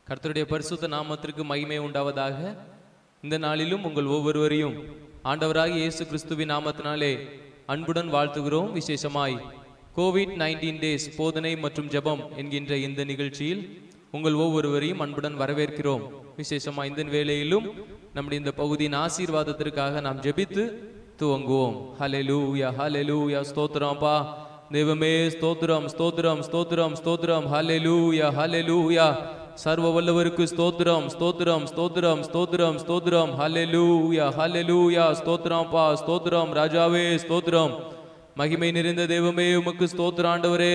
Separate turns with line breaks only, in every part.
கர்த்தருடைய பரிசுத்த நாமத்திற்கு மகிமை உண்டாவதாக இந்த நாளிலும் உங்கள் ஒவ்வொருவரையும் ஆண்டவராகிய இயேசு கிறிஸ்துவின் நாமத்தினாலே அன்புடன் வாழ்த்துகிறோம் விசேஷமாய் கோவிட் நைன்டீன் டேஸ் போதனை மற்றும் ஜெபம் என்கின்ற இந்த நிகழ்ச்சியில் உங்கள் ஒவ்வொருவரையும் அன்புடன் வரவேற்கிறோம் விசேஷமாய் இந்த வேளையிலும் நம்முடைய இந்த பகுதியின் ஆசீர்வாதத்திற்காக நாம் ஜெபித்து துவங்குவோம் ஹalleluya ஹalleluya ஸ்தோத்திரம்ப்பா தெய்வமே ஸ்தோத்திரம் ஸ்தோத்திரம் ஸ்தோத்திரம் ஸ்தோத்திரம் ஹalleluya ஹalleluya சர்வ வல்லவருக்கு ஸ்தோத்திரம் ஸ்தோத்திரம் ஸ்தோத்திரம் ஸ்தோத்திரம் ஸ்தோத்திரம் ஹalleluya ஹalleluya ஸ்தோத்திரம்ப்பா ஸ்தோத்திரம் ராஜாவே ஸ்தோத்திரம் மகிமை நிறைந்த தெய்வமே உமக்கு ஸ்தோத்திரம் ஆண்டவரே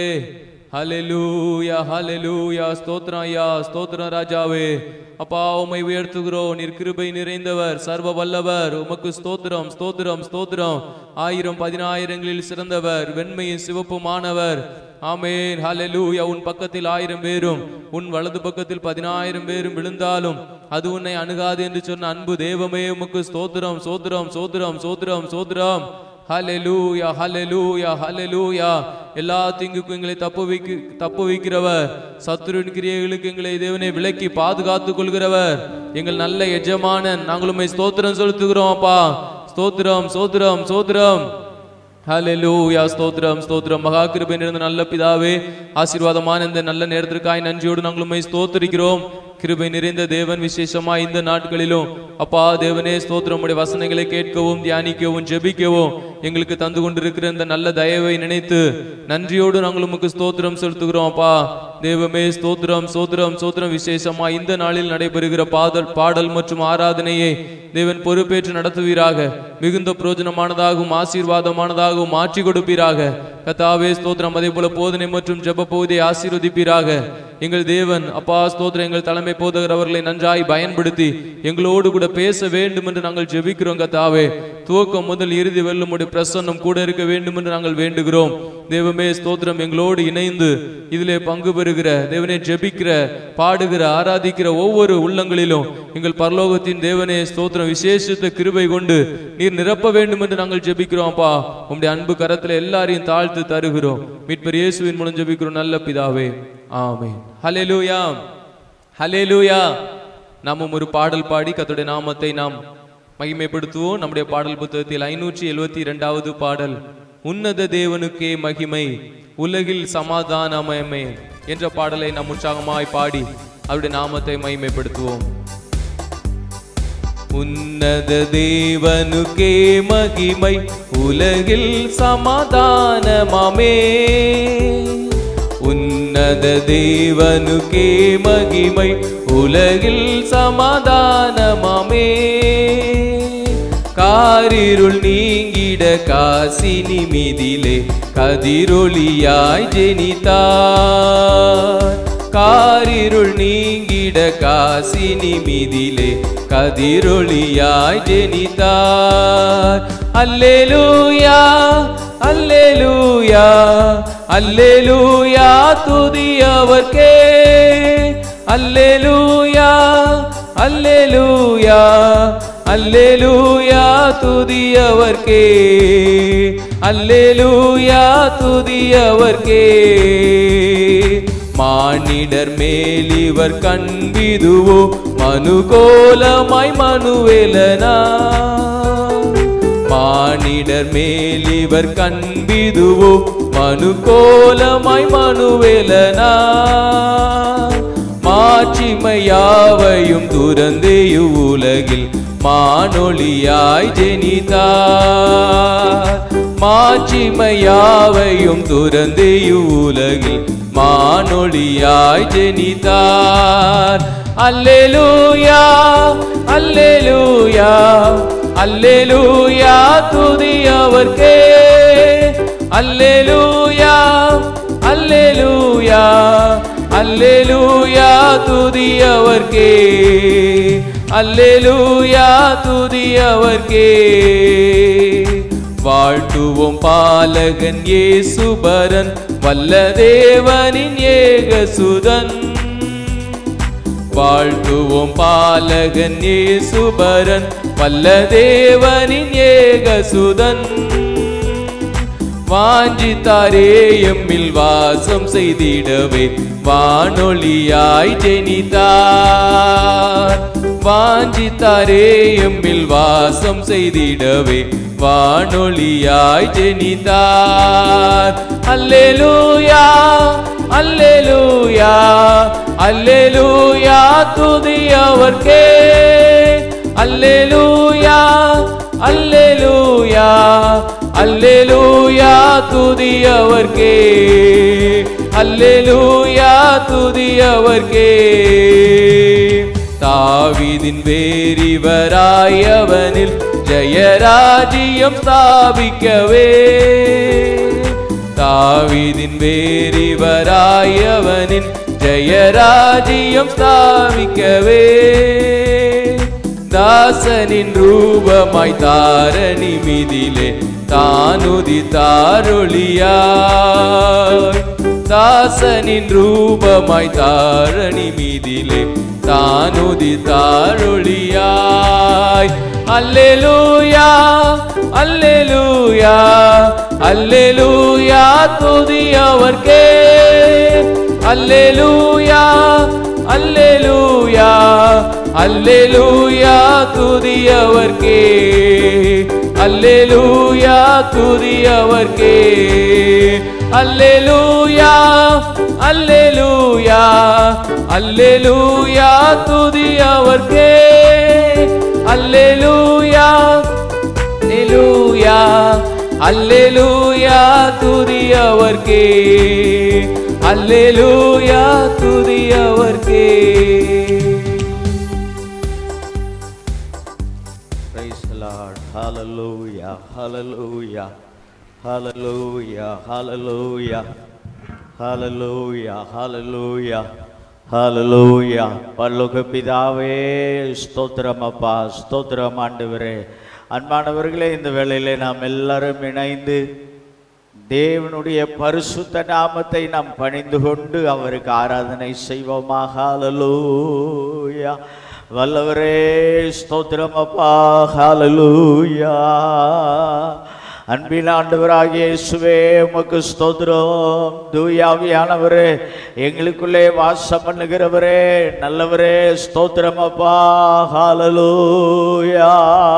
ஹalleluya ஹalleluya ஸ்தோத்திரம் ஐயா ஸ்தோத்திரம் ராஜாவே அப்பா உம்மை உயர்த்துகிறோம் நீர் கிருபை நிறைந்தவர் சர்வ வல்லவர் உமக்கு ஸ்தோத்திரம் ஸ்தோத்திரம் ஸ்தோத்திரம் ஆயிரம் பதினாயிரங்களில் சிறந்தவர் வெண்மையும் சிவப்புமானவர் ஆமேன் ஹalleluya உன் பக்கத்தில் ஆயிரம் பேரும் உன் வலது பக்கத்தில் பதினாயிரம் பேரும் விழுந்தாலும் அது உன்னை அணுகாது என்று சொன்ன அன்பு தேவமே உமக்கு ஸ்தோத்திரம் சோத்திரம் சோத்திரம் சோத்திரம் சோத்திரம் ஹalleluya ஹalleluya ஹalleluya எல்லா தீங்குக்கும் எங்களை தப்பு வைக்க தப்பு வைக்கிறவர் சத்துருவின் கிரியைகளுக்கு எங்களை தேவனை விலக்கி பாதுகாத்துக் கொள்கிறவர் எங்கள் நல்ல எஜமானன் நாங்கள் உம்மை ஸ்தோத்திரம் செலுத்துகிறோம் அப்பா ஸ்தோத்திரம் சோத்திரம் சோத்திரம் ஹalleluya ஸ்தோத்திரம் ஸ்தோத்திரம் மகா கிருபை நிறைந்த நல்ல பிதாவே ஆசீர்வாதமான இந்த நல்ல நேரத்திற்காய் நன்றியோடு நாங்கள் உம்மை ஸ்தோத்திரிக்கிறோம் கிருபை நிறைந்த தேவன் விசேஷமா இந்த நாட்களிலும் அப்பா தேவனே ஸ்தோத்திரம் உடைய வசனங்களை கேட்கவும் தியானிக்கவும் ஜெபிக்கவும் எங்களுக்கு தந்து கொண்டிருக்கிற இந்த நல்ல தயவை நினைத்து நன்றியோடு நாங்கள் உமக்கு ஸ்தோத்திரம் செலுத்துகிறோம் அப்பா தேவமே ஸ்தோத்திரம் ஸ்தோத்திரம் ஸ்தோத்திரம் விசேஷமா இந்த நாளில் நடைபெறுகிற பாடல் பாடல் மற்றும் ஆராதனையை தேவன் பொறுப்பேற்று நடத்துவீராக மிகுந்த பிரயோஜனமானதாகவும் ஆசீர்வாதமானதாகவும் மாற்றி கொடுப்பீராக கத்தாவே ஸ்தோத்திரம் அதே போல போதனை மற்றும் ஜெப பகுதியை ஆசீர்வதிப்பீராக எங்கள் தேவன் அப்பா ஸ்தோத்திரம் எங்கள் தலைமை போதகர் அவர்களை நன்றாய் பயன்படுத்தி எங்களோடு கூட பேச வேண்டும் என்று நாங்கள் ஜெபிக்கிறோம் கத்தாவே துவக்கம் முதல் இறுதி வெல்லும் உடைய பிரசன்னம் கூட இருக்க வேண்டும் என்று நாங்கள் வேண்டுகிறோம் தேவமே ஸ்தோத்திரம் எங்களோடு இணைந்து இதிலே பங்கு பெறுகிற தேவனே ஜெபிக்கிற பாடுகிற ஆராதிக்கிற ஒவ்வொரு உள்ளங்களிலும் எங்கள் பரலோகத்தின் தேவனே ஸ்தோத்திரம் விசேஷத்த கிருபை கொண்டு நீர் நிரப்ப வேண்டும் என்று நாங்கள் ஜெபிக்கிறோம் அப்பா உம்முடைய அன்பு கரத்துல எல்லாரையும் தாழ்த்து தருகிறோம் மீட்பர் இயேசுவின் மூலம் ஜெபிக்கிறோம் நல்ல பிதாவே ஆமென் ஹalleluya ஹalleluya நாமும் ஒரு பாடல் பாடி கர்த்தருடைய நாமத்தை நாம் மகிமைப்படுத்துவோம் நம்முடைய பாடல் புத்தகத்தில் ஐநூற்றி எழுவத்தி இரண்டாவது பாடல் உன்னத தேவனுக்கே மகிமை உலகில் சமாதானமயமே என்ற பாடலை நாம் உற்சாகமாய் பாடி அவருடைய நாமத்தை மகிமைப்படுத்துவோம் உன்னத தேவனுக்கே மகிமை உலகில் சமாதானமாமே உன்னத தேவனுக்கே மகிமை உலகில் சமாதானமாமே காரிருள் நீங்கிட காசினி மிதிலே கதிரொளியாய் ஜெனித்தார் காரிருள் நீங்கிட காசினி மிதிலே கதிரொளியாய் ஜெனித்தார் அல்லேலூயா அல்லேலூயா அல்லேலூயா துதி அவர்க்கே அல்லேலூயா அல்லேலூயா அல்லேலூயா துதி அவர்க்கே அல்லேலூயா துதி அவர்க்கே மானிடர் மேல் இவர் கண்பிதுவோ மனுகோலமாய் மனுவேலனா மானிடர் மேல் இவர் கண்பிதுவோ மனுகோலமாய் மனுவேலனா மாட்சிமையாவையும் துறந்தேயு உலகில் மானொளியாய் ஜெனித்தார் மாட்சிமையாவையும் துறந்தேயு உலகில் மானொளியாய் ஜெனித்தார் அல்லேலூயா அல்லேலூயா அல்லேலூயா துதி அவர்க்கே அல்லேலூயா அல்லேலூயா அல்லேலூயா துதி அவர்க்கே அல்லேலூயா துதி அவர்க்கே வாழ்த்துவோம் பாலகன் இயேசுபரன் வல்ல தேவனின் ஏகசுதன் வாழ்த்துவோம் பாலகன் இயேசுபரன் வல்ல தேவனின் ஏகசுதன் வாஞ்சித்தாரே எம்மில் வாசம் செய்திடவே வானொலியாய் ஜெனித்தார் வாஞ்சித்தாரே எம்மில் வாசம் செய்திடவே வானொலியாய் ஜெனித்தார் அல்லேலூயா அல்லேலூயா அல்லேலூயா துதியவர்க்கே அல்லேலூயா அல்லேலூயா அல்லேலூயா துதியவர்க்கே அல்லேலூயா துதியவர்க்கே தாவீதின் வேறிவராயவனில் ஜெயராஜ்யம் ஸ்தாபிக்கவே தாவீதின் வேறிவராயவனின் ஜெயராஜ்யம் ஸ்தாபிக்கவே தாசனின் ரூபமாய் தாரணி மீதிலே தானுதி தாரொளியாய் தாசனின் ரூபமாய் தாரணி மீதிலே தானுதி தாரொளியாய் அல்லேலூயா அல்லேலூயா அல்லேலூயா துதியவர்க்கே அல்லேலூயா அல்லேலூயா அல்லேலூயா துதியவர்க்கே அல்லேலூயா துதியவர்க்கே அல்லேலூயா அல்லேலூயா அல்லேலூயா துதியவர்க்கே அல்லேலூயா அல்லேலூயா அல்லேலூயா துதியவர்க்கே அல்லேலூயா துதியவர்க்கே
Praise the Lord. Hallelujah. Hallelujah. Hallelujah. Hallelujah. Hallelujah. Hallelujah. Hallelujah. பரலோக பிதாவே ஸ்தோத்திரம் அப்பா ஸ்தோத்திரம் ஆண்டவரே அன்பானவர்களே இந்த வேளையிலே நாம் எல்லாரும் இணைந்து தேவனுடைய பரிசுத்த நாமத்தை நாம் பணிந்து கொண்டு அவருக்கு ஆராதனை செய்வோமாக ஹalleluya வல்லவரே ஸ்தோத்திரம் அப்பா ஹalleluya அன்பின் ஆண்டவராகிய இயேசுவே உமக்கு ஸ்தோத்திரம் தூயாவியானவரே எங்களுக்குள்ளே வாசம் பண்ணுகிறவரே நல்லவரே ஸ்தோத்திரம் அப்பா ஹalleluya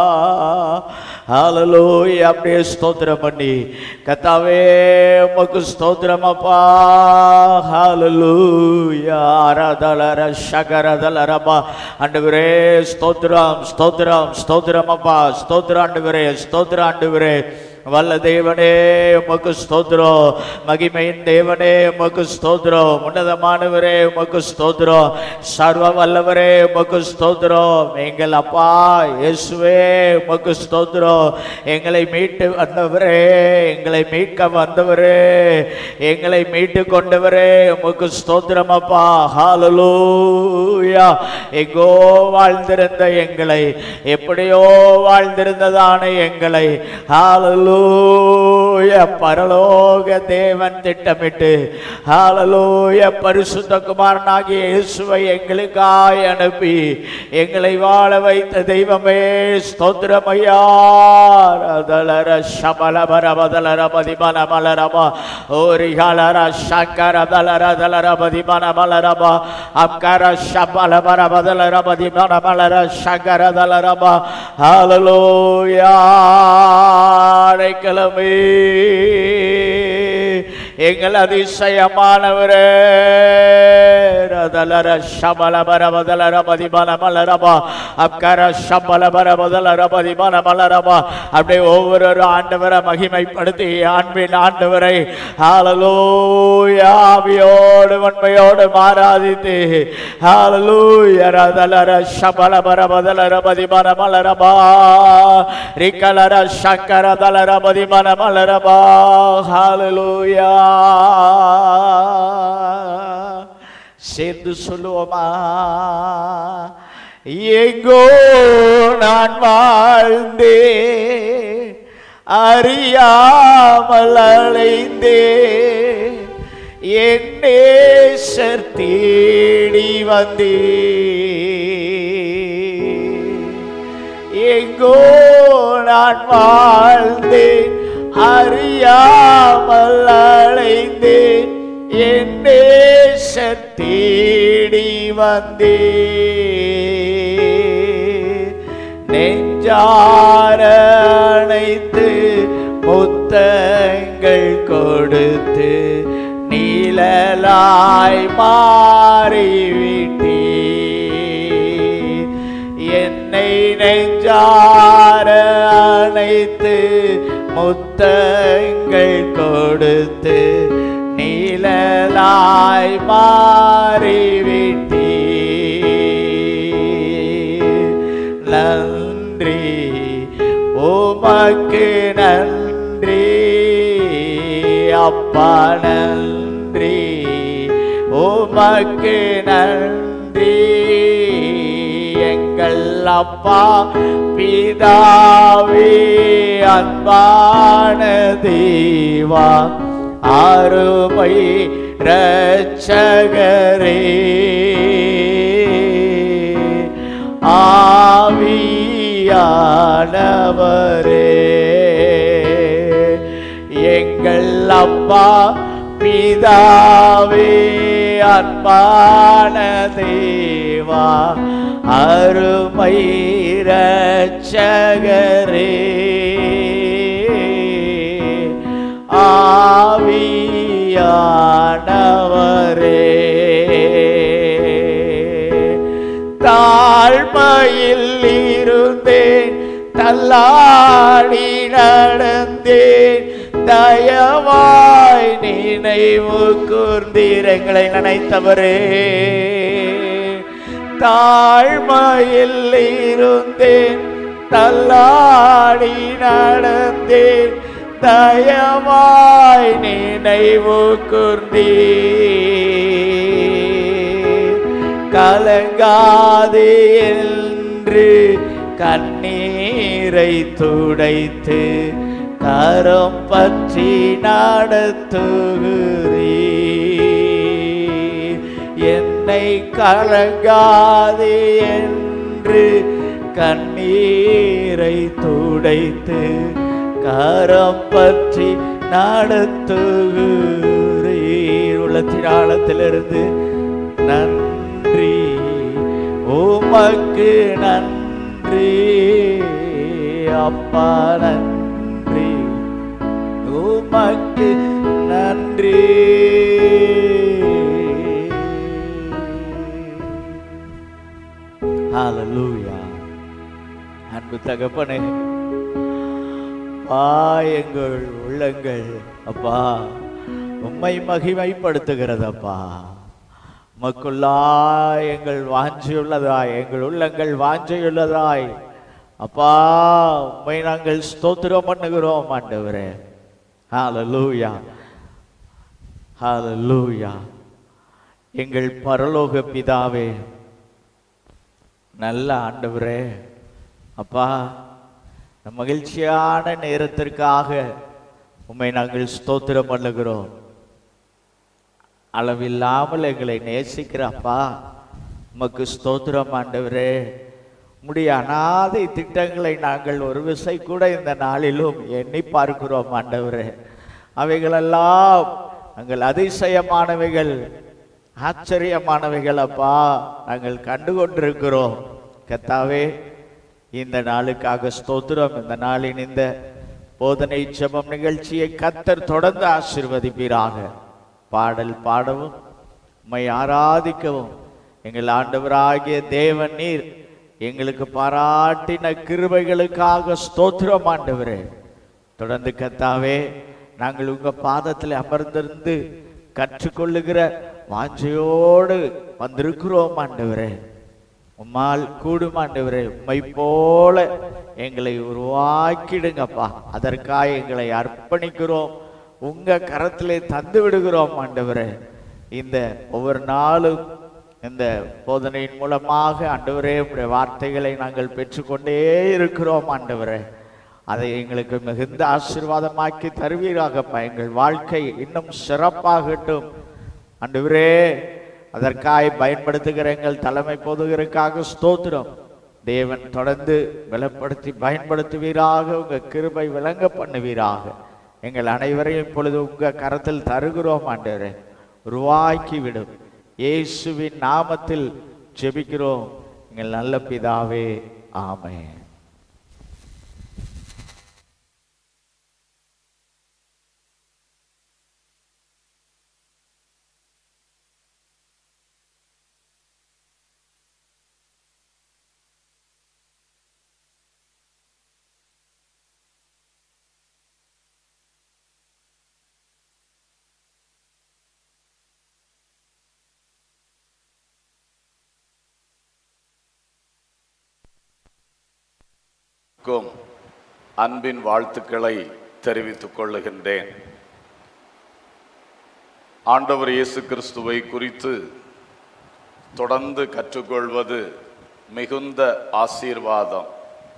ஹalleluya அப்படியே ஸ்தோத்திரம் பண்ணி கத்தாவே உமக்கு ஸ்தோத்திரம் அப்பா ஹalleluya ஆராதலர ஷகரதலரபா ஆண்டவரே ஸ்தோத்திரம் ஸ்தோத்திரம் ஸ்தோத்திரம் அப்பா ஸ்தோத்திரம் ஆண்டவரே ஸ்தோத்திரம் ஆண்டவரே வல்ல தேவனே உமக்கு ஸ்தோத்திரம் மகிமையின் தேவனே உமக்கு ஸ்தோத்திரம் உன்னதமானவரே உமக்கு ஸ்தோத்திரம் சர்வ வல்லவரே உமக்கு ஸ்தோத்திரம் எங்கள் அப்பா இயேசுவே உமக்கு ஸ்தோத்திரம் எங்களை மீட்டு வந்தவரே எங்களை மீட்க வந்தவரே எங்களை மீட்டு கொண்டவரே உமக்கு ஸ்தோத்திரம் அப்பா ஹalleluya எங்கோ வாழ்ந்திருந்த எங்களை எப்படியோ வாழ்ந்திருந்ததான எங்களை ஹalleluya பரலோக தேவன் திட்டமிட்டு ஹalleluya பரிசுத்த குமாரனாகிய இயேசுவை எங்களுக்காய் அனுப்பி எங்களை வாழ வைத்த தெய்வமே ஸ்தோத்திரம் ஐயா ரதலர சபலபர பதலர பதிமன மலரபா ஓரிகாலர சங்கர தலர தலர பதிமன மலரபா அக்கர சபலபர பதலர பதிமன மலர சங்கர தலரபா ஹalleluya அடைக்கலமே எங்கள் அதிசயமானவரே ரதலர சபலபர பதலர பதிமன மலரபா அக்கர சபலபர பதலர பதிமன மலரபா அப்படியே ஒவ்வொரு ஆண்டவரை மகிமைப்படுத்தி ஆண்பின் ஆண்டவரை ஹalleluya ஆவியோடு உண்மையோடு மாறாதித்து ஹalleluya ரதலர சபலபர பதலர பதிமன மலரபா ரிக்கலர சக்கர தலர பதிமன மலரபா ஹalleluya சேர்ந்து சொல்லுவோமா எங்கோ நான் வாழ்ந்தே அறியாமல் அலைந்தே என் நேசர் தேடி வந்தே எங்கோ நான் வாழ்ந்தேன் அறியாமல் அலைந்தேன் என் நேசர் தேடி வந்தே நெஞ்சார அணைத்து முத்தங்கள் கொடுத்து நீழலாய் மாறிவிட்டே என்னை நெஞ்சார அணைத்து முத்தங்கள் கொடுத்து நீழலாய் மாறிவிட்டே நன்றி உமக்கு நன்றி அப்பா நன்றி உமக்கு நன்றி எங்கள் அப்பா பிதாவே அன்பான தேவா அருமை ரட்சகரே ஆவியானவரே எங்கள் அப்பா பிதாவே அன்பான தேவா அருமை ரட்சகரே ஆவியானவரே தாழ்மையில் இருந்தேன் தள்ளாடி நடந்தேன் தயவாய் நினைவு கூர்ந்தீர் எங்களை நினைத்தவரே தாழ்மையில் இருந்தேன் தள்ளாடி நடந்தேன் தயவாய் நினைவு கூர்ந்தீர் கலங்காதே என்று கண்ணீரை துடைத்து கரம் பற்றி நடத்துகிறீ என்னை கலங்காதே என்று கண்ணீரை துடைத்து கரம் பற்றி நடத்துகிறீர் உள்ளத்தின் ஆழத்திலிருந்து நன்றி உமக்கு நன்றி அப்பா நன்றி உமக்கு நன்றி ஹalleluya அன்பு தகப்பனே ஆ எங்கள் உள்ளங்கள் அப்பா உம்மை மகிமைப்படுத்துகிறதப்பா உமக்குள்ளா எங்கள் வாஞ்சியுள்ளதாய் எங்கள் உள்ளங்கள் வாஞ்சையுள்ளதாய் அப்பா உம்மை நாங்கள் ஸ்தோத்திரம் பண்ணுகிறோம் ஆண்டவரே ஹalleluya ஹalleluya எங்கள் பரலோக பிதாவே நல்ல ஆண்டவரே அப்பா இந்த மகிழ்ச்சியான நேரத்திற்காக உம்மை நாங்கள் ஸ்தோத்திரம் பண்ணுகிறோம் அளவில்லாமல் எங்களை நேசிக்கிற அப்பா உமக்கு ஸ்தோத்திரம் ஆண்டவரே உம்முடைய அனாதை திட்டங்களை நாங்கள் ஒரு விசை கூட இந்த நாளிலும் எண்ணி பார்க்கிறோம் ஆண்டவரே அவைகளெல்லாம் நாங்கள் அதிசயமானவைகள் ஆச்சரியமானவைகள் அப்பா நாங்கள் கண்டு கொண்டிருக்கிறோம் கத்தாவே இந்த நாளுக்காக ஸ்தோத்திரம் இந்த நாளின் இந்த போதனை ஜெபம் நிகழ்ச்சியை கத்தர் தொடர்ந்து ஆசீர்வதிப்பீராக பாடல் பாடவும் உம்மை ஆராதிக்கவும் எங்கள் ஆண்டவராகிய தேவன் நீர் எங்களுக்கு பாராட்டின கிருபைகளுக்காக ஸ்தோத்திரம் ஆண்டவரே தொடர்ந்து கத்தாவே நாங்கள் உங்க பாதத்தில் அமர்ந்திருந்து கற்றுக்கொள்ளுகிற வாஞ்சையோடு வந்திருக்கிறோம் ஆண்டவரே உம்மால் கூடும் ஆண்டவரே உம்மை போல எங்களை உருவாக்கிடுங்கப்பா அதற்காக எங்களை அர்ப்பணிக்கிறோம் உங்க கரத்திலே தந்து விடுகிறோம் ஆண்டவரே இந்த ஒவ்வொரு நாளும் இந்த போதனையின் மூலமாக ஆண்டவரே உடைய வார்த்தைகளை நாங்கள் பெற்றுக்கொண்டே இருக்கிறோம் ஆண்டவரே அதை எங்களுக்கு மிகுந்த ஆசீர்வாதமாக்கி தருவீராகப்பா எங்கள் வாழ்க்கை இன்னும் சிறப்பாகட்டும் ஆண்டவரே அதற்காய் பயன்படுத்துகிற எங்கள் தலைமை போதுகிறதுக்காக ஸ்தோத்திரம் தேவன் தொடர்ந்து பலப்படுத்தி பயன்படுத்துவீராக உங்க கிருபை விளங்க பண்ணுவீராக எங்கள் அனைவரையும் இப்பொழுது உங்க கரத்தில் தருகிறோம் ஆண்டவரே உருவாக்கி விடும் இயேசுவின் நாமத்தில் ஜெபிக்கிறோம் எங்கள் நல்ல பிதாவே ஆமென்
க்கும் அன்பின் வாழ்த்துக்களை தெரிவித்துக் கொள்ளுகின்றேன் ஆண்டவர் இயேசு கிறிஸ்துவை குறித்து தொடர்ந்து கற்றுக்கொள்வது மிகுந்த ஆசீர்வாதம்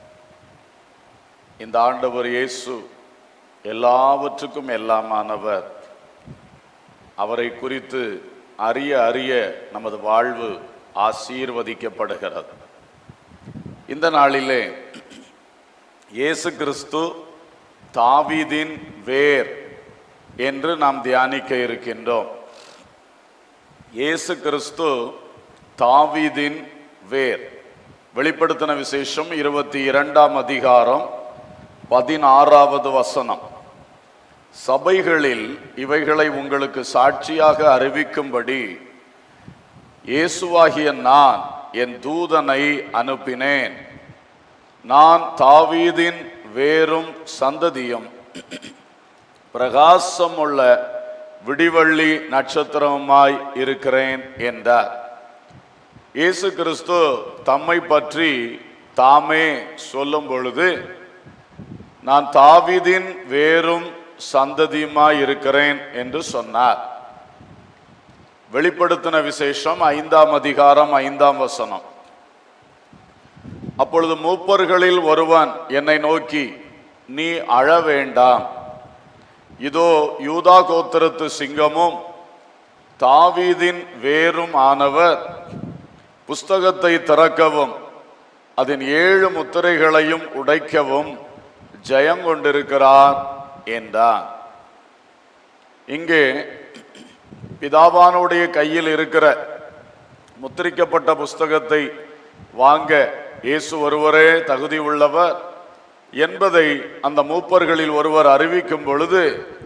இந்த ஆண்டவர் இயேசு எல்லாவற்றுக்கும் எல்லாமானவர் அவரை குறித்து அறிய அறிய நமது வாழ்வு ஆசீர்வதிக்கப்படுகிறது இந்த நாளிலே இயேசு கிறிஸ்து தாவீதின் வேர் என்று நாம் தியானிக்க இருக்கின்றோம் இயேசு கிறிஸ்து தாவீதின் வேர் வெளிப்படுத்தின விசேஷம் இருபத்தி இரண்டாம் அதிகாரம் பதினாறாவது வசனம் சபைகளில் இவைகளை உங்களுக்கு சாட்சியாக அறிவிக்கும்படி இயேசுவாகிய நான் என் தூதனை அனுப்பினேன் நான் தாவீதின் வேரும் சந்ததியும் பிரகாசமுள்ள விடிவள்ளி நட்சத்திரமாய் இருக்கிறேன் என்றார் இயேசு கிறிஸ்து தம்மை பற்றி தாமே சொல்லும் பொழுது நான் தாவீதின் வேரும் சந்ததியுமாய் இருக்கிறேன் என்று சொன்னார் வெளிப்படுத்தின விசேஷம் ஐந்தாம் அதிகாரம் ஐந்தாம் வசனம் அப்பொழுது மூப்பர்களில் ஒருவன் என்னை நோக்கி நீ அழ வேண்டாம் இதோ யூதா கோத்திரத்து சிங்கமும் தாவீதின் வேரும் ஆனவர் புஸ்தகத்தை திறக்கவும் அதன் ஏழு முத்திரைகளையும் உடைக்கவும் ஜெயம் கொண்டிருக்கிறார் என்றான் இங்கே பிதாவானுடைய கையில் இருக்கிற முத்திரிக்கப்பட்ட புஸ்தகத்தை வாங்க இயேசு ஒருவரே தகுதி உள்ளவர் என்பதை அந்த மூப்பர்களில் ஒருவர் அறிவிக்கும் பொழுது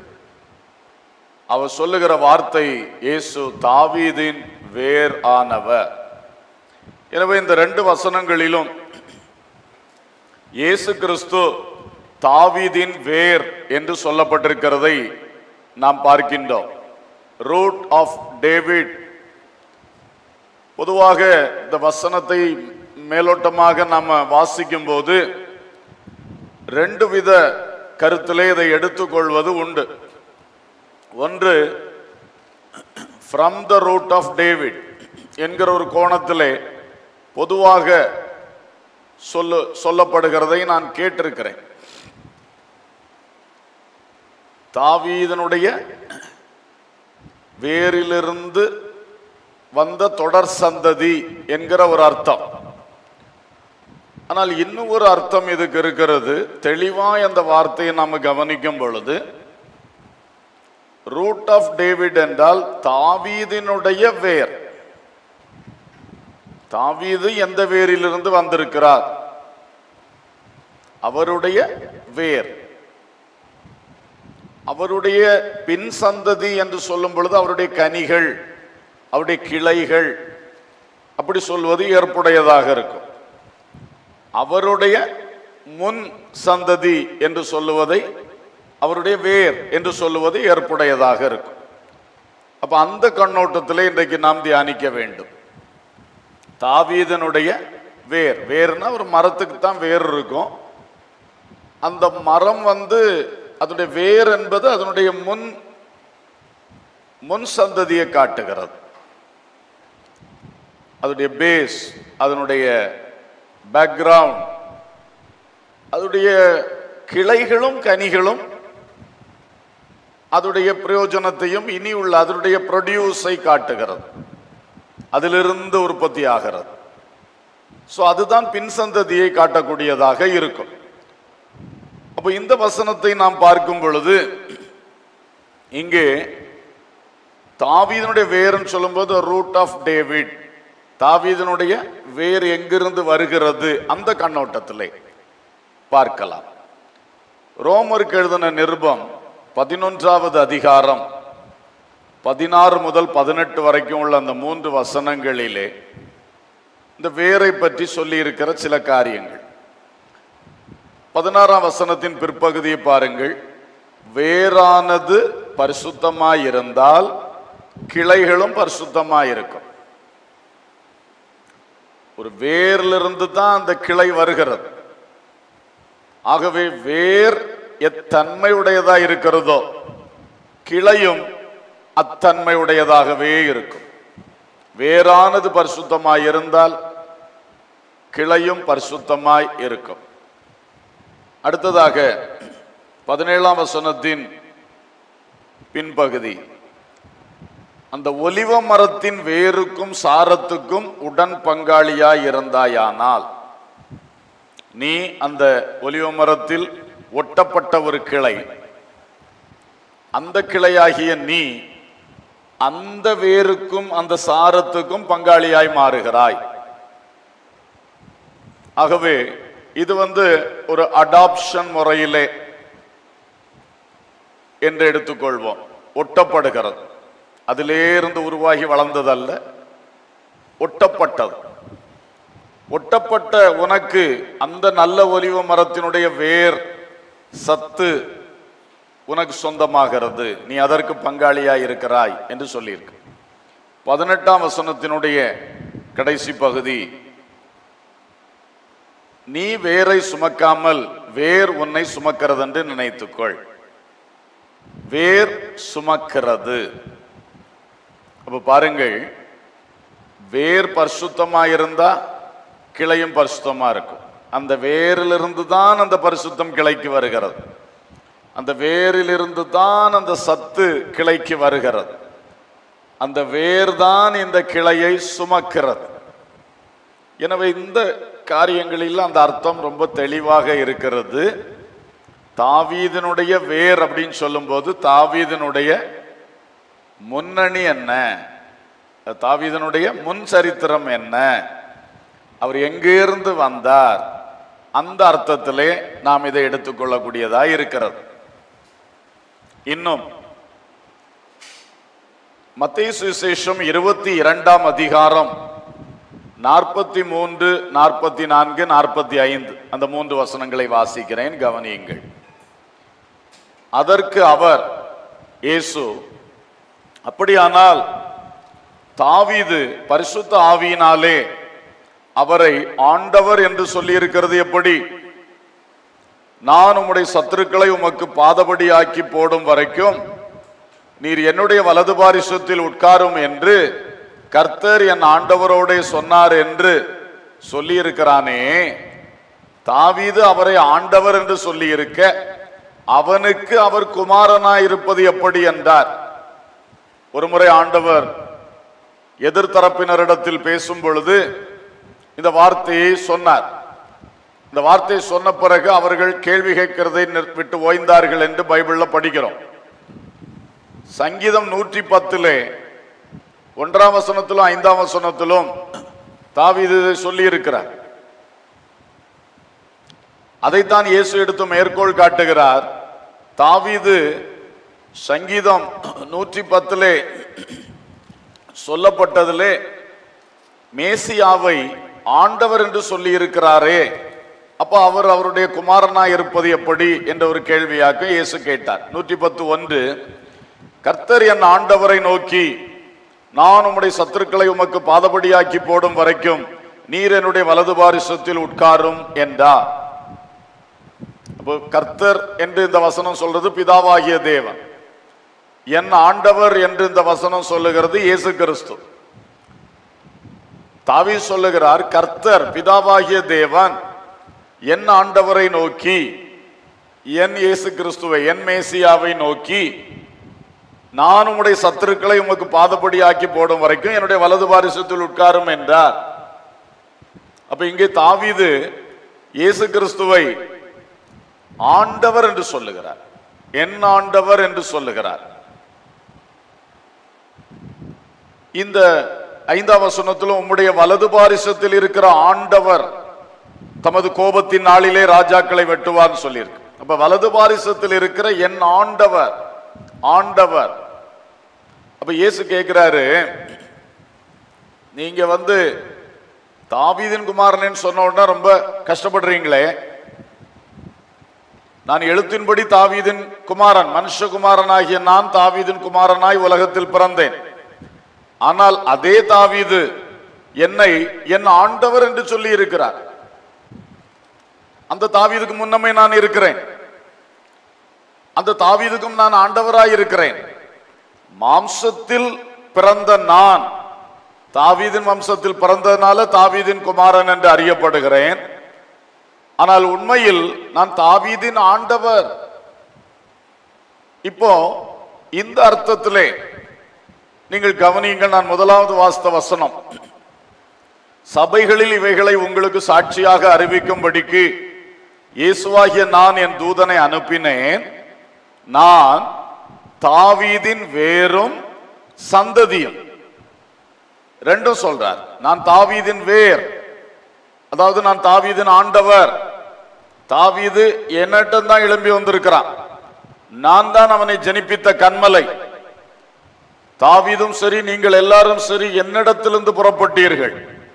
அவர் சொல்லுகிற வார்த்தை இயேசு தாவீதின் வேர் ஆனவர் எனவே இந்த ரெண்டு வசனங்களிலும் இயேசு கிறிஸ்து தாவீதின் வேர் என்று சொல்லப்பட்டிருக்கிறதை நாம் பார்க்கின்றோம் ரூட் ஆஃப் டேவிட் பொதுவாக இந்த வசனத்தை மேலோட்டமாக நாம வாசிக்கும் போது ரெண்டு வித கருத்திலே இதை எடுத்துக்கொள்வது உண்டு ஒன்று from the root of David என்கிற ஒரு கோணத்திலே பொதுவாக சொல்லு சொல்லப்படுகிறதை நான் கேட்டிருக்கிறேன் தாவீதனுடைய வேரிலிருந்து வந்த தொடர் சந்ததி என்கிற ஒரு அர்த்தம் ஆனால் இன்னும் ஒரு அர்த்தம் இதுக்கு இருக்கிறது தெளிவா அந்த வார்த்தையை நாம் கவனிக்கும் பொழுது ரூட் ஆஃப் டேவிட் என்றால் தாவீதினுடைய வேர் தாவீது எந்த வேரிலிருந்து வந்திருக்கிறார் அவருடைய வேர் அவருடைய பின் சந்ததி என்று சொல்லும் பொழுது அவருடைய கனிகள் அவருடைய கிளைகள் அப்படி சொல்வது ஏற்புடையதாக இருக்கும் அவருடைய முன் சந்ததி என்று சொல்லுவதை அவருடைய வேர் என்று சொல்லுவது ஏற்புடையதாக இருக்கும் அப்ப அந்த கண்ணோட்டத்தில் இன்றைக்கு நாம் தியானிக்க வேண்டும் தாவீதனுடைய வேர் வேர்னா ஒரு மரத்துக்கு தான் வேர் இருக்கும் அந்த மரம் வந்து அதனுடைய வேர் என்பது அதனுடைய முன் முன் சந்ததியை காட்டுகிறது அதனுடைய பேஸ் அதனுடைய பேக்ரவுண்ட் அதனுடைய கிளைகளும் கனிகளும் அதனுடைய பிரயோஜனத்தையும் இனி உள்ள அதனுடைய ப்ரொடியூஸை காட்டுகிறது அதிலிருந்து உற்பத்தி ஆகிறது ஸோ அதுதான் பின் சந்ததியை காட்டக்கூடியதாக இருக்கும் அப்ப இந்த வசனத்தை நாம் பார்க்கும் பொழுது இங்கே தாவீதனுடைய வேர்ன்னு சொல்லும்போது ரூட் ஆஃப் டேவிட் தாவீதனுடைய வேர் எங்கிருந்து வருகிறது அந்த கண்ணோட்டத்திலே பார்க்கலாம் ரோமருக்கு எழுதின நிருபம் பதினொன்றாவது அதிகாரம் பதினாறு முதல் பதினெட்டு வரைக்கும் உள்ள அந்த மூன்று வசனங்களிலே இந்த வேரை பற்றி சொல்லி இருக்கிற சில காரியங்கள் பதினாறாம் வசனத்தின் பிற்பகுதியை பாருங்கள் வேரானது பரிசுத்தமாயிருந்தால் கிளைகளும் பரிசுத்தமாயிருக்கும் ஒரு வேரிலிருந்து தான் அந்த கிளை வருகிறது ஆகவே வேர் எத்தன்மை உடையதா இருக்கிறதோ கிளையும் அத்தன்மை உடையதாகவே இருக்கும் வேரானது பரிசுத்தமாய் இருந்தால் கிளையும் பரிசுத்தமாய் இருக்கும் அடுத்ததாக பதினேழாம் வசனத்தின் பின்பகுதி அந்த ஒலிவ மரத்தின் வேருக்கும் சாரத்துக்கும் உடன் பங்காளியாய் இருந்தாயானால் நீ அந்த ஒலிவ மரத்தில் ஒட்டப்பட்ட ஒரு கிளை அந்த கிளையாகிய நீ அந்த வேருக்கும் அந்த சாரத்துக்கும் பங்காளியாய் மாறுகிறாய் ஆகவே இது வந்து ஒரு அடாப்ஷன் முறையிலே என்று எடுத்துக்கொள்வோம் ஒட்டப்படுகிறது அதிலே இருந்து உருவாகி வளர்ந்ததல்ல ஒட்டப்பட்டது ஒட்டப்பட்ட உனக்கு அந்த நல்ல ஒலிவ மரத்தினுடைய வேர் சத்து உனக்கு சொந்தமாகிறது நீ அதற்கு பங்காளியாய் இருக்கிறாய் என்று சொல்லியிருக்கு பதினெட்டாம் வசனத்தினுடைய கடைசி பகுதி நீ வேரை சுமக்காமல் வேர் உன்னை சுமக்கிறது என்று நினைத்துக்கொள் வேர் சுமக்கிறது அப்ப பாருங்கள் வேர் பரிசுத்தமா இருந்தா கிளையும் பரிசுத்தமா இருக்கும் அந்த வேரிலிருந்து தான் அந்த பரிசுத்தம் கிளைக்கு வருகிறது அந்த வேரிலிருந்து தான் அந்த சத்து கிளைக்கு வருகிறது அந்த வேர் தான் இந்த கிளையை சுமக்கிறது எனவே இந்த காரியங்களில் அந்த அர்த்தம் ரொம்ப தெளிவாக இருக்கிறது தாவீதனுடைய வேர் அப்படின்னு சொல்லும்போது தாவீதனுடைய முன்னணி என்ன தாவீதனுடைய முன் சரித்திரம் என்ன அவர் எங்கிருந்து வந்தார் அந்த அர்த்தத்திலே நாம் இதை எடுத்துக்கொள்ளக்கூடியதா இருக்கிறது இன்னும் மத்திய சுவிசேஷம் இருபத்தி இரண்டாம் அதிகாரம் நாற்பத்தி மூன்று நாற்பத்தி நான்கு நாற்பத்தி ஐந்து அந்த மூன்று வசனங்களை வாசிக்கிறேன் கவனியுங்கள் அதற்கு அவர் இயேசு அப்படியானால் தாவீது பரிசுத்த ஆவியினாலே அவரை ஆண்டவர் என்று சொல்லி இருக்கிறது எப்படி நான் உம்முடைய சத்துருக்களை உமக்கு பாதபடியாக்கி போடும் வரைக்கும் நீர் என்னுடைய வலது பாரிசத்தில் உட்காரும் என்று கர்த்தர் என் ஆண்டவரோடே சொன்னார் என்று சொல்லி இருக்கிறானே தாவீது அவரை ஆண்டவர் என்று சொல்லி இருக்க அவனுக்கு அவர் குமாரனாய் இருப்பது எப்படி என்றார் ஒருமுறை ஆண்டவர் எதிர்த்தரப்பினரிடத்தில் பேசும் பொழுது இந்த வார்த்தையை சொன்னார் இந்த வார்த்தையை சொன்ன பிறகு அவர்கள் கேள்வி கேட்கிறதை நிற்- விட்டு ஓய்ந்தார்கள் என்று பைபிள்ல படிக்கிறோம் சங்கீதம் நூற்றி பத்திலே ஒன்றாம் வசனத்திலும் ஐந்தாம் வசனத்திலும் தாவீது இதை சொல்லி இருக்கிறார் அதைத்தான் இயேசு எடுத்து மேற்கோள் காட்டுகிறார் தாவீது சங்கீதம் நூற்றி பத்திலே சொல்லப்பட்டதிலே மேசியாவை ஆண்டவர் என்று சொல்லி இருக்கிறாரே அப்ப அவர் அவருடைய குமாரனா இருப்பது எப்படி என்ற ஒரு கேள்வியாக இயேசு கேட்டார் நூற்றி பத்து ஒன்று கர்த்தர் என் ஆண்டவரை நோக்கி நான் உம்முடைய சத்துருக்களை உமக்கு பாதபடியாக்கி போடும் வரைக்கும் நீர் என்னுடைய வலது பாரிசத்தில் உட்காரும் என்றார் அப்போ கர்த்தர் என்று இந்த வசனம் சொல்றது பிதாவாகிய தேவன் என் ஆண்டவர் என்று இந்த வசனம் சொல்லுகிறது இயேசு கிறிஸ்து தாவி சொல்லுகிறார் கர்த்தர் பிதாவாகிய தேவன் என் ஆண்டவரை நோக்கி என் இயேசு கிறிஸ்துவை என் மேசியாவை நோக்கி நான் உம்முடைய சத்துருக்களை உமக்கு பாதபடியாக்கி போடும் வரைக்கும் என்னுடைய வலது பாரிசத்தில் உட்காரும் என்றார் அப்ப இங்கே தாவீது இயேசு கிறிஸ்துவை ஆண்டவர் என்று சொல்லுகிறார் என் ஆண்டவர் என்று சொல்லுகிறார் இந்த ஐந்தாம் வசனத்திலும் உம்முடைய வலது பாரிசத்தில் இருக்கிற ஆண்டவர் தமது கோபத்தின் நாளிலே ராஜாக்களை வெட்டுவார்னு சொல்லியிருக்கு அப்ப வலது பாரிசத்தில் இருக்கிற என் ஆண்டவர் ஆண்டவர் அப்ப இயேசு கேட்கிறாரு நீங்க வந்து தாவீதின் குமாரனேன்னு சொன்ன உடனே ரொம்ப கஷ்டப்படுறீங்களே நான் எழுத்தின்படி தாவீதின் குமாரன் மனுஷகுமாரனாகிய நான் தாவீதின் குமாரனாய் உலகத்தில் பிறந்தேன் ஆனால் அதே தாவீது என்னை என் ஆண்டவர் என்று சொல்லி இருக்கிறார் அந்த தாவீதுக்கு முன்னமே நான் இருக்கிறேன் அந்த தாவீதுக்கும் நான் ஆண்டவராய் இருக்கிறேன் மாம்சத்தில் பிறந்த நான் தாவீதின் வம்சத்தில் பிறந்ததுனால தாவீதின் குமாரன் என்று அறியப்படுகிறேன் ஆனால் உண்மையில் நான் தாவீதின் ஆண்டவர் இப்போ இந்த அர்த்தத்திலே நீங்கள் கவனியுங்கள் நான் முதலாவது வாஸ்த வசனம் சபைகளில் இவைகளை உங்களுக்கு சாட்சியாக அறிவிக்கும்படிக்கு இயேசுவாகிய நான் என் தூதனை அனுப்பினேன் நான் தாவீதின் வேரும் சந்ததியும் ரெண்டும் சொல்றார் நான் தாவீதின் வேர் அதாவது நான் தாவீதின் ஆண்டவர் தாவீது என்னட்டம் தான் எழும்பி வந்திருக்கிறான் நான் தான் அவனை ஜனிப்பித்த கண்மலை தாவீதும் சரி நீங்கள் எல்லாரும் சரி என்னிடத்திலிருந்து புறப்பட்டீர்கள்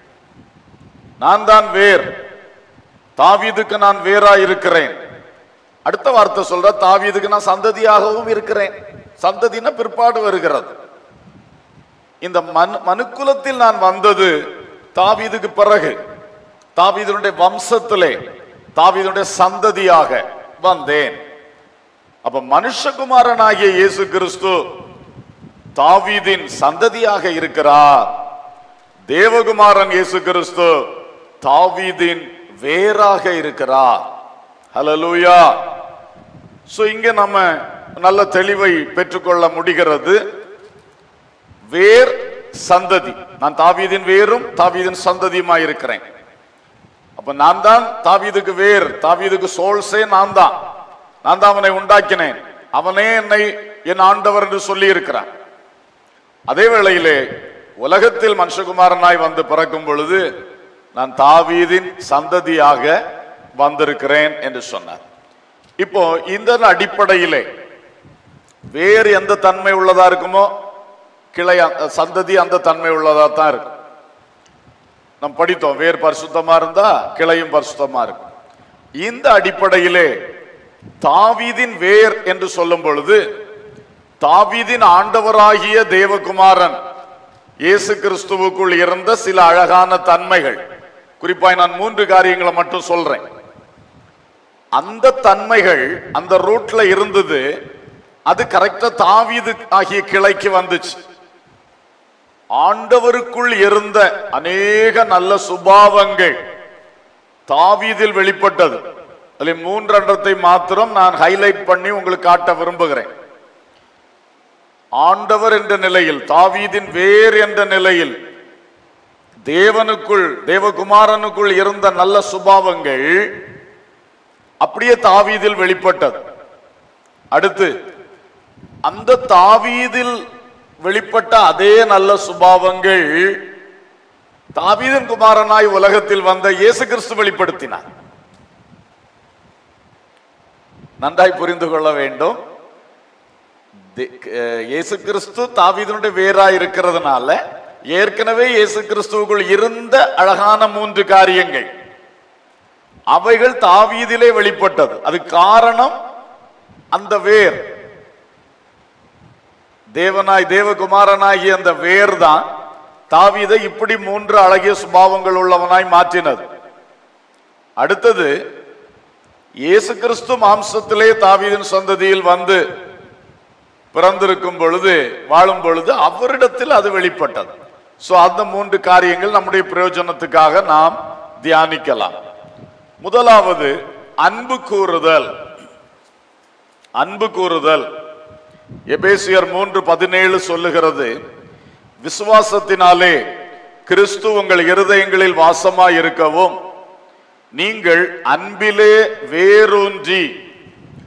நான் தான் வேர் தாவீதுக்கு நான் வேறா இருக்கிறேன் அடுத்த வார்த்தை சொல்ற தாவீதுக்கு நான் சந்ததியாகவும் இருக்கிறேன் சந்ததினா பிற்பாடு வருகிறது இந்த மனு மனுக்குலத்தில் நான் வந்தது தாவீதுக்கு பிறகு தாவீதுடைய வம்சத்திலே தாவீதுடைய சந்ததியாக வந்தேன் அப்ப மனுஷகுமாரனாகிய இயேசு கிறிஸ்து தாவீதின் சந்ததியாக இருக்கிறார் தேவகுமாரன் இயேசு கிறிஸ்து தாவீதின் வேறாக இருக்கிறார் ஹalleluya சோ இங்க நம்ம நல்ல தெளிவை பெற்றுக்கொள்ள முடிகிறது வேர் சந்ததி நான் தாவீதின் வேரும் தாவீதின் சந்ததியுமாய் இருக்கிறேன் அப்ப நான் தான் தாவீதுக்கு வேர் தாவீதுக்கு சோல்சே நான் தான் நான் தான் அவனை உண்டாக்கினேன் அவனே என்னை என் ஆண்டவர் என்று சொல்லி இருக்கிறான் அதே வேளையிலே உலகத்தில் மனுஷகுமாரனாய் வந்து பிறக்கும் பொழுது நான் தாவீதின் சந்ததியாக வந்திருக்கிறேன் என்று சொன்னார் இப்போ இந்த அடிப்படையிலே வேறு எந்த தன்மை உள்ளதா இருக்குமோ கிளை அந்த- சந்ததி அந்த தன்மை உள்ளதா தான் இருக்கும் நாம் படித்தோம் வேர் பரிசுத்தமா இருந்தா கிளையும் பரிசுத்தமா இருக்கும் இந்த அடிப்படையிலே தாவீதின் வேர் என்று சொல்லும் பொழுது தாவீதின் ஆண்டவராகிய தேவகுமாரன் இயேசு கிறிஸ்துவுக்குள் இருந்த சில அழகான தன்மைகள் குறிப்பாய் நான் மூன்று காரியங்களை மட்டும் சொல்றேன் அந்த தன்மைகள் அந்த ரூட்ல இருந்தது அது கரெக்டா தாவீது ஆகிய கிளைக்கு வந்துச்சு ஆண்டவருக்குள் இருந்த அநேக நல்ல சுபாவங்கள் தாவீதில் வெளிப்பட்டது அதில் மூன்றன்றத்தை மாத்திரம் நான் ஹைலைட் பண்ணி உங்களுக்கு காட்ட விரும்புகிறேன் ஆண்டவர் என்ற நிலையில் தாவீதின் வேர் என்ற நிலையில் தேவனுக்குள் தேவகுமாரனுக்குள் இருந்த நல்ல சுபாவங்கள் அப்படியே தாவீதில் வெளிப்பட்டது அடுத்து அந்த தாவீதில் வெளிப்பட்ட அதே நல்ல சுபாவங்கள் தாவீதின் குமாரனாய் உலகத்தில் வந்த இயேசு கிறிஸ்து வெளிப்படுத்தினார் நன்றாய் புரிந்து கொள்ள வேண்டும் தே- அஹ் இயேசு கிறிஸ்து தாவீதனுடைய வேரா இருக்கிறதுனால ஏற்கனவே இயேசு கிறிஸ்துவுக்குள் இருந்த அழகான மூன்று காரியங்கள் அவைகள் தாவீதிலே வெளிப்பட்டது அது காரணம் அந்த வேர் தேவனாய் தேவகுமாரனாகிய அந்த வேர் தான் தாவீதை இப்படி மூன்று அழகிய சுபாவங்கள் உள்ளவனாய் மாற்றினது அடுத்தது இயேசு கிறிஸ்து மாம்சத்திலே தாவீதின் சந்ததியில் வந்து பிறந்திருக்கும் பொழுது வாழும் பொழுது அவரிடத்தில் அது வெளிப்பட்டது சோ அந்த மூன்று காரியங்கள் நம்முடைய பிரயோஜனத்துக்காக நாம் தியானிக்கலாம் முதலாவது அன்பு கூறுதல் அன்பு கூறுதல் எபேசியர் மூன்று பதினேழு சொல்லுகிறது விசுவாசத்தினாலே கிறிஸ்து உங்கள் இருதயங்களில் வாசமாய் இருக்கவும் நீங்கள் அன்பிலே வேரூன்றி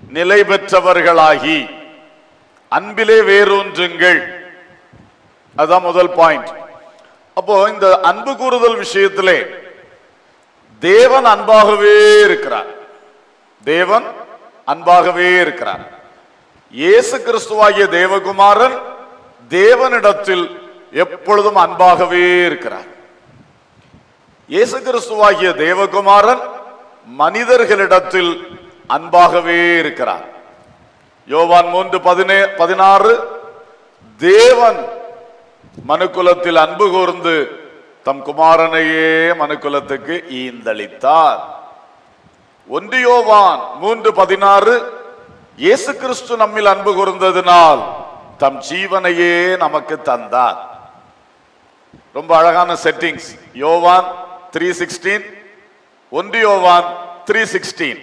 நிலை பெற்றவர்களாகி அன்பிலே வேரூன்றுங்கள் அதான் முதல் பாயிண்ட் அப்போ இந்த அன்பு கூறுதல் விஷயத்திலே தேவன் அன்பாகவே இருக்கிறார் தேவன் அன்பாகவே இருக்கிறார் இயேசு கிறிஸ்துவாகிய தேவகுமாரன் தேவனிடத்தில் எப்பொழுதும் அன்பாகவே இருக்கிறார் இயேசு கிறிஸ்துவாகிய தேவகுமாரன் மனிதர்களிடத்தில் அன்பாகவே இருக்கிறார் யோவான் மூன்று பதினே பதினாறு தேவன் மனுக்குலத்தில் அன்பு கூர்ந்து தம் குமாரனையே மனுக்குலத்துக்கு ஈந்தளித்தார் ஒன்று யோவான் மூன்று பதினாறு இயேசு கிறிஸ்து நம்மில் அன்பு கூர்ந்ததினால் தம் ஜீவனையே நமக்கு தந்தார் ரொம்ப அழகான செட்டிங்ஸ் யோவான் த்ரீ சிக்ஸ்டீன் ஒன்று யோவான் த்ரீ சிக்ஸ்டீன்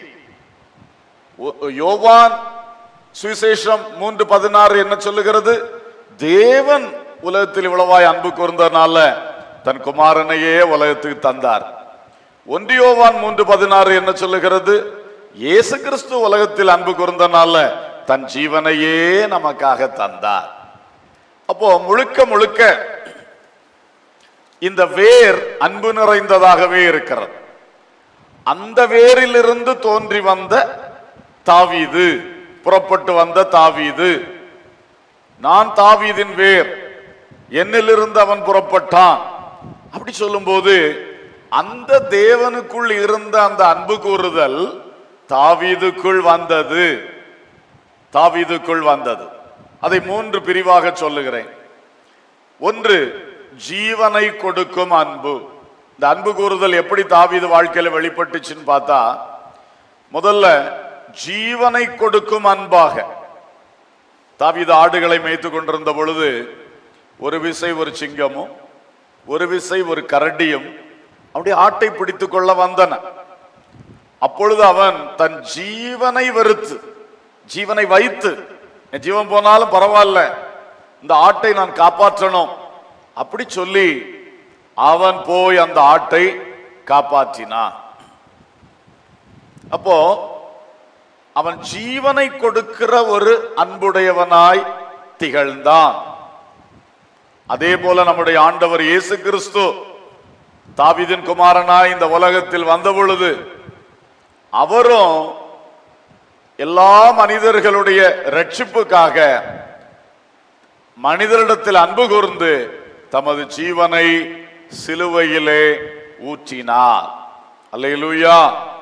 யோவான் சுவிசேஷம் மூன்று பதினாறு என்ன சொல்லுகிறது தேவன் உலகத்தில் இவ்வளவாய் அன்பு கூர்ந்தனால தன் குமாரனையே உலகத்துக்கு தந்தார் ஒன்றியோவான் மூன்று பதினாறு என்ன சொல்லுகிறது இயேசு கிறிஸ்து உலகத்தில் அன்பு கூர்ந்தனால தன் ஜீவனையே நமக்காக தந்தார் அப்போ முழுக்க முழுக்க இந்த வேர் அன்பு நிறைந்ததாகவே இருக்கிறது அந்த வேரிலிருந்து தோன்றி வந்த தாவீது புறப்பட்டு வந்த தாவீது நான் தாவீதின் வேர் என்னிலிருந்து அவன் புறப்பட்டான் அப்படி சொல்லும்போது அந்த தேவனுக்குள் இருந்த அந்த அன்பு கூறுதல் தாவீதுக்குள் வந்தது தாவீதுக்குள் வந்தது அதை மூன்று பிரிவாக சொல்லுகிறேன் ஒன்று ஜீவனை கொடுக்கும் அன்பு இந்த அன்பு கூறுதல் எப்படி தாவீது வாழ்க்கையில வெளிப்பட்டுச்சுன்னு பார்த்தா முதல்ல ஜீவனை கொடுக்கும் அன்பாக தாவீது ஆடுகளை மேய்த்து கொண்டிருந்த பொழுது ஒரு விசை ஒரு சிங்கமும் ஒரு விசை ஒரு கரடியும் அப்படியே ஆட்டை பிடித்துக் கொள்ள வந்தன அப்பொழுது அவன் தன் ஜீவனை வெறுத்து ஜீவனை வைத்து என் ஜீவன் போனாலும் பரவாயில்ல இந்த ஆட்டை நான் காப்பாற்றணும் அப்படி சொல்லி அவன் போய் அந்த ஆட்டை காப்பாற்றினான் அப்போ அவன் ஜீவனை கொடுக்கிற ஒரு அன்புடையவனாய் திகழ்ந்தான் அதே போல நம்முடைய ஆண்டவர் இயேசு கிறிஸ்து தாவீதின் குமாரனாய் இந்த உலகத்தில் வந்த பொழுது அவரும் எல்லா மனிதர்களுடைய ரட்சிப்புக்காக மனிதரிடத்தில் அன்பு கூர்ந்து தமது ஜீவனை சிலுவையிலே ஊற்றினார் அல்லேலூயா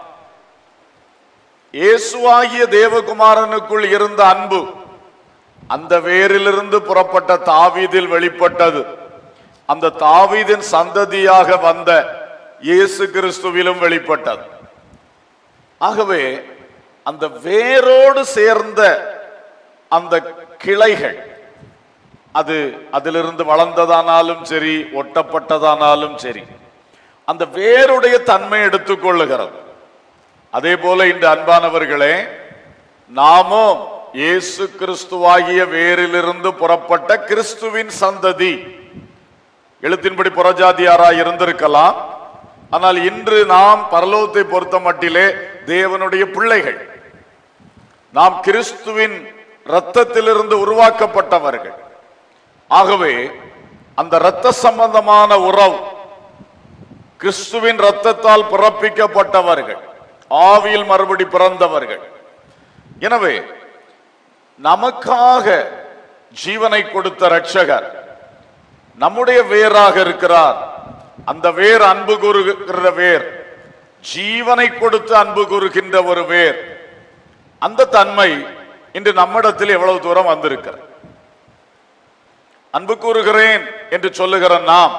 இயேசுவாகிய தேவகுமாரனுக்குள் இருந்த அன்பு அந்த வேரிலிருந்து புறப்பட்ட தாவீதில் வெளிப்பட்டது அந்த தாவீதின் சந்ததியாக வந்த இயேசு கிறிஸ்துவிலும் வெளிப்பட்டது ஆகவே அந்த வேரோடு சேர்ந்த அந்த கிளைகள் அது அதிலிருந்து வளர்ந்ததானாலும் சரி ஒட்டப்பட்டதானாலும் சரி அந்த வேருடைய தன்மை எடுத்துக்கொள்ளுகிறது அதே போல இந்த அன்பானவர்களே நாமும் இயேசு கிறிஸ்துவாகிய வேரிலிருந்து புறப்பட்ட கிறிஸ்துவின் சந்ததி எழுத்தின்படி புறஜாதியாராய் இருந்திருக்கலாம் ஆனால் இன்று நாம் பரலோகத்தை பொறுத்த மட்டிலே தேவனுடைய பிள்ளைகள் நாம் கிறிஸ்துவின் இரத்தத்திலிருந்து உருவாக்கப்பட்டவர்கள் ஆகவே அந்த இரத்த சம்பந்தமான உறவு கிறிஸ்துவின் இரத்தத்தால் பிறப்பிக்கப்பட்டவர்கள் ஆவியில் மறுபடி பிறந்தவர்கள் எனவே நமக்காக ஜீவனை கொடுத்த இரட்சகர் நம்முடைய வேராக இருக்கிறார் அந்த வேர் அன்பு கூறுகிற வேர் ஜீவனை கொடுத்து அன்பு கூறுகின்ற ஒரு வேர் அந்த தன்மை இன்று நம்மிடத்தில் எவ்வளவு தூரம் வந்திருக்கிறது அன்பு கூறுகிறேன் என்று சொல்லுகிற நாம்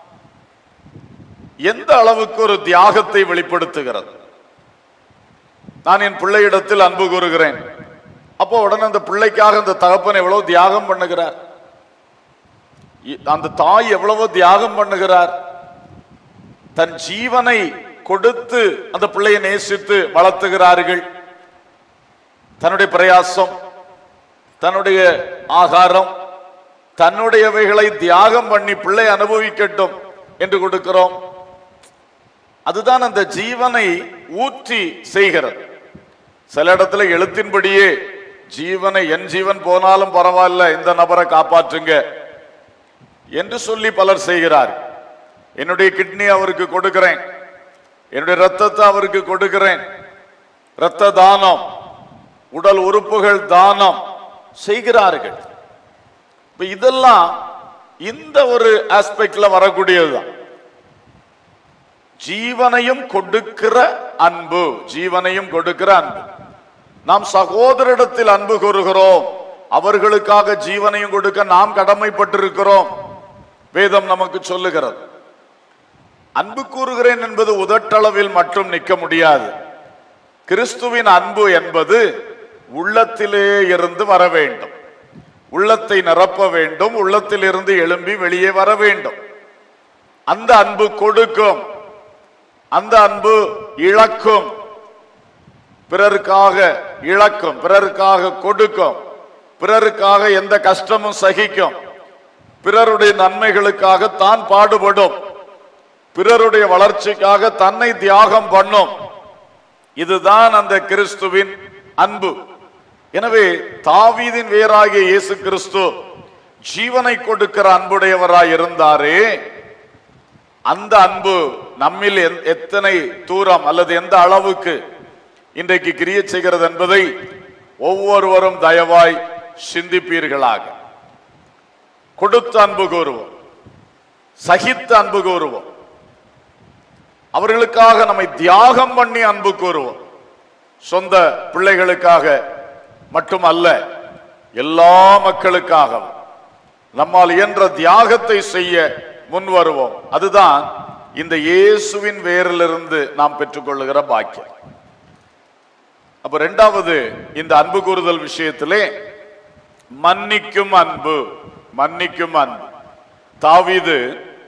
எந்த அளவுக்கு ஒரு தியாகத்தை வெளிப்படுத்துகிறது நான் என் பிள்ளையிடத்தில் அன்பு கூறுகிறேன் அப்போ உடனே அந்த பிள்ளைக்காக அந்த தகப்பன் எவ்வளவு தியாகம் பண்ணுகிறார் இ- அந்த தாய் எவ்வளவு தியாகம் பண்ணுகிறார் தன் ஜீவனை கொடுத்து அந்த பிள்ளையை நேசித்து வளர்த்துகிறார்கள் தன்னுடைய பிரயாசம் தன்னுடைய ஆகாரம் தன்னுடையவைகளை தியாகம் பண்ணி பிள்ளை அனுபவிக்கட்டும் என்று கொடுக்கிறோம் அதுதான் அந்த ஜீவனை ஊற்றி செய்கிறது சில இடத்துல எழுத்தின்படியே ஜீவனை என் ஜீவன் போனாலும் பரவாயில்ல இந்த நபரை காப்பாற்றுங்க என்று சொல்லி பலர் செய்கிறார் என்னுடைய கிட்னி அவருக்கு கொடுக்கிறேன் என்னுடைய ரத்தத்தை அவருக்கு கொடுக்கிறேன் இரத்த தானம் உடல் உறுப்புகள் தானம் செய்கிறார்கள் இப்ப இதெல்லாம் இந்த ஒரு ஆஸ்பெக்ட்ல வரக்கூடியதுதான் ஜீவனையும் கொடுக்கிற அன்பு ஜீவனையும் கொடுக்கிற அன்பு நாம் சகோதரிடத்தில் அன்பு கூறுகிறோம் அவர்களுக்காக ஜீவனையும் கொடுக்க நாம் கடமைப்பட்டிருக்கிறோம் வேதம் நமக்கு சொல்லுகிறது அன்பு கூறுகிறேன் என்பது உதட்டளவில் மட்டும் நிற்க முடியாது கிறிஸ்துவின் அன்பு என்பது உள்ளத்திலே இருந்து வர வேண்டும் உள்ளத்தை நிரப்ப வேண்டும் உள்ளத்தில் இருந்து எழும்பி வெளியே வர வேண்டும் அந்த அன்பு கொடுக்கும் அந்த அன்பு இழக்கும் பிறருக்காக இழக்கும் பிறருக்காக கொடுக்கும் பிறருக்காக எந்த கஷ்டமும் சகிக்கும் பிறருடைய நன்மைகளுக்காக தான் பாடுபடும் பிறருடைய வளர்ச்சிக்காக தன்னை தியாகம் பண்ணும் இதுதான் அந்த கிறிஸ்துவின் அன்பு எனவே தாவீதின் வேராகிய இயேசு கிறிஸ்து ஜீவனை கொடுக்கிற அன்புடையவராய் இருந்தாரே அந்த அன்பு நம்மில் எத்- எத்தனை தூரம் அல்லது எந்த அளவுக்கு இன்றைக்கு கிரிய செய்கிறது என்பதை ஒவ்வொருவரும் தயவாய் சிந்திப்பீர்களாக கொடுத்த அன்பு கூறுவோம் சகித்த அன்பு கூறுவோம் அவர்களுக்காக நம்மை தியாகம் பண்ணி அன்பு கூறுவோம் சொந்த பிள்ளைகளுக்காக மட்டுமல்ல எல்லா மக்களுக்காகவும் நம்மால் இயன்ற தியாகத்தை செய்ய முன் வருவோம் அதுதான் இந்த இயேசுவின் வேரிலிருந்து நாம் பெற்றுக்கொள்ளுகிற பாக்கியம் அப்ப இரண்டாவது இந்த அன்பு கூறுதல் விஷயத்திலே மன்னிக்கும் அன்பு மன்னிக்கும் அன்பு தாவீது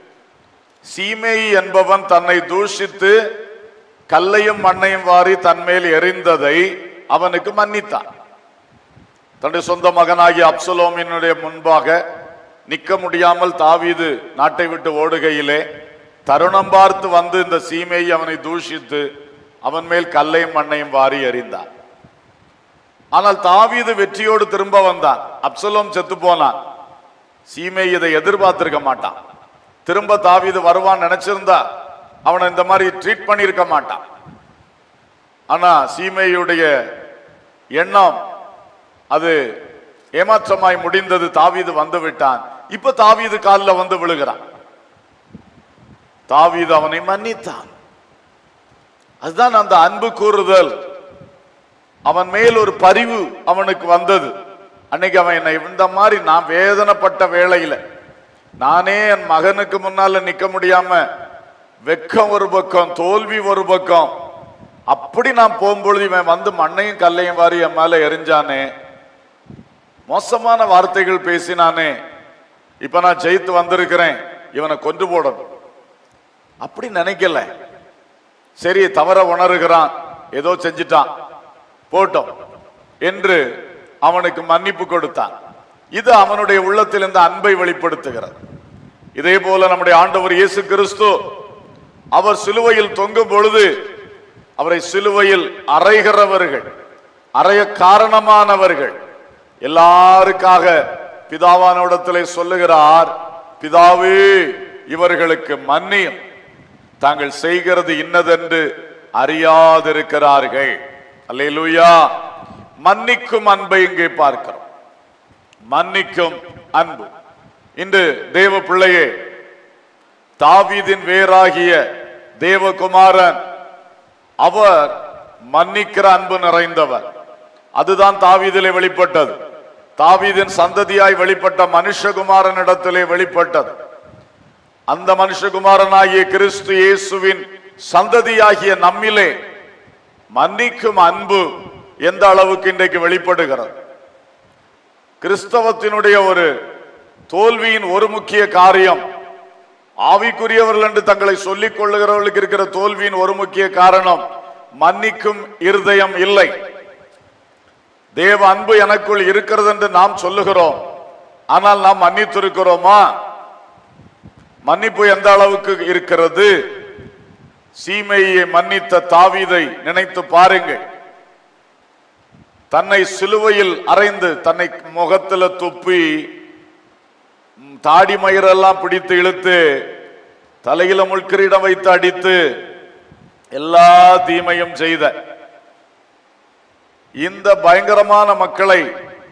சீமேயி என்பவன் தன்னை தூஷித்து கல்லையும் மண்ணையும் வாரி தன்மேல் எறிந்ததை அவனுக்கு மன்னித்தான் தன்னுடைய சொந்த மகனாகிய அப்சலோமினுடைய முன்பாக நிற்க முடியாமல் தாவீது நாட்டை விட்டு ஓடுகையிலே தருணம் பார்த்து வந்து இந்த சீமையை அவனை தூஷித்து அவன் மேல் கல்லையும் மண்ணையும் வாரி எறிந்தான் ஆனால் தாவீது வெற்றியோடு திரும்ப வந்தான் அப்சலோம் செத்து போனான் சீமை இதை எதிர்பார்த்திருக்க மாட்டான் திரும்ப தாவீது வருவான் நினைச்சிருந்தா அவனை இந்த மாதிரி ட்ரீட் பண்ணியிருக்க மாட்டான் ஆனா சீமையுடைய எண்ணம் அது ஏமாற்றமாய் முடிந்தது தாவீது வந்து விட்டான் இப்ப தாவீது காலில் வந்து விழுகிறான் தாவீது அவனை மன்னித்தான் அதுதான் அந்த அன்பு கூறுதல் அவன் மேல் ஒரு பரிவு அவனுக்கு வந்தது அன்னைக்கு அவன் என்னை இந்த மாதிரி நான் வேதனைப்பட்ட வேளையில நானே என் மகனுக்கு முன்னால நிக்க முடியாம வெக்கம் ஒரு பக்கம் தோல்வி ஒரு பக்கம் அப்படி நான் போகும்பொழுது இவன் வந்து மண்ணையும் கல்லையும் வாரி என் மேல எரிஞ்சானே மோசமான வார்த்தைகள் பேசினானே இப்ப நான் ஜெயித்து வந்திருக்கிறேன் இவனை கொண்டு போடணும் அப்படி நினைக்கல சரி தவற உணர்கிறான் ஏதோ செஞ்சிட்டான் போட்டோம் என்று அவனுக்கு மன்னிப்பு கொடுத்தான் இது அவனுடைய உள்ளத்தில் இந்த அன்பை வெளிப்படுத்துகிறது இதே போல நம்முடைய ஆண்டவர் இயேசு கிறிஸ்து அவர் சிலுவையில் தொங்கும் பொழுது அவரை சிலுவையில் அறைகிறவர்கள் அறைய காரணமானவர்கள் எல்லாருக்காக பிதாவானோடத்திலே சொல்லுகிறார் பிதாவே இவர்களுக்கு மன்னியும் தாங்கள் செய்கிறது இன்னதென்று அறியாதிருக்கிறார்கள் அல்லேலூயா மன்னிக்கும் அன்பை இங்கே பார்க்கிறோம் மன்னிக்கும் அன்பு இன்று தேவ பிள்ளையே தாவீதின் வேராகிய தேவகுமாரன் அவர் மன்னிக்கிற அன்பு நிறைந்தவர் அதுதான் தாவீதிலே வெளிப்பட்டது தாவீதின் சந்ததியாய் வெளிப்பட்ட மனுஷகுமாரனிடத்திலே வெளிப்பட்டது அந்த மனுஷகுமாரனாகிய கிறிஸ்து இயேசுவின் சந்ததியாகிய நம்மிலே மன்னிக்கும் அன்பு எந்த அளவுக்கு இன்றைக்கு வெளிப்படுகிறது கிறிஸ்தவத்தினுடைய ஒரு தோல்வியின் ஒரு முக்கிய காரியம் ஆவிக்குரியவர்கள் என்று தங்களை சொல்லிக் கொள்ளுகிறவர்களுக்கு இருக்கிற தோல்வியின் ஒரு முக்கிய காரணம் மன்னிக்கும் இருதயம் இல்லை தேவ அன்பு எனக்குள் இருக்கிறது என்று நாம் சொல்லுகிறோம் ஆனால் நாம் மன்னித்திருக்கிறோமா மன்னிப்பு எந்த அளவுக்கு இருக்கிறது சீமையை மன்னித்த தாவீதை நினைத்து பாருங்கள் தன்னை சிலுவையில் அறைந்து தன்னை முகத்துல துப்பி ம், தாடி மயிரெல்லாம் பிடித்து இழுத்து தலையில முள்கிரீடம் வைத்து அடித்து எல்லா தீமையும் செய்த இந்த பயங்கரமான மக்களை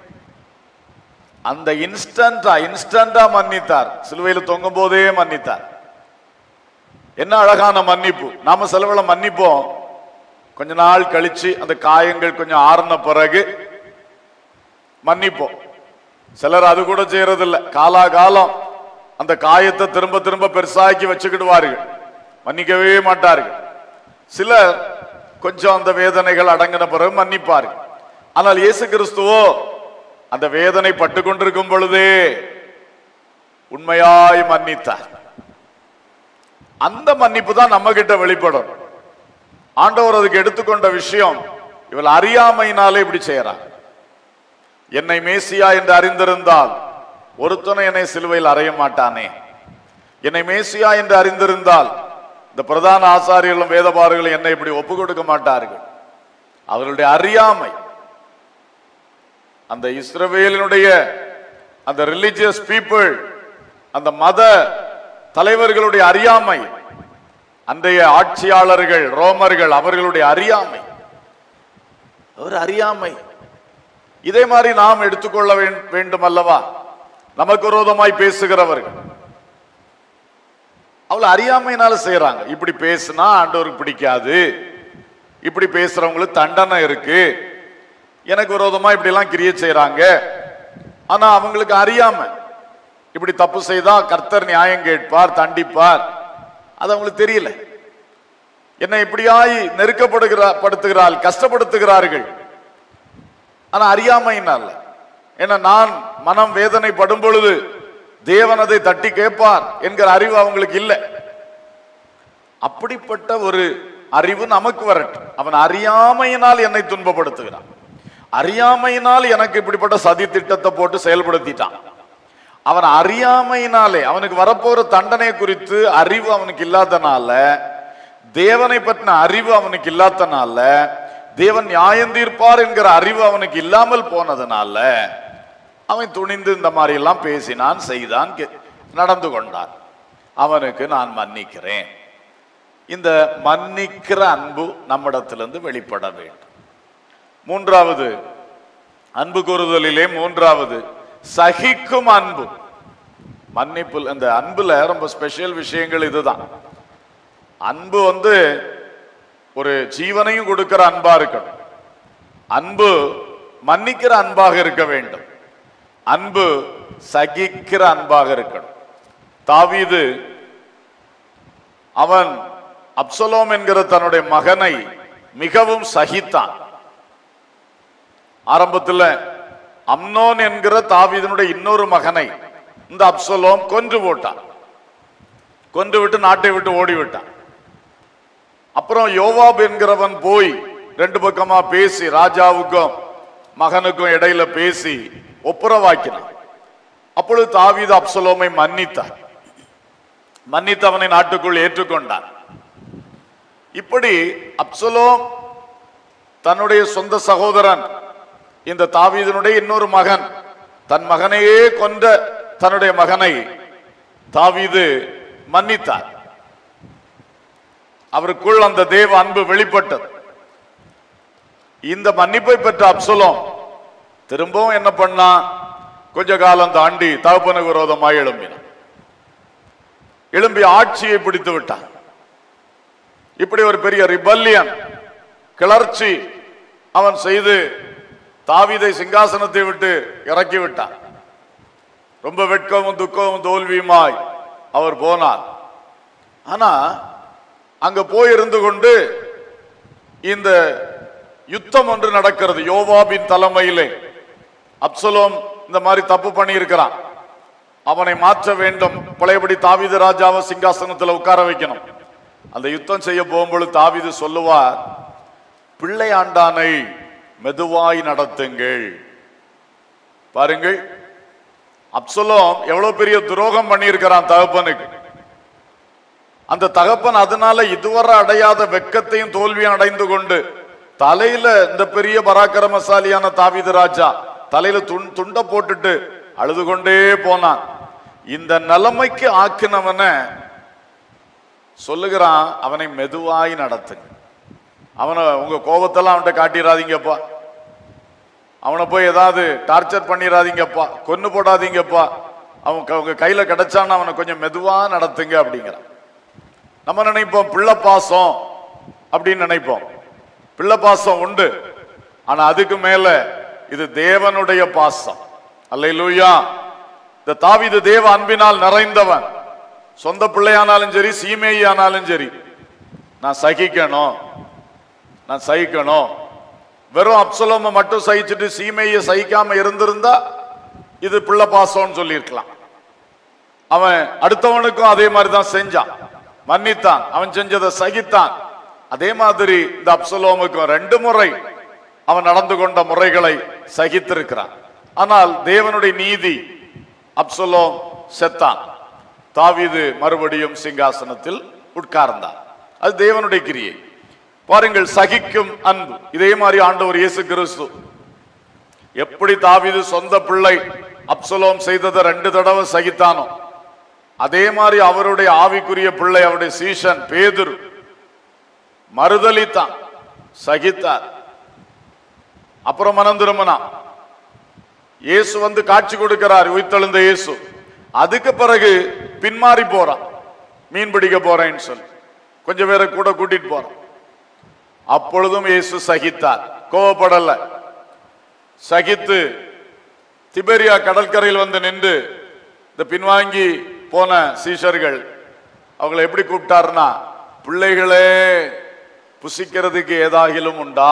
அந்த இன்ஸ்டன்டா இன்ஸ்டன்டா மன்னித்தார் சிலுவையில் தொங்கும் போதே மன்னித்தார் என்ன அழகான மன்னிப்பு நாம செலவுல மன்னிப்போம் கொஞ்ச நாள் கழிச்சு அந்த காயங்கள் கொஞ்சம் ஆறுன பிறகு மன்னிப்போம் சிலர் அது கூட செய்யறதில்ல காலாகாலம் அந்த காயத்தை திரும்ப திரும்ப பெருசாக்கி வச்சுக்கிடுவார்கள் மன்னிக்கவே மாட்டார்கள் சிலர் கொஞ்சம் அந்த வேதனைகள் அடங்கின பிறகு மன்னிப்பார்கள் ஆனால் இயேசு கிறிஸ்துவோ அந்த வேதனை பட்டு கொண்டிருக்கும் பொழுதே உண்மையாய் மன்னித்தார் அந்த மன்னிப்பு தான் நம்ம கிட்ட வெளிப்படும் ஆண்டவர் அதுக்கு எடுத்துக்கொண்ட விஷயம் இவள் அறியாமையினாலே இப்படி செய்யறான் என்னை மேசியா என்று அறிந்திருந்தால் ஒருத்தனை என்னை சிலுவையில் அறைய மாட்டானே என்னை மேசியா என்று அறிந்திருந்தால் இந்த பிரதான ஆசாரியர்களும் வேதபாரர்களும் என்னை இப்படி ஒப்பு கொடுக்க மாட்டார்கள் அவர்களுடைய அறியாமை அந்த இஸ்ரவேலினுடைய அந்த ரிலிஜியஸ் பீப்புள் அந்த மத தலைவர்களுடைய அறியாமை அன்றைய ஆட்சியாளர்கள் ரோமர்கள் அவர்களுடைய அறியாமை ஒரு அறியாமை இதே மாதிரி நாம் எடுத்துக்கொள்ள வேண்- வேண்டும் அல்லவா நமக்கு விரோதமாய் பேசுகிறவர்கள் அவள அறியாமையினால செய்யறாங்க இப்படி பேசுனா ஆண்டவருக்கு பிடிக்காது இப்படி பேசுறவங்களுக்கு தண்டனை இருக்கு எனக்கு விரோதமா இப்படி எல்லாம் கிரியேட் செய்யறாங்க ஆனா அவங்களுக்கு அறியாம இப்படி தப்பு செய்தா கர்த்தர் நியாயம் கேட்பார் தண்டிப்பார் அது அவங்களுக்கு தெரியல என்னை இப்படியாய் நெருக்கப்படுகிறார் படுத்துகிறாள் கஷ்டப்படுத்துகிறார்கள் ஆனா அறியாமையினால ஏன்னா நான் மனம் வேதனை படும் பொழுது தேவன் அதை தட்டி கேட்பார் என்கிற அறிவு அவங்களுக்கு இல்லை அப்படிப்பட்ட ஒரு அறிவு நமக்கு வரட்டும் அவன் அறியாமையினால் என்னை துன்பப்படுத்துகிறான் அறியாமையினால் எனக்கு இப்படிப்பட்ட சதி திட்டத்தை போட்டு செயல்படுத்திட்டான் அவன் அறியாமையினாலே அவனுக்கு வரப்போற தண்டனை குறித்து அறிவு அவனுக்கு இல்லாதனால தேவனை பற்றின அறிவு அவனுக்கு இல்லாதனால தேவன் நியாயம் தீர்ப்பார் என்கிற அறிவு அவனுக்கு இல்லாமல் போனதுனால அவன் துணிந்து இந்த மாதிரி எல்லாம் பேசினான் செய்தான் கே- நடந்து கொண்டான் அவனுக்கு நான் மன்னிக்கிறேன் இந்த மன்னிக்கிற அன்பு நம்மிடத்திலிருந்து வெளிப்பட வேண்டும் மூன்றாவது அன்பு கூறுதலிலே மூன்றாவது சகிக்கும் அன்பு மன்னிப்பு இந்த அன்புல ரொம்ப ஸ்பெஷல் விஷயங்கள் இதுதான் அன்பு வந்து ஒரு ஜீவனையும் கொடுக்கிற அன்பா இருக்கணும் அன்பு மன்னிக்கிற அன்பாக இருக்க வேண்டும் அன்பு சகிக்கிற அன்பாக இருக்கணும் தாவீது அவன் அப்சலோம் என்கிற தன்னுடைய மகனை மிகவும் சகித்தான் ஆரம்பத்துல அம்னோன் என்கிற தாவீதனுடைய இன்னொரு மகனை இந்த அப்சலோம் கொன்று போட்டான் கொன்று விட்டு நாட்டை விட்டு ஓடி விட்டான் அப்புறம் யோவாப் என்கிறவன் போய் ரெண்டு பக்கமா பேசி ராஜாவுக்கும் மகனுக்கும் இடையில பேசி ஒப்புரவாக்கினான் அப்பொழுது தாவீது அப்சலோமை மன்னித்தார் மன்னித்து அவனை நாட்டுக்குள் ஏற்றுக்கொண்டான் இப்படி அப்சலோம் தன்னுடைய சொந்த சகோதரன் இந்த தாவீதனுடைய இன்னொரு மகன் தன் மகனையே கொன்ற தன்னுடைய மகனை தாவீது மன்னித்தார் அவருக்குள் அந்த தேவ அன்பு வெளிப்பட்டது இந்த மன்னிப்பை பெற்ற அப்சலோம் திரும்பவும் என்ன பண்ணா கொஞ்ச காலம் தாண்டி தகப்பனுக்கு விரோதமாய் எழும்பினான் எழும்பி ஆட்சியை பிடித்து விட்டான் இப்படி ஒரு பெரிய ரிபல்லியன் கிளர்ச்சி அவன் செய்து தாவீதை சிங்காசனத்தை விட்டு இறக்கி விட்டான் ரொம்ப வெட்கமும் துக்கமும் தோல்வியுமாய் அவர் போனார் ஆனா அங்க போயிருந்து கொண்டு இந்த யுத்தம் ஒன்று நடக்கிறது யோவாபின் தலைமையிலே அப்சலோம் இந்த மாதிரி தப்பு பண்ணி இருக்கிறான் அவனை மாற்ற வேண்டும் பழையபடி தாவீது ராஜாவை சிங்காசனத்தில் உட்கார வைக்கணும் அந்த யுத்தம் செய்ய போகும்பொழுது தாவீது சொல்லுவார் பிள்ளையாண்டானை மெதுவாய் நடத்துங்கள் பாருங்கள் அப்சலோம் எவ்வளவு பெரிய துரோகம் பண்ணியிருக்கிறான் தகப்பனுக்கு அந்த தகப்பன் அதனால இதுவரை அடையாத வெக்கத்தையும் தோல்வியும் அடைந்து கொண்டு தலையில இந்த பெரிய பராக்கிரமசாலியான தாவீது ராஜா தலையில துண் துண்ட போட்டுட்டு அழுது கொண்டே போனான் இந்த நிலைமைக்கு ஆக்கினவனை சொல்லுகிறான் அவனை மெதுவாய் நடத்துங்க அவனை உங்க கோபத்தெல்லாம் அவன்கிட்ட காட்டிடாதீங்கப்பா அவனை போய் ஏதாவது டார்ச்சர் பண்ணிடாதீங்கப்பா கொன்னு போடாதீங்கப்பா அவன் க- உங்க கையில கிடைச்சான்னு அவனை கொஞ்சம் மெதுவா நடத்துங்க அப்படிங்கிறான் நம்ம நினைப்போம் பிள்ளை பாசம் அப்படின்னு நினைப்போம் பிள்ளை பாசம் உண்டு ஆனா அதுக்கு மேல இது தேவனுடைய பாசம் அல்லேலூயா இந்த தாவீது தேவ அன்பினால் நிறைந்தவன் சொந்த பிள்ளையானாலும் சரி சீமேயி ஆனாலும் சரி நான் சகிக்கணும் நான் சகிக்கணும் வெறும் அப்சலோம மட்டும் சகிச்சுட்டு சீமையை சகிக்காம இருந்திருந்தா இது பிள்ளை பாசம்னு சொல்லியிருக்கலாம் அவன் அடுத்தவனுக்கும் அதே மாதிரி தான் செஞ்சான் மன்னித்தான் அவன் செஞ்சதை சகித்தான் அதே மாதிரி இந்த அப்சலோமுக்கும் ரெண்டு முறை அவன் நடந்து கொண்ட முறைகளை சகித்திருக்கிறான் ஆனால் தேவனுடைய நீதி அப்சலோம் செத்தான் தாவீது மறுபடியும் சிங்காசனத்தில் உட்கார்ந்தான் அது தேவனுடைய கிரியை பாருங்கள் சகிக்கும் அன்பு இதே மாதிரி ஆண்டவர் இயேசு கிறிஸ்து எப்படி தாவீது சொந்த பிள்ளை அப்சலோம் செய்ததை ரெண்டு தடவை சகித்தானோ அதே மாதிரி அவருடைய ஆவிக்குரிய பிள்ளை அவருடைய சீஷன் பேதுரு மறுதலித்தான் சகித்தார் அப்புறம் மனம் திரும்பினான் இயேசு வந்து காட்சி கொடுக்கிறார் உயிர்த்தெழுந்த இயேசு அதுக்கு பிறகு பின்மாறி போறான் மீன் பிடிக்க போறேன்னு சொல்லி கொஞ்சம் பேரை கூட கூட்டிட்டு போறான் அப்பொழுதும் இயேசு சகித்தார் கோவப்படல சகித்து திபெரியா கடற்கரையில் வந்து நின்று இந்த பின்வாங்கி போன சீஷர்கள் அவங்களை எப்படி கூப்பிட்டாருன்னா பிள்ளைகளே புசிக்கிறதுக்கு ஏதாகிலும் உண்டா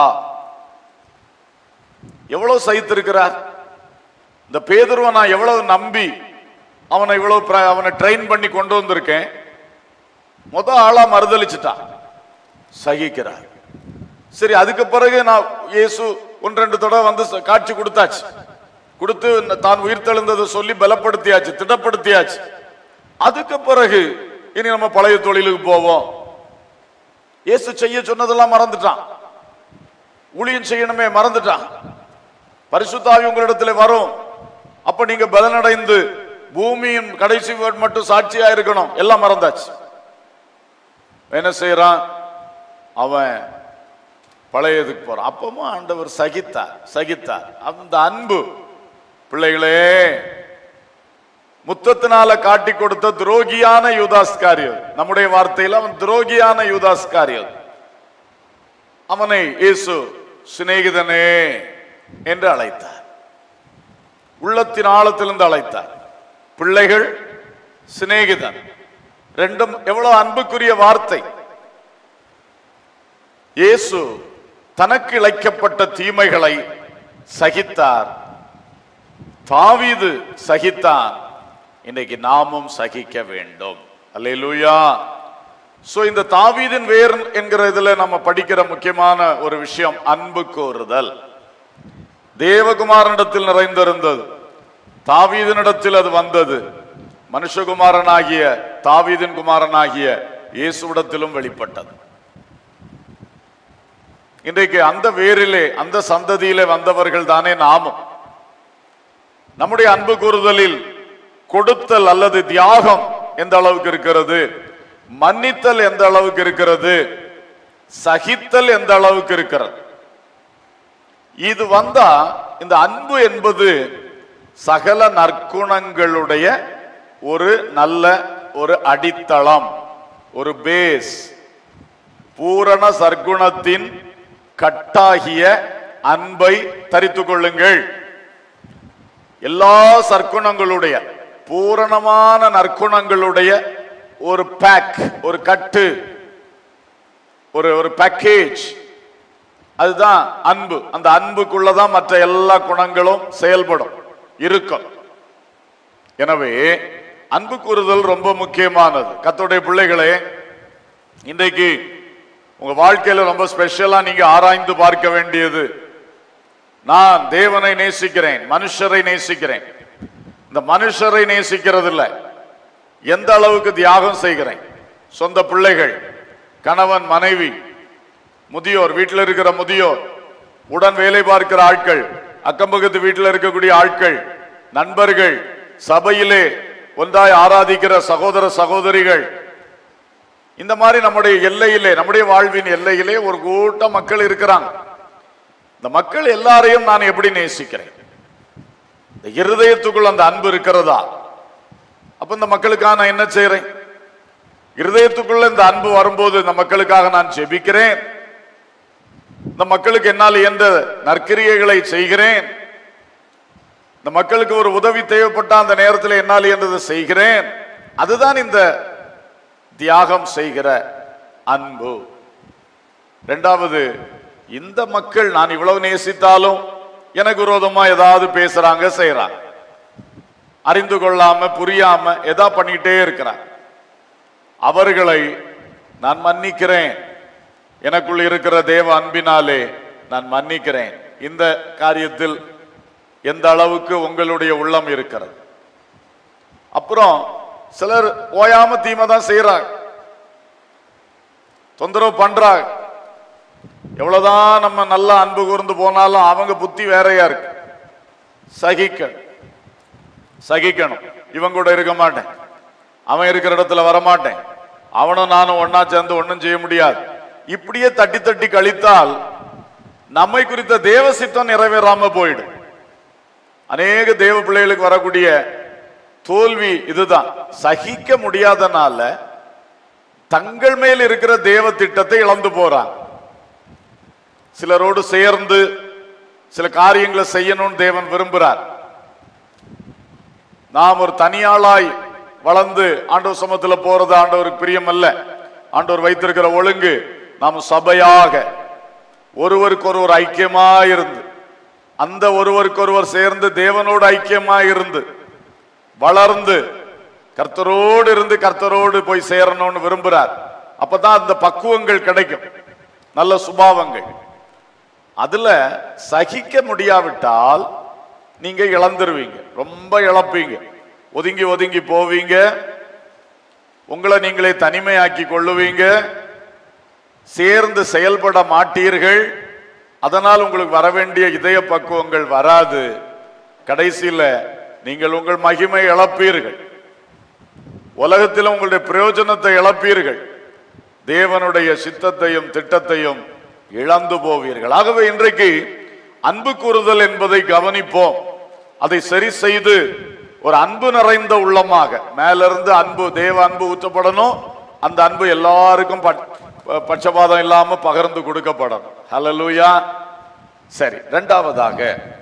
எவ்வளவு சகித்திருக்கிறார் இந்த பேதுருவை நான் எவ்வளவு நம்பி அவனை இவ்வளவு பிர- அவனை ட்ரெயின் பண்ணி கொண்டு வந்திருக்கேன் முத ஆளா மறுதலிச்சுட்டான் சகிக்கிறார் சரி அதுக்கு பிறகு நான் இயேசு ஒன்று ரெண்டு தடவை வந்து ச- காட்சி கொடுத்தாச்சு கொடுத்து ந- தான் உயிர்த்தெழுந்ததை சொல்லி பலப்படுத்தியாச்சு திடப்படுத்தியாச்சு அதுக்கு பிறகு இனி நம்ம பழைய தொழிலுக்கு போவோம் இயேசு செய்ய சொன்னதெல்லாம் மறந்துட்டான் ஊழியம் செய்யணுமே மறந்துட்டான் பரிசுத்தாவி உங்களிடத்துல வரும் அப்ப நீங்க பலனடைந்து பூமியின் கடைசி word மட்டும் சாட்சியா இருக்கணும் எல்லாம் மறந்தாச்சு என்ன செய்யறான் அவன் பழையதுக்கு போறான் அப்பவும் ஆண்டவர் சகித்தார் சகித்தார் அந்த அன்பு பிள்ளைகளே முத்தத்தினால காட்டி கொடுத்த துரோகியான யூதாஸ்காரியர் நம்முடைய வார்த்தையில் அவன் துரோகியான யூதாஸ்காரியர் அவனை இயேசு சிநேகிதனே என்று அழைத்தார் உள்ளத்தின் ஆழத்திலிருந்து அழைத்தார் பிள்ளைகள் சிநேகிதன் ரெண்டும் எவ்வளவு அன்புக்குரிய வார்த்தை இயேசு தனக்கு இழைக்கப்பட்ட தீமைகளை சகித்தார் தாவீது சகித்தான் இன்னைக்கு நாமும் சகிக்க வேண்டும் அல்லேலூயா சோ இந்த தாவீதின் வேர் என்கிற இதுல நம்ம படிக்கிற முக்கியமான ஒரு விஷயம் அன்பு கோருதல் தேவகுமாரனிடத்தில் நிறைந்திருந்தது தாவீதினிடத்தில் அது வந்தது மனுஷகுமாரனாகிய தாவீதின் குமாரனாகிய இயேசுவிடத்திலும் வெளிப்பட்டது இன்றைக்கு அந்த வேரிலே அந்த சந்ததியிலே வந்தவர்கள் தானே நாமும் நம்முடைய அன்பு கூறுதலில் கொடுத்தல் அல்லது தியாகம் எந்த அளவுக்கு இருக்கிறது மன்னித்தல் எந்த அளவுக்கு இருக்கிறது சகித்தல் எந்த அளவுக்கு இருக்கிறது இது வந்தா இந்த அன்பு என்பது சகல நற்குணங்களுடைய ஒரு நல்ல ஒரு அடித்தளம் ஒரு பேஸ் பூரண சர்க்குணத்தின் கட்டாகிய அன்பை தரித்துக் கொள்ளுங்கள் எல்லா சற்குணங்களுடைய பூரணமான நற்குணங்களுடைய ஒரு பேக் ஒரு கட்டு ஒரு ஒரு பேக்கேஜ் அதுதான் அன்பு அந்த அன்புக்குள்ளதான் மற்ற எல்லா குணங்களும் செயல்படும் இருக்கும் எனவே அன்பு கூறுதல் ரொம்ப முக்கியமானது கத்தோடைய பிள்ளைகளே இன்றைக்கு உங்க வாழ்க்கையில ரொம்ப ஸ்பெஷலா நீங்க ஆராய்ந்து பார்க்க வேண்டியது நான் தேவனை நேசிக்கிறேன் மனுஷரை நேசிக்கிறேன் இந்த மனுஷரை நேசிக்கிறது இல்ல எந்த அளவுக்கு தியாகம் செய்கிறேன் சொந்த பிள்ளைகள் கணவன் மனைவி முதியோர் வீட்டில் இருக்கிற முதியோர் உடன் வேலை பார்க்கிற ஆட்கள் அக்கம் பக்கத்து வீட்டில் இருக்கக்கூடிய ஆட்கள் நண்பர்கள் சபையிலே ஒன்றாய் ஆராதிக்கிற சகோதர சகோதரிகள் இந்த மாதிரி நம்முடைய எல்லையிலே நம்முடைய வாழ்வின் எல்லையிலே ஒரு கூட்டம் மக்கள் இருக்கிறாங்க இந்த மக்கள் எல்லாரையும் நான் எப்படி நேசிக்கிறேன் இந்த இருதயத்துக்குள் அந்த அன்பு இருக்கிறதா அப்ப இந்த மக்களுக்காக நான் என்ன செய்யறேன் இருதயத்துக்குள்ள இந்த அன்பு வரும்போது இந்த மக்களுக்காக நான் ஜெபிக்கிறேன் இந்த மக்களுக்கு என்னால் எந்த நற்கிரியைகளை செய்கிறேன் இந்த மக்களுக்கு ஒரு உதவி தேவைப்பட்ட அந்த நேரத்தில் என்னால் என்றதை செய்கிறேன் அதுதான் இந்த தியாகம் செய்கிற அன்பு இரண்டாவது இந்த மக்கள் நான் இவ்வளவு நேசித்தாலும் எனக்கு விரோதமா ஏதாவது பேசுறாங்க செய்யறாங்க அறிந்து கொள்ளாம புரியாம எதா பண்ணிட்டே இருக்கிறாங்க அவர்களை நான் மன்னிக்கிறேன் எனக்குள் இருக்கிற தேவ அன்பினாலே நான் மன்னிக்கிறேன் இந்த காரியத்தில் எந்த அளவுக்கு உங்களுடைய உள்ளம் இருக்கிறது அப்புறம் சிலர் ஓயாம தீமை தான் செய்யறாங்க தொந்தரவு பண்றாங்க எவ்வளவுதான் நம்ம நல்ல அன்பு கூர்ந்து போனாலும் அவங்க புத்தி வேறையா இருக்கு சகிக்கணும் சகிக்கணும் இவன் கூட இருக்க மாட்டேன் அவன் இருக்கிற இடத்துல வரமாட்டேன் அவனும் நானும் ஒன்னா சேர்ந்து ஒண்ணும் செய்ய முடியாது இப்படியே தட்டி தட்டி கழித்தால் நம்மை குறித்த தேவ சித்தம் நிறைவேறாம போயிடும் அநேக தேவ பிள்ளைகளுக்கு வரக்கூடிய தோல்வி இதுதான் சகிக்க முடியாதனால தங்கள் மேல் இருக்கிற தேவ திட்டத்தை இழந்து போறாங்க சிலரோடு சேர்ந்து சில காரியங்களை செய்யணும்னு தேவன் விரும்புகிறார் நாம் ஒரு தனியாளாய் வளர்ந்து ஆண்டவர் சமத்துல போறது ஆண்டவருக்கு பிரியம் அல்ல ஆண்டவர் வைத்திருக்கிற ஒழுங்கு நாம் சபையாக ஒருவருக்கொருவர் ஐக்கியமா இருந்து அந்த ஒருவருக்கொருவர் சேர்ந்து தேவனோடு ஐக்கியமா இருந்து வளர்ந்து கர்த்தரோடு இருந்து கர்த்தரோடு போய் சேரணும்னு விரும்புறார் அப்பதான் அந்த பக்குவங்கள் கிடைக்கும் நல்ல சுபாவங்கள் அதுல சகிக்க முடியாவிட்டால் நீங்க இழந்துருவீங்க ரொம்ப இழப்பீங்க ஒதுங்கி ஒதுங்கி போவீங்க உங்களை நீங்களே தனிமையாக்கி கொள்ளுவீங்க சேர்ந்து செயல்பட மாட்டீர்கள் அதனால் உங்களுக்கு வர வேண்டிய இதய பக்குவங்கள் வராது கடைசியில நீங்கள் உங்கள் மகிமை இழப்பீர்கள் உலகத்தில் உங்களுடைய பிரயோஜனத்தை இழப்பீர்கள் தேவனுடைய சித்தத்தையும் திட்டத்தையும் இழந்து போவீர்கள் ஆகவே இன்றைக்கு அன்பு கூறுதல் என்பதை கவனிப்போம் அதை சரி செய்து ஒரு அன்பு நிறைந்த உள்ளமாக மேலிருந்து அன்பு தேவ அன்பு ஊற்றப்படணும் அந்த அன்பு எல்லாருக்கும் பட்- ப- பட்சபாதம் இல்லாம பகிர்ந்து கொடுக்கப்படணும் ஹalleluya சரி இரண்டாவதாக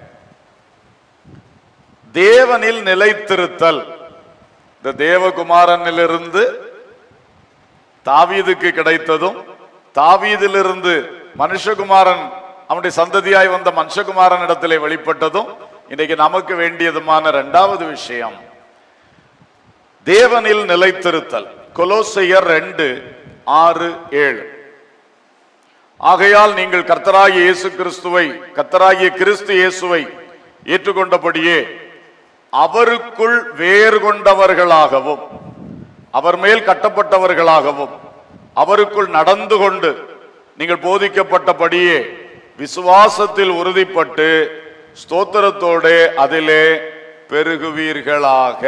தேவனில் நிலைத்திருத்தல் இந்த தேவகுமாரனிலிருந்து தாவீதுக்கு கிடைத்ததும் தாவீதிலிருந்து மனுஷகுமாரன் அவனுடைய சந்ததியாய் வந்த மனுஷகுமாரன் இடத்திலே வெளிப்பட்டதும் இன்னைக்கு நமக்கு வேண்டியதுமான இரண்டாவது விஷயம் தேவனில் நிலைத்திருத்தல் கொலோசையர் ரெண்டு ஆறு ஏழு ஆகையால் நீங்கள் கர்த்தராகிய இயேசு கிறிஸ்துவை கர்த்தராகிய கிறிஸ்து இயேசுவை ஏற்றுக்கொண்டபடியே அவருக்குள் வேறு கொண்டவர்களாகவும் அவர் மேல் கட்டப்பட்டவர்களாகவும் அவருக்குள் நடந்து கொண்டு நீங்கள் போதிக்கப்பட்டபடியே விசுவாசத்தில் உறுதிப்பட்டு ஸ்தோத்திரத்தோடு அதிலே பெருகுவீர்களாக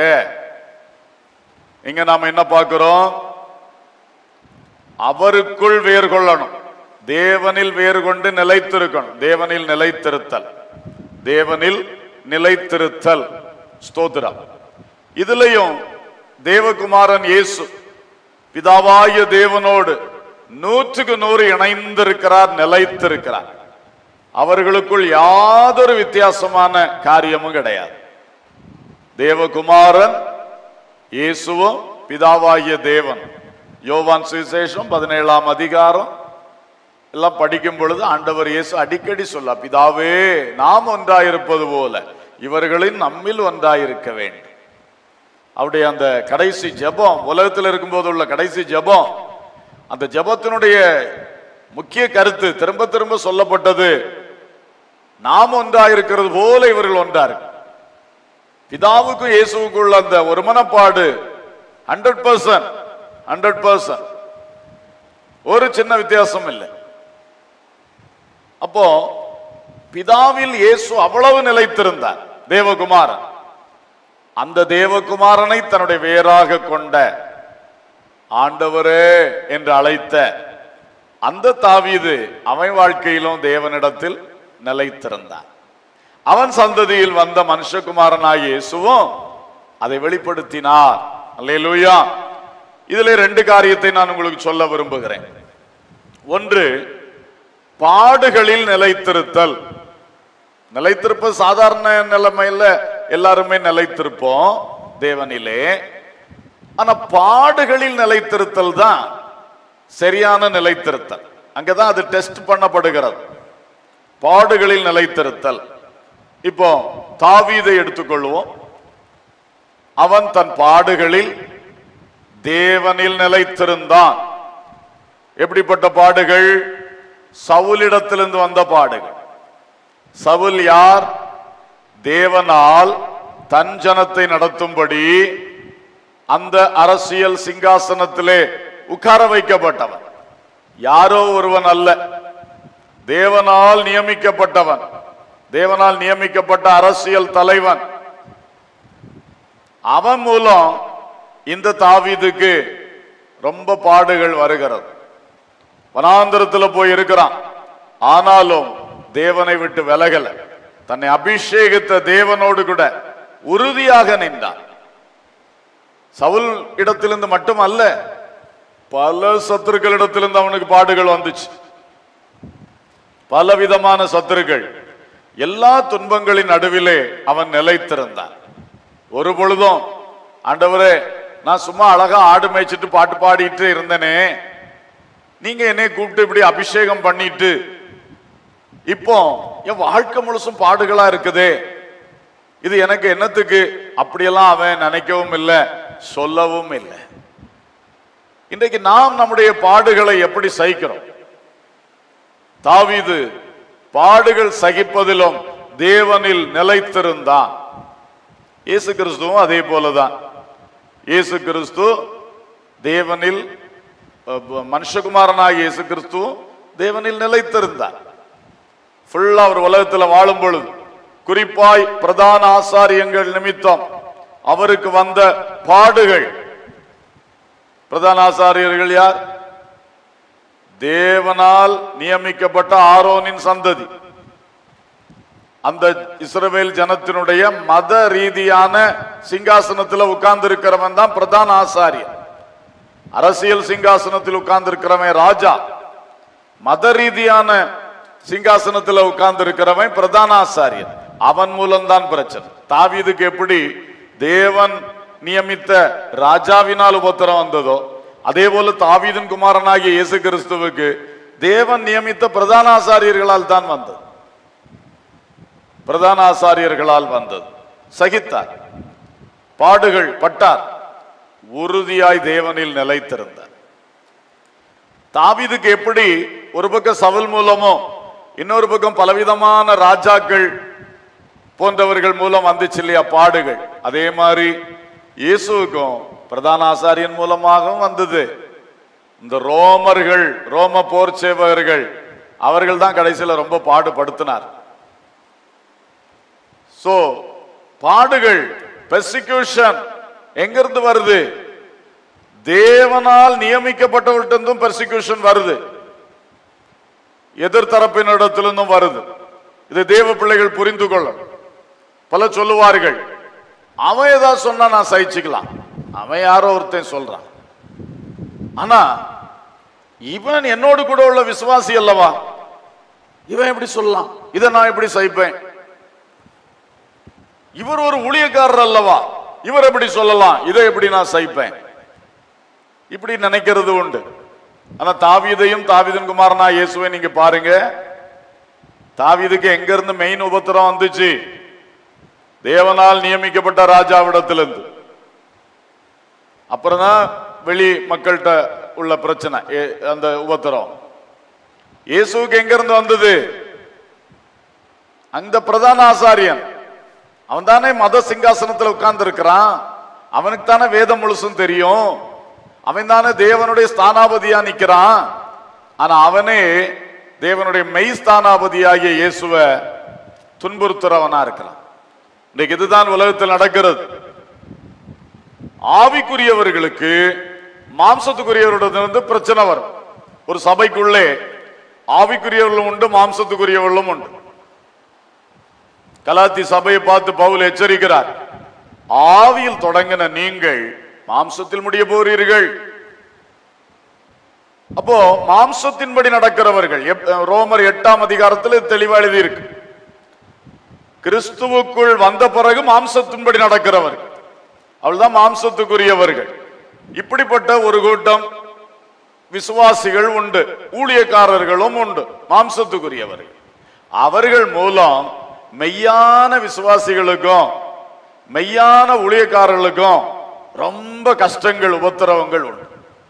இங்க நாம என்ன பார்க்கிறோம் அவருக்குள் வேர் கொள்ளணும் தேவனில் வேறு கொண்டு நிலைத்திருக்கணும் தேவனில் நிலைத்திருத்தல் தேவனில் நிலைத்திருத்தல் ஸ்தோத்திரம் இதுலயும் தேவகுமாரன் இயேசு பிதாவாய தேவனோடு நூற்றுக்கு நூறு இணைந்திருக்கிறார் நிலைத்திருக்கிறார் அவர்களுக்குள் யாதொரு வித்தியாசமான காரியமும் கிடையாது தேவகுமாரன் இயேசுவும் பிதாவாகிய தேவன் யோவான் சுவிசேஷம் பதினேழாம் அதிகாரம் எல்லாம் படிக்கும் பொழுது ஆண்டவர் இயேசு அடிக்கடி சொல்ல பிதாவே நாம் ஒன்றாயிருப்பது போல இவர்களின் நம்மில் ஒன்றாயிருக்க வேண்டும் அவருடைய அந்த கடைசி ஜெபம் உலகத்தில் இருக்கும்போது உள்ள கடைசி ஜெபம் அந்த ஜெபத்தினுடைய முக்கிய கருத்து திரும்ப திரும்ப சொல்லப்பட்டது நாம் ஒன்றாயிருக்கிறது போல இவர்கள் ஒன்றாரு பிதாவுக்கும் இயேசுவுக்குள்ள அந்த ஒருமனப்பாடு ஹண்ட்ரட் பர்சன்ட் ஹண்ட்ரட் பர்சன்ட் ஒரு சின்ன வித்தியாசம் இல்லை அப்போ பிதாவில் இயேசு அவ்வளவு நிலைத்திருந்தார் தேவகுமாரன் அந்த தேவகுமாரனை தன்னுடைய வேறாக கொண்ட ஆண்டவரே என்று அழைத்த அந்த தாவீது அவன் வாழ்க்கையிலும் தேவனிடத்தில் நிலைத்திருந்தான் அவன் சந்ததியில் வந்த மனுஷகுமாரனாகிய இயேசுவும் அதை வெளிப்படுத்தினார் அல்லேலூயா இதுல ரெண்டு காரியத்தை நான் உங்களுக்கு சொல்ல விரும்புகிறேன் ஒன்று பாடுகளில் நிலைத்திருத்தல் நிலைத்திருப்ப சாதாரண நிலைமையில எல்லாருமே நிலைத்திருப்போம் தேவனிலே ஆனா பாடுகளில் நிலைத்திருத்தல் தான் சரியான நிலைத்திருத்தல் அங்கதான் அது டெஸ்ட் பண்ணப்படுகிறது பாடுகளில் நிலைத்திருத்தல் இப்போ தாவீதை எடுத்துக்கொள்வோம் அவன் தன் பாடுகளில் தேவனில் நிலைத்திருந்தான் எப்படிப்பட்ட பாடுகள் சவுலிடத்திலிருந்து வந்த பாடுகள் சவுல் யார் தேவனால் தன் ஜனத்தை நடத்தும்படி அந்த அரசியல் சிங்காசனத்திலே உட்கார வைக்கப்பட்டவன் யாரோ ஒருவன் அல்ல தேவனால் நியமிக்கப்பட்டவன் தேவனால் நியமிக்கப்பட்ட அரசியல் தலைவன் அவன் மூலம் இந்த தாவீதுக்கு ரொம்ப பாடுகள் வருகிறது வனாந்திரத்துல போய் இருக்கிறான் ஆனாலும் தேவனை விட்டு விலகல தன்னை அபிஷேகித்த தேவனோடு கூட உறுதியாக நின்றான் சவுல் இடத்திலிருந்து மட்டும் அல்ல பல சத்துருக்களிடத்திலிருந்து அவனுக்கு பாடுகள் வந்துச்சு பல விதமான சத்துருக்கள் எல்லா துன்பங்களின் நடுவிலே அவன் நிலைத்திருந்தான் ஒரு பொழுதும் ஆண்டவரே நான் சும்மா அழகா ஆடு மேய்ச்சிட்டு பாட்டு பாடிட்டு இருந்தேனே நீங்க என்னை கூப்பிட்டு இப்படி அபிஷேகம் பண்ணிட்டு இப்போ என் வாழ்க்கை முழுசும் பாடுகளா இருக்குதே இது எனக்கு என்னத்துக்கு அப்படியெல்லாம் அவன் நினைக்கவும் இல்லை சொல்லவும் இல்லை இன்றைக்கு நாம் நம்முடைய பாடுகளை எப்படி சகிக்கிறோம் தாவீது பாடுகள் சகிப்பதிலும் தேவனில் நிலைத்திருந்தான் இயேசு கிறிஸ்துவும் அதே போலதான் இயேசு கிறிஸ்து தேவனில் அஹ், மனுஷகுமாரனாகிய இயேசு கிறிஸ்துவும் தேவனில் நிலைத்திருந்தார் ஃபுல்லா அவர் உலகத்துல வாழும் பொழுது குறிப்பாய் பிரதான ஆசாரியங்கள் நிமித்தம் அவருக்கு வந்த பாடுகள் பிரதான ஆசாரியர்கள் யார் தேவனால் நியமிக்கப்பட்ட ஆரோனின் சந்ததி அந்த இஸ்ரவேல் ஜனத்தினுடைய மத ரீதியான சிங்காசனத்துல உட்கார்ந்து இருக்கிறவன் தான் பிரதான ஆசாரியர் அரசியல் சிங்காசனத்தில் உட்கார்ந்து இருக்கிறவன் ராஜா மத ரீதியான சிங்காசனத்துல உட்கார்ந்து இருக்கிறவன் பிரதான ஆசாரியர் அவன் மூலம்தான் பிரச்சனை தாவீதுக்கு எப்படி தேவன் நியமித்த ராஜாவினால் உபத்திரம் வந்ததோ அதே போல தாவீதின் குமாரனாகிய இயேசு கிறிஸ்துவுக்கு தேவன் நியமித்த பிரதான ஆசாரியர்களால் தான் வந்தது பிரதான ஆசாரியர்களால் வந்தது சகித்தார் பாடுகள் பட்டார் உறுதியாய் தேவனில் நிலைத்திருந்தார் தாவீதுக்கு எப்படி ஒரு பக்கம் சவுல் மூலமோ இன்னொரு பக்கம் பலவிதமான ராஜாக்கள் போன்றவர்கள் மூலம் வந்துச்சு இல்லையா பாடுகள் அதே மாதிரி இயேசுவுக்கும் பிரதான ஆசாரியன் மூலமாகவும் வந்தது இந்த ரோமர்கள் ரோம போர் சேவகர்கள் அவர்கள் தான் கடைசியில் ரொம்ப பாடுபடுத்தினார் சோ பாடுகள் பெர்சிக்யூஷன் எங்கிருந்து வருது தேவனால் நியமிக்கப்பட்டவர்கிட்டிருந்தும் பெர்சிக்யூஷன் வருது எதிர்த்தரப்பினிடத்திலிருந்தும் வருது இது தேவ பிள்ளைகள் புரிந்து கொள்ளும் பல சொல்லுவார்கள் அவன் ஏதாவது சொன்னா நான் சகிச்சுக்கலாம் அவன் யாரோ ஒருத்தன் சொல்றான் ஆனா இவன் என்னோடு கூட உள்ள விசுவாசி அல்லவா இவன் எப்படி சொல்லலாம் இதை நான் எப்படி சகிப்பேன் இவர் ஒரு ஊழியக்காரர் அல்லவா இவர் எப்படி சொல்லலாம் இதை எப்படி நான் சகிப்பேன் இப்படி நினைக்கிறது உண்டு ஆனா தாவீதையும் தாவீதின் குமாரனா இயேசுவை நீங்க பாருங்க தாவீதுக்கு எங்க இருந்து மெயின் உபத்திரம் வந்துச்சு தேவனால் நியமிக்கப்பட்ட ராஜாவிடத்திலிருந்து அப்புறம் தான் வெளி மக்கள்கிட்ட உள்ள பிரச்சனை ஏ- அந்த உபத்திரம் இயேசுவுக்கு எங்க இருந்து வந்தது அந்த பிரதான ஆசாரியன் அவன் தானே மத சிங்காசனத்துல உட்கார்ந்து இருக்கிறான் அவனுக்கு தானே வேதம் முழுசும் தெரியும் அவன் தானே தேவனுடைய ஸ்தானாபதியா நிக்கிறான் ஆனா அவனே தேவனுடைய மெய்ஸ்தானாபதியாகிய இயேசுவை துன்புறுத்துறவனா இருக்கலாம் இன்னைக்கு இதுதான் உலகத்தில் நடக்கிறது ஆவிக்குரியவர்களுக்கு மாம்சத்துக்குரியவரிடத்திலிருந்து பிரச்சனை வரும் ஒரு சபைக்குள்ளே ஆவிக்குரியவர்களும் உண்டு மாம்சத்துக்குரியவர்களும் உண்டு கலாத்தி சபையை பார்த்து பவுல் எச்சரிக்கிறார் ஆவியில் தொடங்கின நீங்கள் மாம்சத்தில் முடிய போறீர்கள் அப்போ மாம்சத்தின்படி நடக்கிறவர்கள் எப்- ரோமர் எட்டாம் அதிகாரத்தில் தெளிவா எழுதி இருக்கு கிறிஸ்துவுக்குள் வந்த பிறகு மாம்சத்தின்படி நடக்கிறவர்கள் அவள்தான் மாம்சத்துக்குரியவர்கள் இப்படிப்பட்ட ஒரு கூட்டம் விசுவாசிகள் உண்டு ஊழியக்காரர்களும் உண்டு மாம்சத்துக்குரியவர்கள் அவர்கள் மூலம் மெய்யான விசுவாசிகளுக்கும் மெய்யான ஊழியக்காரர்களுக்கும் ரொம்ப கஷ்டங்கள் உபத்திரவங்கள் உண்டு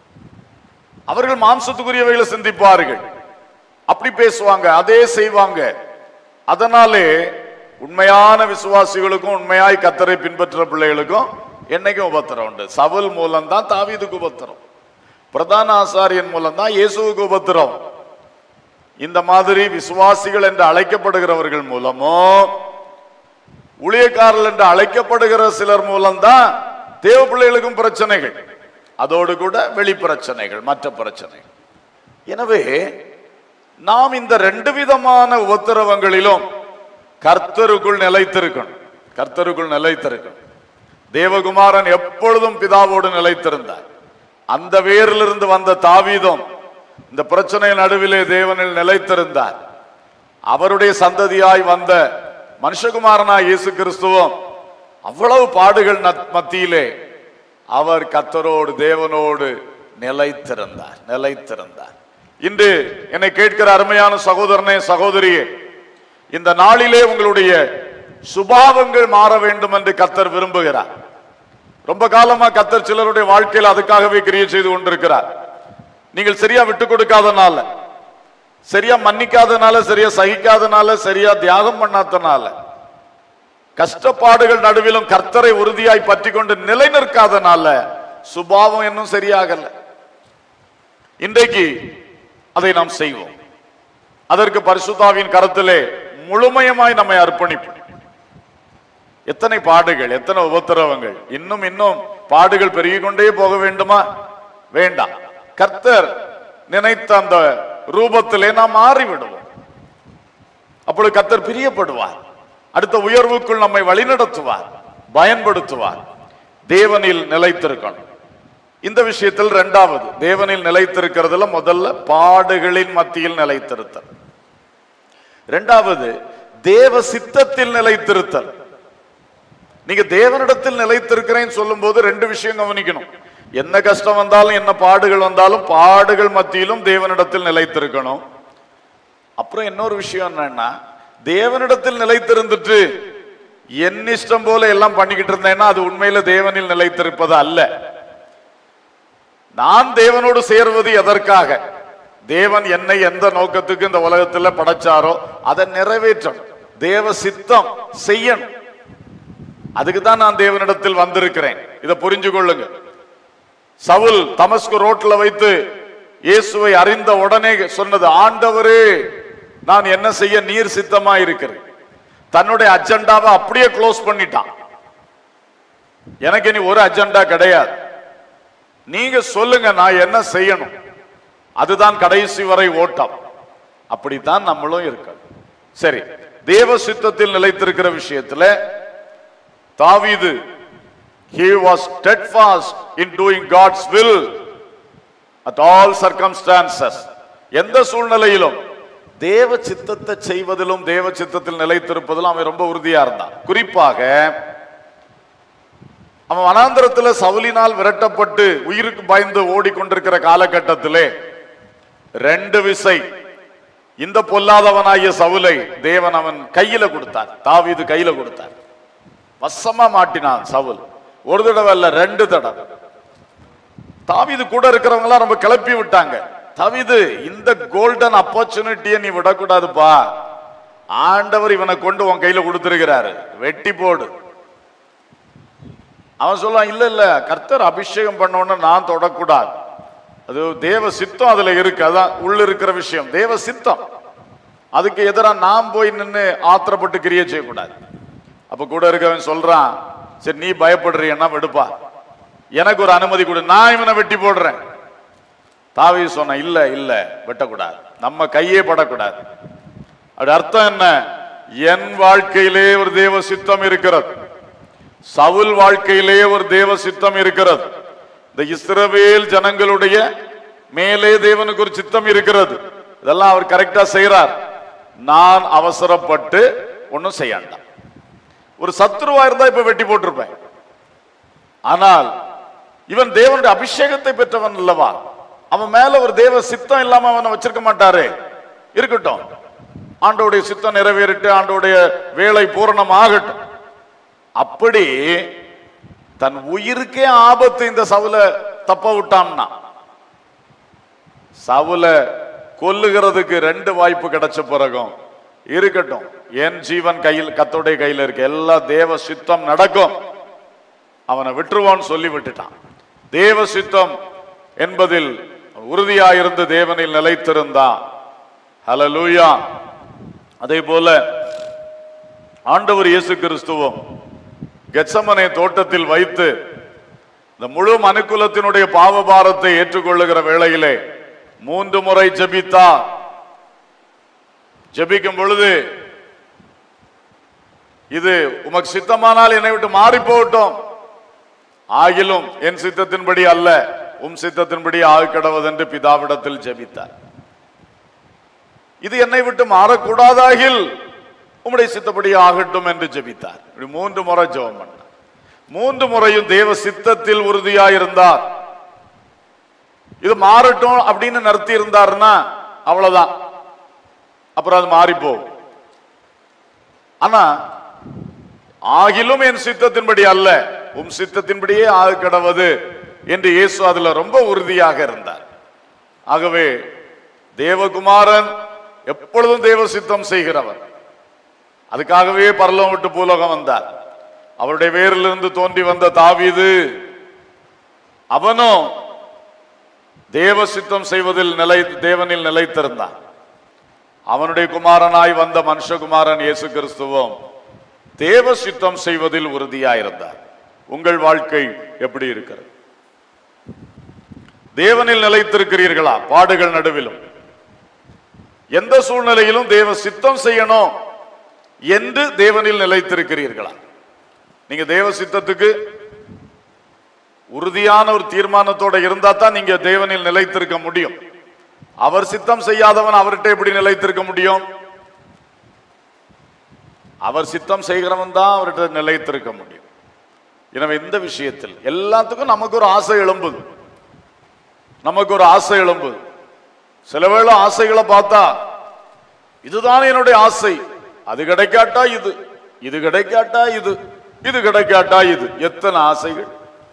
அவர்கள் மாம்சத்துக்குரியவைகளை சிந்திப்பார்கள் அப்படி பேசுவாங்க அதே செய்வாங்க அதனாலே உண்மையான விசுவாசிகளுக்கும் உண்மையாய் கத்தரை பின்பற்ற பிள்ளைகளுக்கும் என்னைக்கும் உபத்திரம் உண்டு சவுல் மூலம் தான் தாவீதுக்கு உபத்திரம் பிரதான ஆசாரியன் மூலம் தான் இயேசுவுக்கு உபத்திரம் இந்த மாதிரி விசுவாசிகள் என்று அழைக்கப்படுகிறவர்கள் மூலமோ ஊழியக்காரர்கள் என்று அழைக்கப்படுகிற சிலர் மூலம்தான் தேவ பிள்ளைகளுக்கும் பிரச்சனைகள் அதோடு கூட வெளி பிரச்சனைகள் மற்ற பிரச்சனைகள் எனவே நாம் இந்த ரெண்டு விதமான உபத்திரவங்களிலும் கர்த்தருக்குள் நிலைத்திருக்கணும் கர்த்தருக்குள் நிலைத்திருக்கணும் தேவகுமாரன் எப்பொழுதும் பிதாவோடு நிலைத்திருந்தார் அந்த வேரிலிருந்து வந்த தாவீதும் இந்த பிரச்சனை நடுவிலே தேவனில் நிலைத்திருந்தார் அவருடைய சந்ததியாய் வந்த மனுஷகுமாரனாய் இயேசு கிறிஸ்துவும் அவ்வளவு பாடுகள் நத்- மத்தியிலே அவர் கத்தரோடு தேவனோடு நிலைத்திருந்தார் நிலைத்திருந்தார் இன்று என்னை கேட்கிற அருமையான சகோதரனே சகோதரியே இந்த நாளிலே உங்களுடைய சுபாவங்கள் மாற வேண்டும் என்று கத்தர் விரும்புகிறார் ரொம்ப காலமா கத்தர் சிலருடைய வாழ்க்கையில் அதுக்காகவே கிரியை செய்து கொண்டிருக்கிறார் நீங்கள் சரியா விட்டு கொடுக்காதனால சரியா மன்னிக்காதனால சரியா சகிக்காதனால சரியா தியாகம் பண்ணாதனால கஷ்டப்பாடுகள் நடுவிலும் கர்த்தரை உறுதியாய் பற்றி கொண்டு நிலை நிற்காதனால சுபாவம் இன்னும் சரியாகல இன்றைக்கு அதை நாம் செய்வோம் அதற்கு பரிசுத்தாவின் கரத்திலே முழுமையமாய் நம்மை அர்ப்பணிப்போம் எத்தனை பாடுகள் எத்தனை உபத்திரவங்கள் இன்னும் இன்னும் பாடுகள் பெருகிக் கொண்டே போக வேண்டுமா வேண்டாம் கர்த்தர் நினைத்த அந்த ரூபத்திலே நாம் மாறிவிடுவோம் அப்பொழுது கர்த்தர் பிரியப்படுவார் அடுத்த உயர்வுக்குள் நம்மை வழிநடத்துவார் பயன்படுத்துவார் தேவனில் நிலைத்திருக்கணும் இந்த விஷயத்தில் இரண்டாவது தேவனில் நிலைத்திருக்கிறதுல முதல்ல பாடுகளின் மத்தியில் நிலைத்திருத்தல் இரண்டாவது தேவ சித்தத்தில் நிலைத்திருத்தல் நீங்க தேவனிடத்தில் நிலைத்திருக்கிறேன்னு சொல்லும் போது ரெண்டு விஷயம் கவனிக்கணும் என்ன கஷ்டம் வந்தாலும் என்ன பாடுகள் வந்தாலும் பாடுகள் மத்தியிலும் தேவனிடத்தில் நிலைத்திருக்கணும் அப்புறம் இன்னொரு விஷயம் என்னன்னா தேவனிடத்தில் நிலைத்திருந்துட்டு என் இஷ்டம் போல எல்லாம் பண்ணிக்கிட்டு இருந்தேன்னா அது உண்மையில தேவனில் நிலைத்திருப்பது அல்ல நான் தேவனோடு சேர்வது எதற்காக தேவன் என்னை எந்த நோக்கத்துக்கு இந்த உலகத்துல படைச்சாரோ அதை நிறைவேற்றணும் தேவ சித்தம் செய்யணும் அதுக்கு தான் நான் தேவனிடத்தில் வந்திருக்கிறேன் இதை புரிஞ்சு கொள்ளுங்க சவுல் தமஸ்கு ரோட்ல வைத்து இயேசுவை அறிந்த உடனே சொன்னது ஆண்டவரே நான் என்ன செய்ய நீர் சித்தமா இருக்கிறேன் தன்னுடைய அஜெண்டாவை அப்படியே க்ளோஸ் பண்ணிட்டான் எனக்கு இனி ஒரு அஜெண்டா கிடையாது நீங்க சொல்லுங்க நான் என்ன செய்யணும் அதுதான் கடைசி வரை ஓட்டம் அப்படித்தான் நம்மளும் இருக்கணும் சரி தேவ சித்தத்தில் நிலைத்திருக்கிற விஷயத்துல தாவீது he was steadfast in doing god's will at all circumstances எந்த சூழ்நிலையிலும் தேவ சித்தத்தை செய்வதிலும் தேவ சித்தத்தில் நிலைத்திருப்பதிலும் அவன் ரொம்ப உறுதியா இருந்தான் குறிப்பாக அவன் வனாந்திரத்துல சவுலினால் விரட்டப்பட்டு உயிருக்கு பயந்து ஓடிக்கொண்டிருக்கிற காலகட்டத்திலே ரெண்டு விசை இந்த பொல்லாதவனாகிய சவுலை தேவன் அவன் கையில கொடுத்தார் தாவீது கையில கொடுத்தார் வசமா மாட்டினான் சவுல் ஒரு தடவை இல்ல ரெண்டு தடவை தாவீது கூட இருக்கிறவங்க எல்லாம் ரொம்ப கிளப்பி விட்டாங்க தாவீது இந்த கோல்டன் ஆப்பர்ச்சுனிட்டியை நீ விடக்கூடாதுப்பா ஆண்டவர் இவனை கொண்டு உன் கையில கொடுத்திருக்கிறாரு வெட்டி போடு அவன் சொல்லுவான் இல்ல இல்ல கர்த்தர் அபிஷேகம் பண்ணோன்னு நான் தொடக்கூடாது அது தேவ சித்தம் அதுல இருக்கு அதான் உள்ள இருக்கிற விஷயம் தேவ சித்தம் அதுக்கு எதிரா நாம் போய் நின்று ஆத்திரப்பட்டு கிரியை செய்யக்கூடாது அப்ப கூட இருக்கவன் சொல்றான் சரி நீ பயப்படுறியன்னா விடுப்பா எனக்கு ஒரு அனுமதி கொடு நான் இவனை வெட்டி போடுறேன் தாவி சொன்ன இல்ல இல்ல வெட்டக்கூடாது நம்ம கையே படக்கூடாது அப்படி அர்த்தம் என்ன என் வாழ்க்கையிலே ஒரு தேவ சித்தம் இருக்கிறது சவுல் வாழ்க்கையிலே ஒரு தேவ சித்தம் இருக்கிறது இந்த இஸ்ரவேல் ஜனங்களுடைய மேலே தேவனுக்கு ஒரு சித்தம் இருக்கிறது இதெல்லாம் அவர் கரெக்டா செய்யறார் நான் அவசரப்பட்டு ஒன்னும் செய்யாண்டாம் ஒரு சத்ருவா இருந்தா இப்ப வெட்டி போட்டிருப்பேன் ஆனால் இவன் தேவனுடைய அபிஷேகத்தை பெற்றவன் அல்லவா அவன் மேல ஒரு தேவ சித்தம் இல்லாம அவனை வச்சிருக்க மாட்டாரு இருக்கட்டும் ஆண்டோடைய சித்தம் நிறைவேறிட்டு ஆண்டோடைய வேலை பூரணம் ஆகட்டும் அப்படி தன் உயிருக்கே ஆபத்து இந்த சவுல தப்ப விட்டான்னா சவுல கொல்லுகிறதுக்கு ரெண்டு வாய்ப்பு கிடைச்ச பிறகும் இருக்கட்டும் என் ஜீவன் கையில் கத்தோடைய கையில் இருக்கு எல்லா தேவ சித்தம் நடக்கும் அவனை விட்டுருவான்னு சொல்லி விட்டுட்டான் தேவ சித்தம் என்பதில் உறுதியாயிருந்து தேவனில் நிலைத்திருந்தான் ஹalleluya அதே போல ஆண்டவர் இயேசு கிறிஸ்துவும் கெத்சமனை தோட்டத்தில் வைத்து இந்த முழு மனுக்குலத்தினுடைய பாவபாரத்தை ஏற்றுக்கொள்ளுகிற வேளையிலே மூன்று முறை ஜெபித்தார் ஜெபிக்கும் பொழுது இது உமக்கு சித்தமானால் என்னை விட்டு மாறி போகட்டும் ஆகிலும் என் சித்தத்தின்படி அல்ல உம் சித்தத்தின்படி ஆக கடவதென்று பிதாவிடத்தில் ஜெபித்தார் இது என்னை விட்டு மாறக்கூடாதாகில் உம்முடைய சித்தப்படி ஆகட்டும் என்று ஜெபித்தார் இப்படி மூன்று முறை ஜெபம் பண்ணார் மூன்று முறையும் தேவ சித்தத்தில் உறுதியாயிருந்தார் இது மாறட்டும் அப்படின்னு நிறுத்தி இருந்தாருன்னா அவ்வளவுதான் அப்புறம் அது மாறி போகும் ஆனா ஆகிலும் என் சித்தத்தின்படி அல்ல உம் சித்தத்தின்படியே ஆக கடவது என்று இயேசு அதுல ரொம்ப உறுதியாக இருந்தார் ஆகவே தேவகுமாரன் எப்பொழுதும் தேவ சித்தம் செய்கிறவர் அதுக்காகவே பரலோகம் விட்டு பூலோகம் வந்தார் அவருடைய வேரிலிருந்து தோன்றி வந்த தாவீது அவனும் தேவ சித்தம் செய்வதில் நிலை தேவனில் நிலைத்திருந்தான் அவனுடைய குமாரனாய் வந்த மனுஷகுமாரன் இயேசு கிறிஸ்துவும் தேவ சித்தம் செய்வதில் உறுதியாயிருந்தார் உங்கள் வாழ்க்கை எப்படி இருக்கிறது தேவனில் நிலைத்திருக்கிறீர்களா பாடுகள் நடுவிலும் எந்த சூழ்நிலையிலும் தேவ சித்தம் செய்யணும் என்று தேவனில் நிலைத்திருக்கிறீர்களா நீங்க தேவ சித்தத்துக்கு உறுதியான ஒரு தீர்மானத்தோட இருந்தா தான் நீங்க தேவனில் நிலைத்திருக்க முடியும் அவர் சித்தம் செய்யாதவன் அவர்கிட்ட எப்படி நிலைத்திருக்க முடியும் அவர் சித்தம் செய்கிறவன் தான் அவர்கிட்ட நிலைத்திருக்க முடியும் எனவே இந்த விஷயத்தில் எல்லாத்துக்கும் நமக்கு ஒரு ஆசை எழும்புது நமக்கு ஒரு ஆசை எழும்புது சில வேளை ஆசைகளை பார்த்தா இதுதான் என்னுடைய ஆசை அது கிடைக்காட்டா இது இது கிடைக்காட்டா இது இது கிடைக்காட்டா இது எத்தனை ஆசைகள்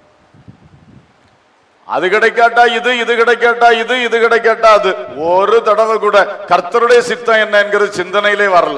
அது கிடைக்காட்டா இது இது கிடைக்காட்டா இது இது கிடைக்காட்டா அது ஒரு தடவை கூட கர்த்தருடைய சித்தம் என்ன என்கிற சிந்தனையிலே வரல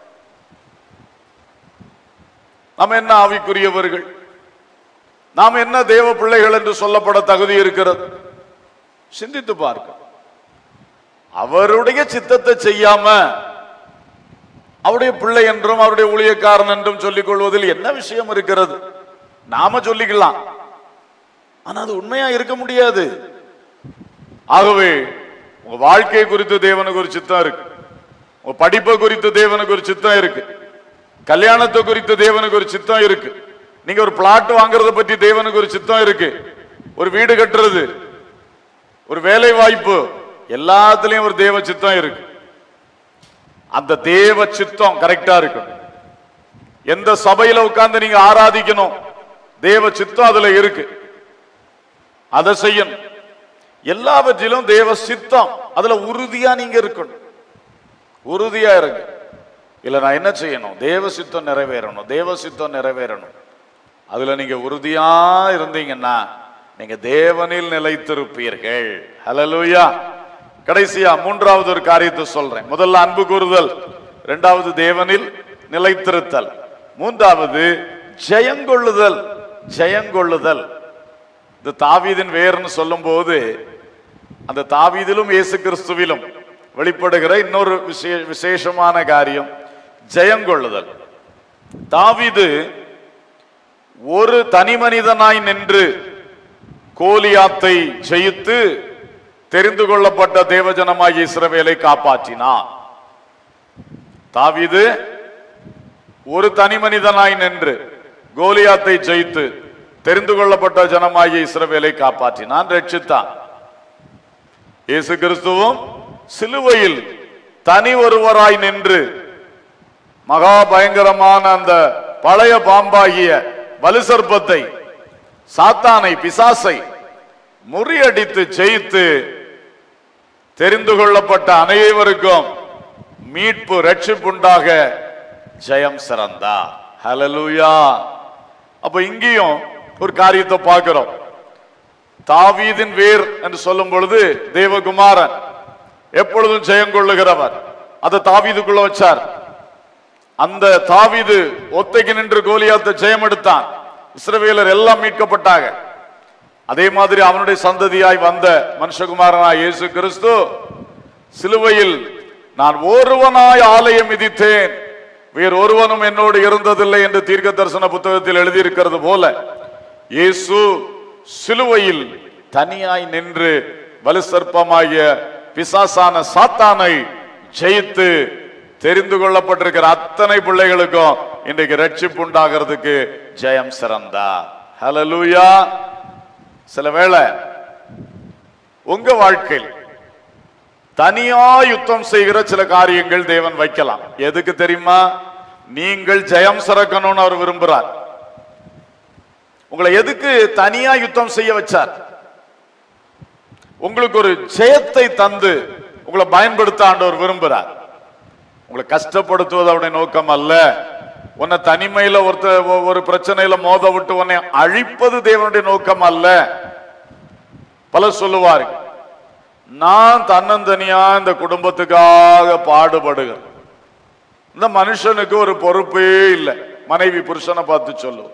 நாம் என்ன ஆவிக்குரியவர்கள் நாம் என்ன தேவ பிள்ளைகள் என்று சொல்லப்பட தகுதி இருக்கிறது சிந்தித்து பார்க்க அவருடைய சித்தத்தை செய்யாம அவருடைய பிள்ளை என்றும் அவருடைய ஊழியக்காரன் என்றும் சொல்லிக் கொள்வதில் என்ன விஷயம் இருக்கிறது நாம சொல்லிக்கலாம் ஆனா அது உண்மையா இருக்க முடியாது ஆகவே உங்க வாழ்க்கை குறித்து தேவனுக்கு ஒரு சித்தம் இருக்கு உங்க படிப்பை குறித்து தேவனுக்கு ஒரு சித்தம் இருக்கு கல்யாணத்தை குறித்து தேவனுக்கு ஒரு சித்தம் இருக்கு நீங்க ஒரு பிளாட் வாங்குறத பற்றி தேவனுக்கு ஒரு சித்தம் இருக்கு ஒரு வீடு கட்டுறது ஒரு வேலை வாய்ப்பு எல்லாத்துலயும் ஒரு தேவ சித்தம் இருக்கு அந்த தேவ சித்தம் கரெக்டா இருக்கும் எந்த சபையில உட்கார்ந்து நீங்க ஆராதிக்கணும் தேவ சித்தம் அதுல இருக்கு அதை செய்யணும் எல்லாவற்றிலும் தேவ சித்தம் அதுல உறுதியா நீங்க இருக்கணும் உறுதியா இருங்க இல்ல நான் என்ன செய்யணும் தேவ சித்தம் நிறைவேறணும் தேவ சித்தம் நிறைவேறணும் அதுல நீங்க உறுதியா இருந்தீங்கன்னா நீங்க தேவனில் நிலைத்திருப்பீர்கள் ஹalleluya கடைசியா மூன்றாவது ஒரு காரியத்தை சொல்றேன் முதல்ல அன்பு கூறுதல் இரண்டாவது தேவனில் நிலைத்திருத்தல் மூன்றாவது ஜெயங்கொள்ளுதல் ஜெயங்கொள்ளுதல் இந்த தாவீதின் வேர்னு சொல்லும்போது அந்த தாவீதிலும் இயேசு கிறிஸ்துவிலும் வெளிப்படுகிற இன்னொரு விசே விசேஷமான காரியம் ஜெயங்கொள்ளுதல் தாவீது ஒரு தனி மனிதனாய் நின்று கோலியாத்தை ஜெயித்து தெரிந்து கொள்ளப்பட்ட தேவஜனமாகிய இஸ்ரவேலை காப்பாற்றினார் தாவீது ஒரு தனி மனிதனாய் நின்று கோலியாத்தை ஜெயித்து தெரிந்து கொள்ளப்பட்ட ஜனமாகிய இஸ்ரவேலை காப்பாற்றினான் ரட்சித்தான் இயேசு கிறிஸ்துவும் சிலுவையில் தனி ஒருவராய் நின்று மகா பயங்கரமான அந்த பழைய பாம்பாகிய வலுசர்ப்பத்தை சாத்தானை பிசாசை முறியடித்து ஜெயித்து தெரிந்து கொள்ளப்பட்ட அனைவருக்கும் மீட்பு ரட்சிப்புண்டாக ஜெயம் சிறந்தார் ஹalleluya அப்ப இங்கேயும் ஒரு காரியத்தை பார்க்கிறோம் தாவீதின் வேர் என்று சொல்லும் பொழுது தேவகுமாரன் எப்பொழுதும் ஜெயம் கொள்ளுகிறவர் அதை தாவீதுக்குள்ள வச்சார் அந்த தாவீது ஒத்தைக்கு நின்று கோலியாத்தை ஜெயம் எடுத்தான் இஸ்ரவேலர் எல்லாம் மீட்கப்பட்டாங்க அதே மாதிரி அவனுடைய சந்ததியாய் வந்த மனுஷகுமாரனாய் இயேசு கிறிஸ்து சிலுவையில் நான் ஒருவனாய் ஆலயம் மிதித்தேன் வேறு ஒருவனும் என்னோடு இருந்ததில்லை என்று தீர்க்க தரிசன புத்தகத்தில் எழுதியிருக்கிறது போல இயேசு சிலுவையில் தனியாய் நின்று வலுசற்பமாகிய பிசாசான சாத்தானை ஜெயித்து தெரிந்து கொள்ளப்பட்டிருக்கிற அத்தனை பிள்ளைகளுக்கும் இன்றைக்கு ரட்சிப்பு உண்டாகிறதுக்கு ஜெயம் சிறந்தார் ஹalleluya சில வேளை உங்க வாழ்க்கையில் தனியா யுத்தம் செய்கிற சில காரியங்கள் தேவன் வைக்கலாம் எதுக்கு தெரியுமா நீங்கள் ஜெயம் சிறக்கணும்னு அவர் விரும்புறார் உங்களை எதுக்கு தனியா யுத்தம் செய்ய வச்சார் உங்களுக்கு ஒரு ஜெயத்தை தந்து உங்களை பயன்படுத்த ஆண்டவர் விரும்புறார் உங்களை கஷ்டப்படுத்துவது அவருடைய நோக்கம் அல்ல உன்னை தனிமையில ஒருத்த ஒ- ஒரு பிரச்சனையில மோத விட்டு உன்னை அழிப்பது தேவனுடைய நோக்கம் அல்ல பலர் சொல்லுவார்கள் நான் தன்னந்தனியா இந்த குடும்பத்துக்காக பாடுபடுகிறேன் இந்த மனுஷனுக்கு ஒரு பொறுப்பே இல்லை மனைவி புருஷனை பார்த்து சொல்லுவோம்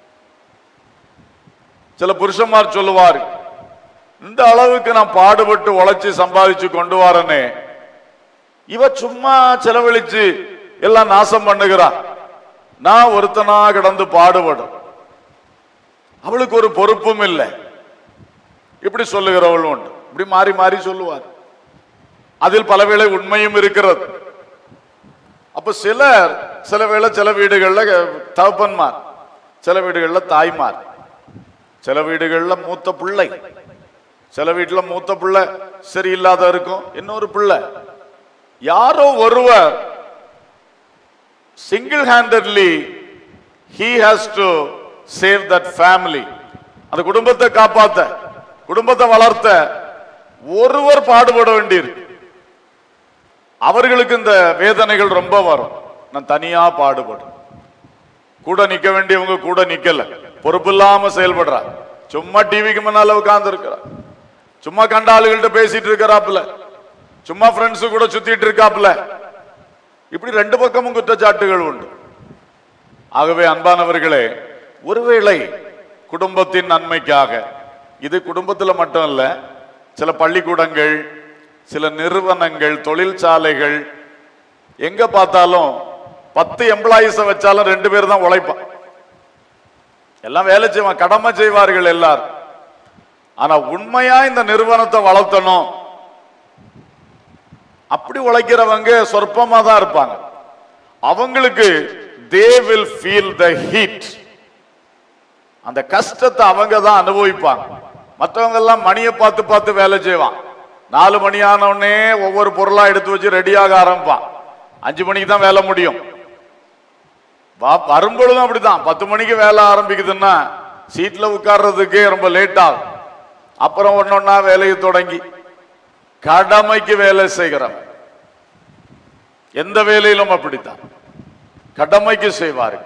சில புருஷன்மார் சொல்லுவார் இந்த அளவுக்கு நான் பாடுபட்டு உழைச்சு சம்பாதிச்சு கொண்டு வரனே இவ சும்மா செலவழிச்சு எல்லாம் நாசம் பண்ணுகிறான் நான் ஒருத்தனா கிடந்து பாடுபடும் அவளுக்கு ஒரு பொறுப்பும் இல்லை இப்படி சொல்லுகிறவள் உண்டு இப்படி மாறி மாறி சொல்லுவார் அதில் பலவேளை உண்மையும் இருக்கிறது அப்ப சிலர் சில வேளை சில வீடுகள்ல தகப்பன்மார் சில வீடுகள்ல தாய்மார் சில வீடுகள்ல மூத்த பிள்ளை சில வீட்டுல மூத்த பிள்ளை சரியில்லாத இருக்கும் இன்னொரு பிள்ளை யாரோ ஒருவர் single handedly he has to save that family அந்த குடும்பத்தை காப்பாத்த குடும்பத்தை வளர்த்த ஒருவர் பாடுபட வேண்டியிருக்கு அவர்களுக்கு இந்த வேதனைகள் ரொம்ப வரும் நான் தனியா பாடுபடும் கூட நிக்க வேண்டியவங்க கூட நிக்கல பொறுப்பு இல்லாம செயல்படுறா சும்மா டிவிக்கு முன்னால உட்கார்ந்து இருக்கிறா சும்மா கண்ட ஆளுகள்ட்ட பேசிட்டு இருக்கிறாப்புல சும்மா ஃப்ரெண்ட்ஸ் கூட சுத்திட்டு இருக்காப்புல இப்படி ரெண்டு பக்கமும் குற்றச்சாட்டுகள் உண்டு ஆகவே அன்பானவர்களே ஒருவேளை குடும்பத்தின் நன்மைக்காக இது குடும்பத்தில் மட்டும் இல்ல சில பள்ளிக்கூடங்கள் சில நிறுவனங்கள் தொழிற்சாலைகள் எங்க பார்த்தாலும் பத்து எம்ப்ளாயிஸ வச்சாலும் ரெண்டு பேர் தான் உழைப்பான் எல்லாம் வேலை செய்வான் கடமை செய்வார்கள் எல்லாரும் ஆனா உண்மையா இந்த நிறுவனத்தை வளர்த்தணும் அப்படி உழைக்கிறவங்க சொற்பமா தான் இருப்பாங்க அவங்களுக்கு they will feel the heat அந்த கஷ்டத்தை அவங்க தான் அனுபவிப்பாங்க மற்றவங்க எல்லாம் மணியை பார்த்து பார்த்து வேலை செய்வான் நாலு மணி ஆன உடனே ஒவ்வொரு பொருளா எடுத்து வச்சு ரெடியாக ஆரம்பிப்பான் அஞ்சு மணிக்கு தான் வேலை முடியும் வா- வரும்பொழுதும் அப்படிதான் பத்து மணிக்கு வேலை ஆரம்பிக்குதுன்னா சீட்ல உட்கார்றதுக்கே ரொம்ப லேட் ஆகும் அப்புறம் ஒன்னொன்னா வேலையை தொடங்கி கடமைக்கு வேலை செய்கிறவன் எந்த வேலையிலும் அப்படித்தான் கடமைக்கு செய்வார்கள்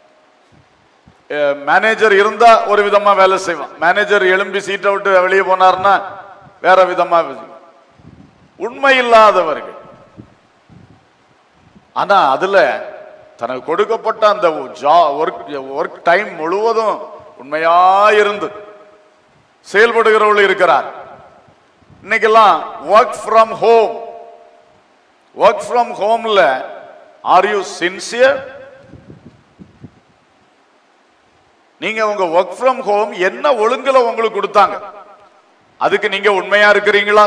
மேனேஜர் இருந்தா ஒரு விதமா வேலை செய்வான் மேனேஜர் எழும்பி சீட்டை விட்டு வெளியே போனார்னா வேற விதமா செய்வான். உண்மை இல்லாதவர்கள் ஆனா அதுல தனக்கு கொடுக்கப்பட்ட அந்த ஒர்க் ஒர்க் டைம் முழுவதும் உண்மையா இருந்து செயல்படுகிறவர்கள் இருக்கிறார் இன்னைக்கெல்லாம் work from home work from ஹோம்ல ஆர் யூ சின்சியர் நீங்க உங்க ஒர்க் ஃப்ரம் ஹோம் என்ன ஒழுங்குல உங்களுக்கு கொடுத்தாங்க அதுக்கு நீங்க உண்மையா இருக்கிறீங்களா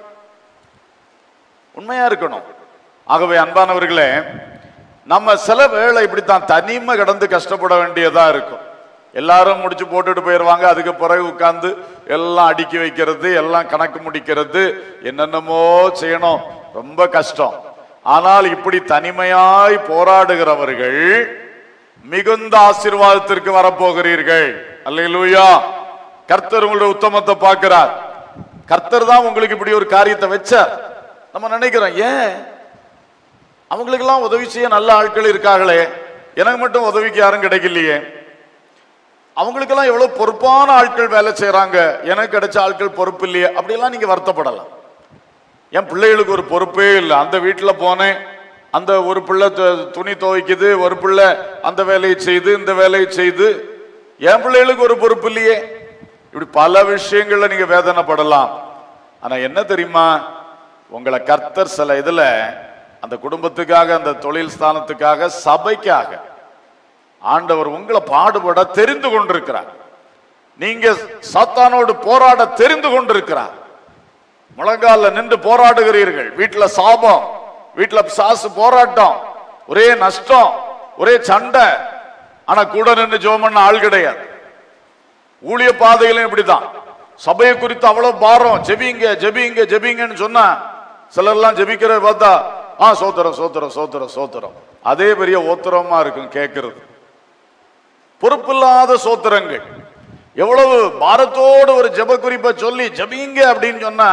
உண்மையா இருக்கணும் ஆகவே அன்பானவர்களே நம்ம சில வேளை இப்படித்தான் தனிமை கடந்து கஷ்டப்பட வேண்டியதா இருக்கும் எல்லாரும் முடிச்சு போட்டுட்டு போயிடுவாங்க அதுக்கு பிறகு உட்கார்ந்து எல்லாம் அடுக்கி வைக்கிறது எல்லாம் கணக்கு முடிக்கிறது என்னென்னமோ செய்யணும் ரொம்ப கஷ்டம் ஆனால் இப்படி தனிமையாய் போராடுகிறவர்கள் மிகுந்த ஆசீர்வாதத்திற்கு வரப்போகிறீர்கள் அல்லேலூயா கர்த்தர் உங்களுடைய உத்தமத்தை பார்க்கிறார் கர்த்தர் தான் உங்களுக்கு இப்படி ஒரு காரியத்தை வச்சார் நம்ம நினைக்கிறோம் ஏன் அவங்களுக்கெல்லாம் உதவி செய்ய நல்ல ஆட்கள் இருக்காங்களே எனக்கு மட்டும் உதவிக்கு யாரும் கிடைக்கலையே அவங்களுக்கெல்லாம் எவ்வளவு பொறுப்பான ஆட்கள் வேலை செய்றாங்க எனக்கு கிடைச்ச ஆட்கள் பொறுப்பு இல்லையே அப்படியெல்லாம் நீங்க வருத்தப்படலாம் என் பிள்ளைகளுக்கு ஒரு பொறுப்பே இல்லை அந்த வீட்டுல போனேன் அந்த ஒரு பிள்ளை து- துணி துவைக்குது ஒரு பிள்ளை அந்த வேலையை செய்து இந்த வேலையை செய்து என் பிள்ளைகளுக்கு ஒரு பொறுப்பு இல்லையே இப்படி பல விஷயங்கள்ல நீங்க வேதனைப்படலாம் ஆனா என்ன தெரியுமா உங்களை கர்த்தர் சில இதுல அந்த குடும்பத்துக்காக அந்த தொழில் ஸ்தானத்துக்காக சபைக்காக ஆண்டவர் உங்களை பாடுபட தெரிந்து கொண்டிருக்கிறார் நீங்க சாத்தானோடு போராட தெரிந்து கொண்டிருக்கிறார் முழங்கால நின்று போராடுகிறீர்கள் வீட்டுல சாபம் வீட்டுல சாசு போராட்டம் ஒரே நஷ்டம் ஒரே சண்டை ஆனா கூட நின்று ஜெபம் பண்ண ஆள் கிடையாது ஊழிய பாதையிலும் இப்படிதான் சபையை குறித்து அவ்வளவு பாரம் ஜெபிங்க ஜெபிங்க ஜெபிங்கன்னு சொன்னா சிலர்லாம் ஜெபிக்கிற பார்த்தா ஆ சோத்திரம் சோத்திரம் சோத்திரம் சோத்திரம் அதே பெரிய ஓத்திரமா இருக்கும் கேட்கறது பொறுப்பில்லாத சோத்திரங்கள் எவ்வளவு பாரத்தோடு ஒரு ஜெப குறிப்பை சொல்லி ஜெபிங்க அப்படின்னு சொன்னா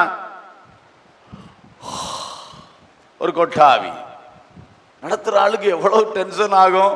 ஒரு கொட்டாவி நடத்துற ஆளுக்கு எவ்வளவு டென்ஷன் ஆகும்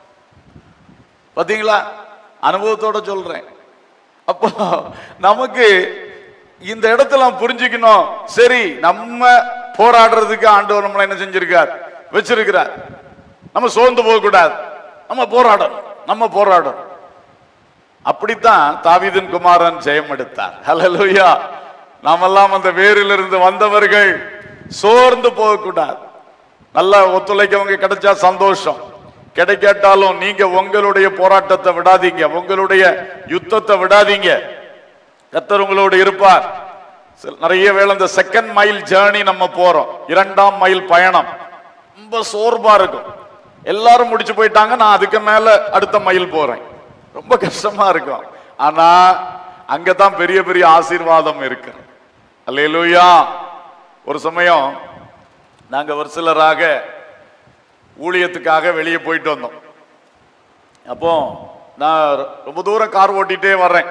பாத்தீங்களா அனுபவத்தோட சொல்றேன் அப்போ நமக்கு இந்த இடத்துல நாம் புரிஞ்சுக்கணும் சரி நம்ம போராடுறதுக்கு ஆண்டவர் நம்மளை என்ன செஞ்சிருக்கார் வச்சிருக்கிறார் நம்ம சோர்ந்து போக கூடாது நம்ம போராடணும் நம்ம போராடணும் அப்படித்தான் தாவீதின் குமாரன் ஜெயம் எடுத்தார் ஹalleluya நாமெல்லாம் அந்த வேரிலிருந்து வந்தவர்கள் சோர்ந்து போகக்கூடாது நல்லா ஒத்துழைக்கவங்க கிடைச்சா சந்தோஷம் கிடைக்காட்டாலும் நீங்க உங்களுடைய போராட்டத்தை விடாதீங்க உங்களுடைய யுத்தத்தை விடாதீங்க கர்த்தர் உங்களோடு இருப்பார் சில- நிறைய வேளை இந்த செகண்ட் மைல் ஜேர்னி நம்ம போறோம் இரண்டாம் மைல் பயணம் ரொம்ப சோர்வா இருக்கும் எல்லாரும் முடிச்சு போயிட்டாங்க நான் அதுக்கு மேல அடுத்த மைல் போறேன் ரொம்ப கஷ்டமா இருக்கும் ஆனா அங்கதான் பெரிய பெரிய ஆசீர்வாதம் இருக்கு அல்லேலூயா ஒரு சமயம் நாங்க ஒரு சிலராக ஊழியத்துக்காக வெளியே போயிட்டு வந்தோம் அப்போ நான் ரொம்ப தூரம் கார் ஓட்டிட்டே வர்றேன்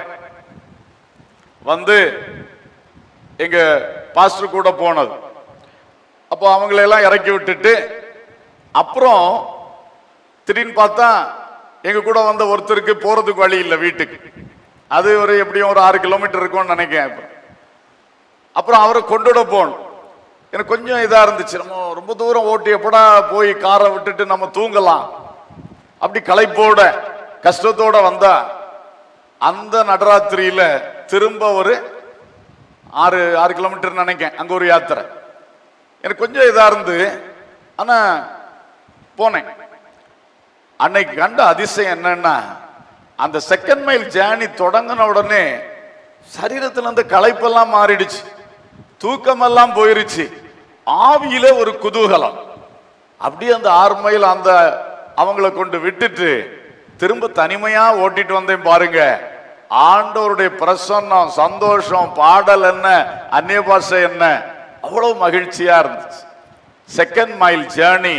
வந்து எங்க பாஸ்டர் கூட போனது அப்போ அவங்களெல்லாம் இறக்கி விட்டுட்டு அப்புறம் திடீர்னு பார்த்தா எங்க கூட வந்த ஒருத்தருக்கு போறதுக்கு வழி இல்லை வீட்டுக்கு அது ஒரு எப்படியும் ஒரு ஆறு கிலோமீட்டர் இருக்கும்னு நினைக்கிறேன் இப்போ அப்புறம் அவரை கொண்டுட போகணும் எனக்கு கொஞ்சம் இதா இருந்துச்சு நம்ம ரொம்ப தூரம் ஓட்டி எப்படா போய் காரை விட்டுட்டு நம்ம தூங்கலாம் அப்படி களைப்போட கஷ்டத்தோட வந்தா அந்த நடராத்திரியில திரும்ப ஒரு ஆறு ஆறு கிலோமீட்டர் நினைக்கேன் அங்க ஒரு யாத்திரை எனக்கு கொஞ்சம் இதா இருந்து ஆனா போனேன் அன்னைக்கு கண்ட அதிசயம் என்னன்னா அந்த செகண்ட் மைல் ஜேர்னி தொடங்கின உடனே சரீரத்துல இருந்து களைப்பெல்லாம் மாறிடுச்சு தூக்கமெல்லாம் போயிருச்சு ஆவியில ஒரு குதூகலம் அப்படியே அந்த ஆறு மைல் அந்த அவங்கள கொண்டு விட்டுட்டு திரும்ப தனிமையா ஓட்டிட்டு வந்தேன் பாருங்க ஆண்டவருடைய பிரசன்னம் சந்தோஷம் பாடல் என்ன அந்நிய பாஷை என்ன அவ்வளவு மகிழ்ச்சியா இருந்துச்சு செகண்ட் மைல் ஜேர்னி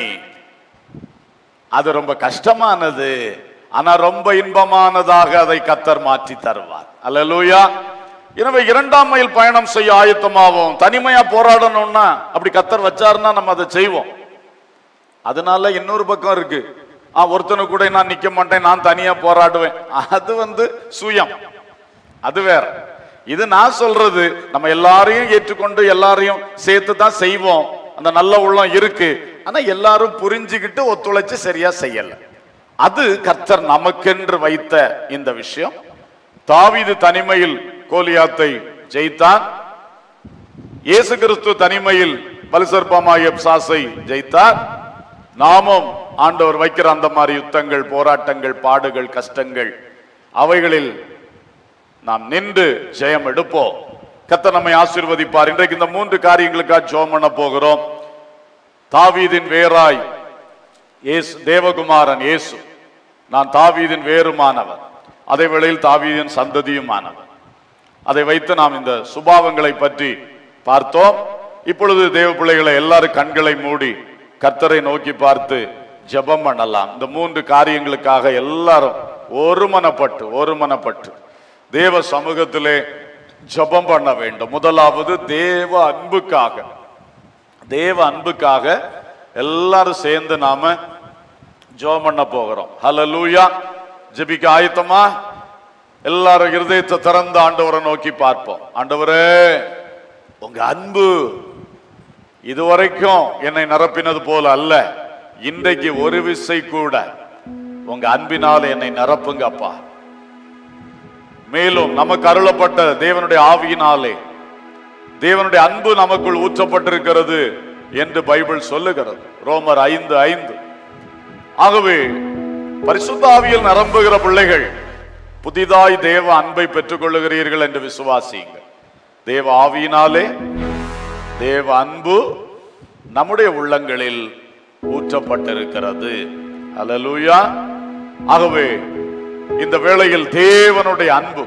அது ரொம்ப கஷ்டமானது ஆனா ரொம்ப இன்பமானதாக அதை கத்தர் மாற்றி தருவார் அல்லேலூயா எனவே இரண்டாம் மைல் பயணம் செய்ய ஆயத்தமாவோம் தனிமையா போராடணும்னா அப்படி கத்தர் வச்சாருன்னா நம்ம அதை செய்வோம் அதனால இன்னொரு பக்கம் இருக்கு ஆ ஒருத்தனு கூட நான் நிக்க மாட்டேன் நான் தனியா போராடுவேன் அது வந்து சுயம் அது வேற இது நான் சொல்றது நம்ம எல்லாரையும் ஏற்றுக்கொண்டு எல்லாரையும் சேர்த்து தான் செய்வோம் அந்த நல்ல உள்ளம் இருக்கு ஆனா எல்லாரும் புரிஞ்சுக்கிட்டு ஒத்துழைச்சு சரியா செய்யல அது கர்த்தர் நமக்கென்று வைத்த இந்த விஷயம் தாவீது தனிமையில் கோலியாத்தை ஜெயித்தான் இயேசு கிறிஸ்து தனிமையில் பலிசர்பமாகிய பிசாசை ஜெயித்தார் நாமும் ஆண்டவர் வைக்கிற அந்த மாதிரி யுத்தங்கள் போராட்டங்கள் பாடுகள் கஷ்டங்கள் அவைகளில் நாம் நின்று ஜெயம் எடுப்போம் கர்த்தர் நம்மை ஆசீர்வதிப்பார் இன்றைக்கு இந்த மூன்று காரியங்களுக்காக ஜெபம் பண்ண போகிறோம் தாவீதின் வேராய் இயேசு தேவகுமாரன் இயேசு நான் தாவீதின் வேறுமானவர் அதே வேளையில் தாவீதின் சந்ததியுமானவர் அதை வைத்து நாம் இந்த சுபாவங்களை பற்றி பார்த்தோம் இப்பொழுது தேவ பிள்ளைகளை எல்லாரும் கண்களை மூடி கர்த்தரை நோக்கி பார்த்து ஜெபம் பண்ணலாம் இந்த மூன்று காரியங்களுக்காக எல்லாரும் ஒருமனப்பட்டு ஒருமனப்பட்டு தேவ சமூகத்திலே ஜெபம் பண்ண வேண்டும் முதலாவது தேவ அன்புக்காக தேவ அன்புக்காக எல்லாரும் சேர்ந்து நாம ஜெபம் பண்ண போகிறோம் ஹalleluya ஜெபிக்க ஆயத்தமா எல்லாரும் இருதயத்தை திறந்து ஆண்டவரை நோக்கி பார்ப்போம் ஆண்டவரே உங்க அன்பு இதுவரைக்கும் என்னை நிரப்பினது போல அல்ல இன்றைக்கு ஒரு விசை கூட உங்க அன்பினால என்னை நிரப்புங்க அப்பா மேலும் நமக்கு அருளப்பட்ட தேவனுடைய ஆவியினாலே தேவனுடைய அன்பு நமக்குள் ஊற்றப்பட்டிருக்கிறது என்று பைபிள் சொல்லுகிறது ரோமர் ஐந்து ஐந்து ஆகவே பரிசுத்த ஆவியில் நிரம்புகிற பிள்ளைகள் புதிதாய் தேவ அன்பை பெற்றுக் கொள்ளுகிறீர்கள் என்று விசுவாசியுங்கள் தேவ ஆவியினாலே தேவ அன்பு நம்முடைய உள்ளங்களில் ஊற்றப்பட்டிருக்கிறது அல்லேலூயா ஆகவே இந்த வேளையில் தேவனுடைய அன்பு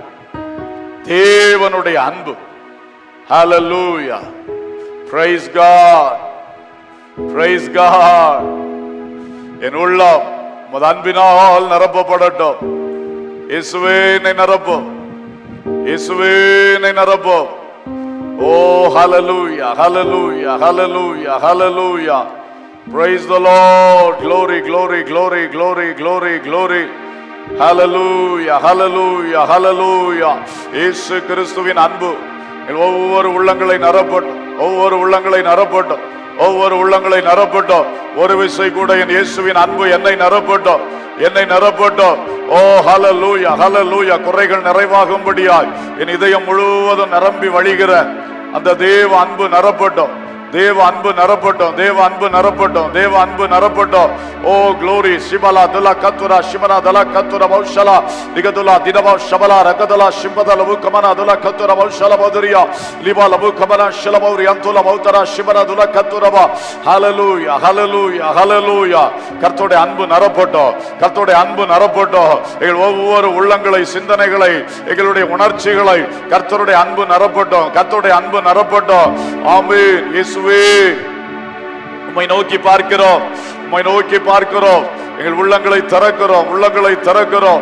தேவனுடைய அன்பு ஹalleluya praise god praise god என் உள்ளம் உமது அன்பினால் நிரப்பப்படட்டும் இயேசுவே என்னை நிரப்பும் இயேசுவே என்னை நிரப்பும் ஓ ஹalleluya hallelujah hallelujah hallelujah praise the lord glory glory glory glory glory glory hallelujah hallelujah hallelujah இயேசு கிறிஸ்துவின் அன்பு எங்கள் ஒவ்வொரு உள்ளங்களை நிரப்பட்டும் ஒவ்வொரு உள்ளங்களை நிரப்பட்டும் ஒவ்வொரு உள்ளங்களை நிரப்பட்டும் ஒரு விசை கூட என் இயேசுவின் அன்பு என்னை நிரப்பட்டும் என்னை நிரப்பட்டும் ஓ ஹalleluya hallelujah குறைகள் நிறைவாகும்படியாய் என் இதயம் முழுவதும் நிரம்பி வழிகிற அந்த தேவ அன்பு நிரப்பட்டும் தேவ அன்பு நிரப்பட்டும் தேவ அன்பு நிரப்பட்டும் தேவ அன்பு நிரப்பட்டும் ஓ க்ளோரி சிபலா துலா கத்துரா சிமனா தலா கத்துர பௌஷலா நிகதுலா தினபா ஷபலா ரகதலா சிம்பத லபு கமனா துலா கத்துர பௌஷல பௌதரியா லிபா லபு கமனா ஷலபௌரி அந்துல பௌதரா சிமனா துலா கத்துரபா ஹalleluya ஹalleluya ஹalleluya கர்த்தருடைய அன்பு நிரப்பட்டும் கர்த்தருடைய அன்பு நிரப்பட்டும் எங்கள் ஒவ்வொரு உள்ளங்களை சிந்தனைகளை எங்களுடைய உணர்ச்சிகளை கர்த்தருடைய அன்பு நிரப்பட்டும் கர்த்தருடைய அன்பு நிரப்பட்டும் ஆமென் இயேசுவே உம்மை நோக்கி பார்க்கிறோம் உம்மை நோக்கி பார்க்கிறோம் எங்கள் உள்ளங்களை திறக்கிறோம் உள்ளங்களை திறக்கிறோம்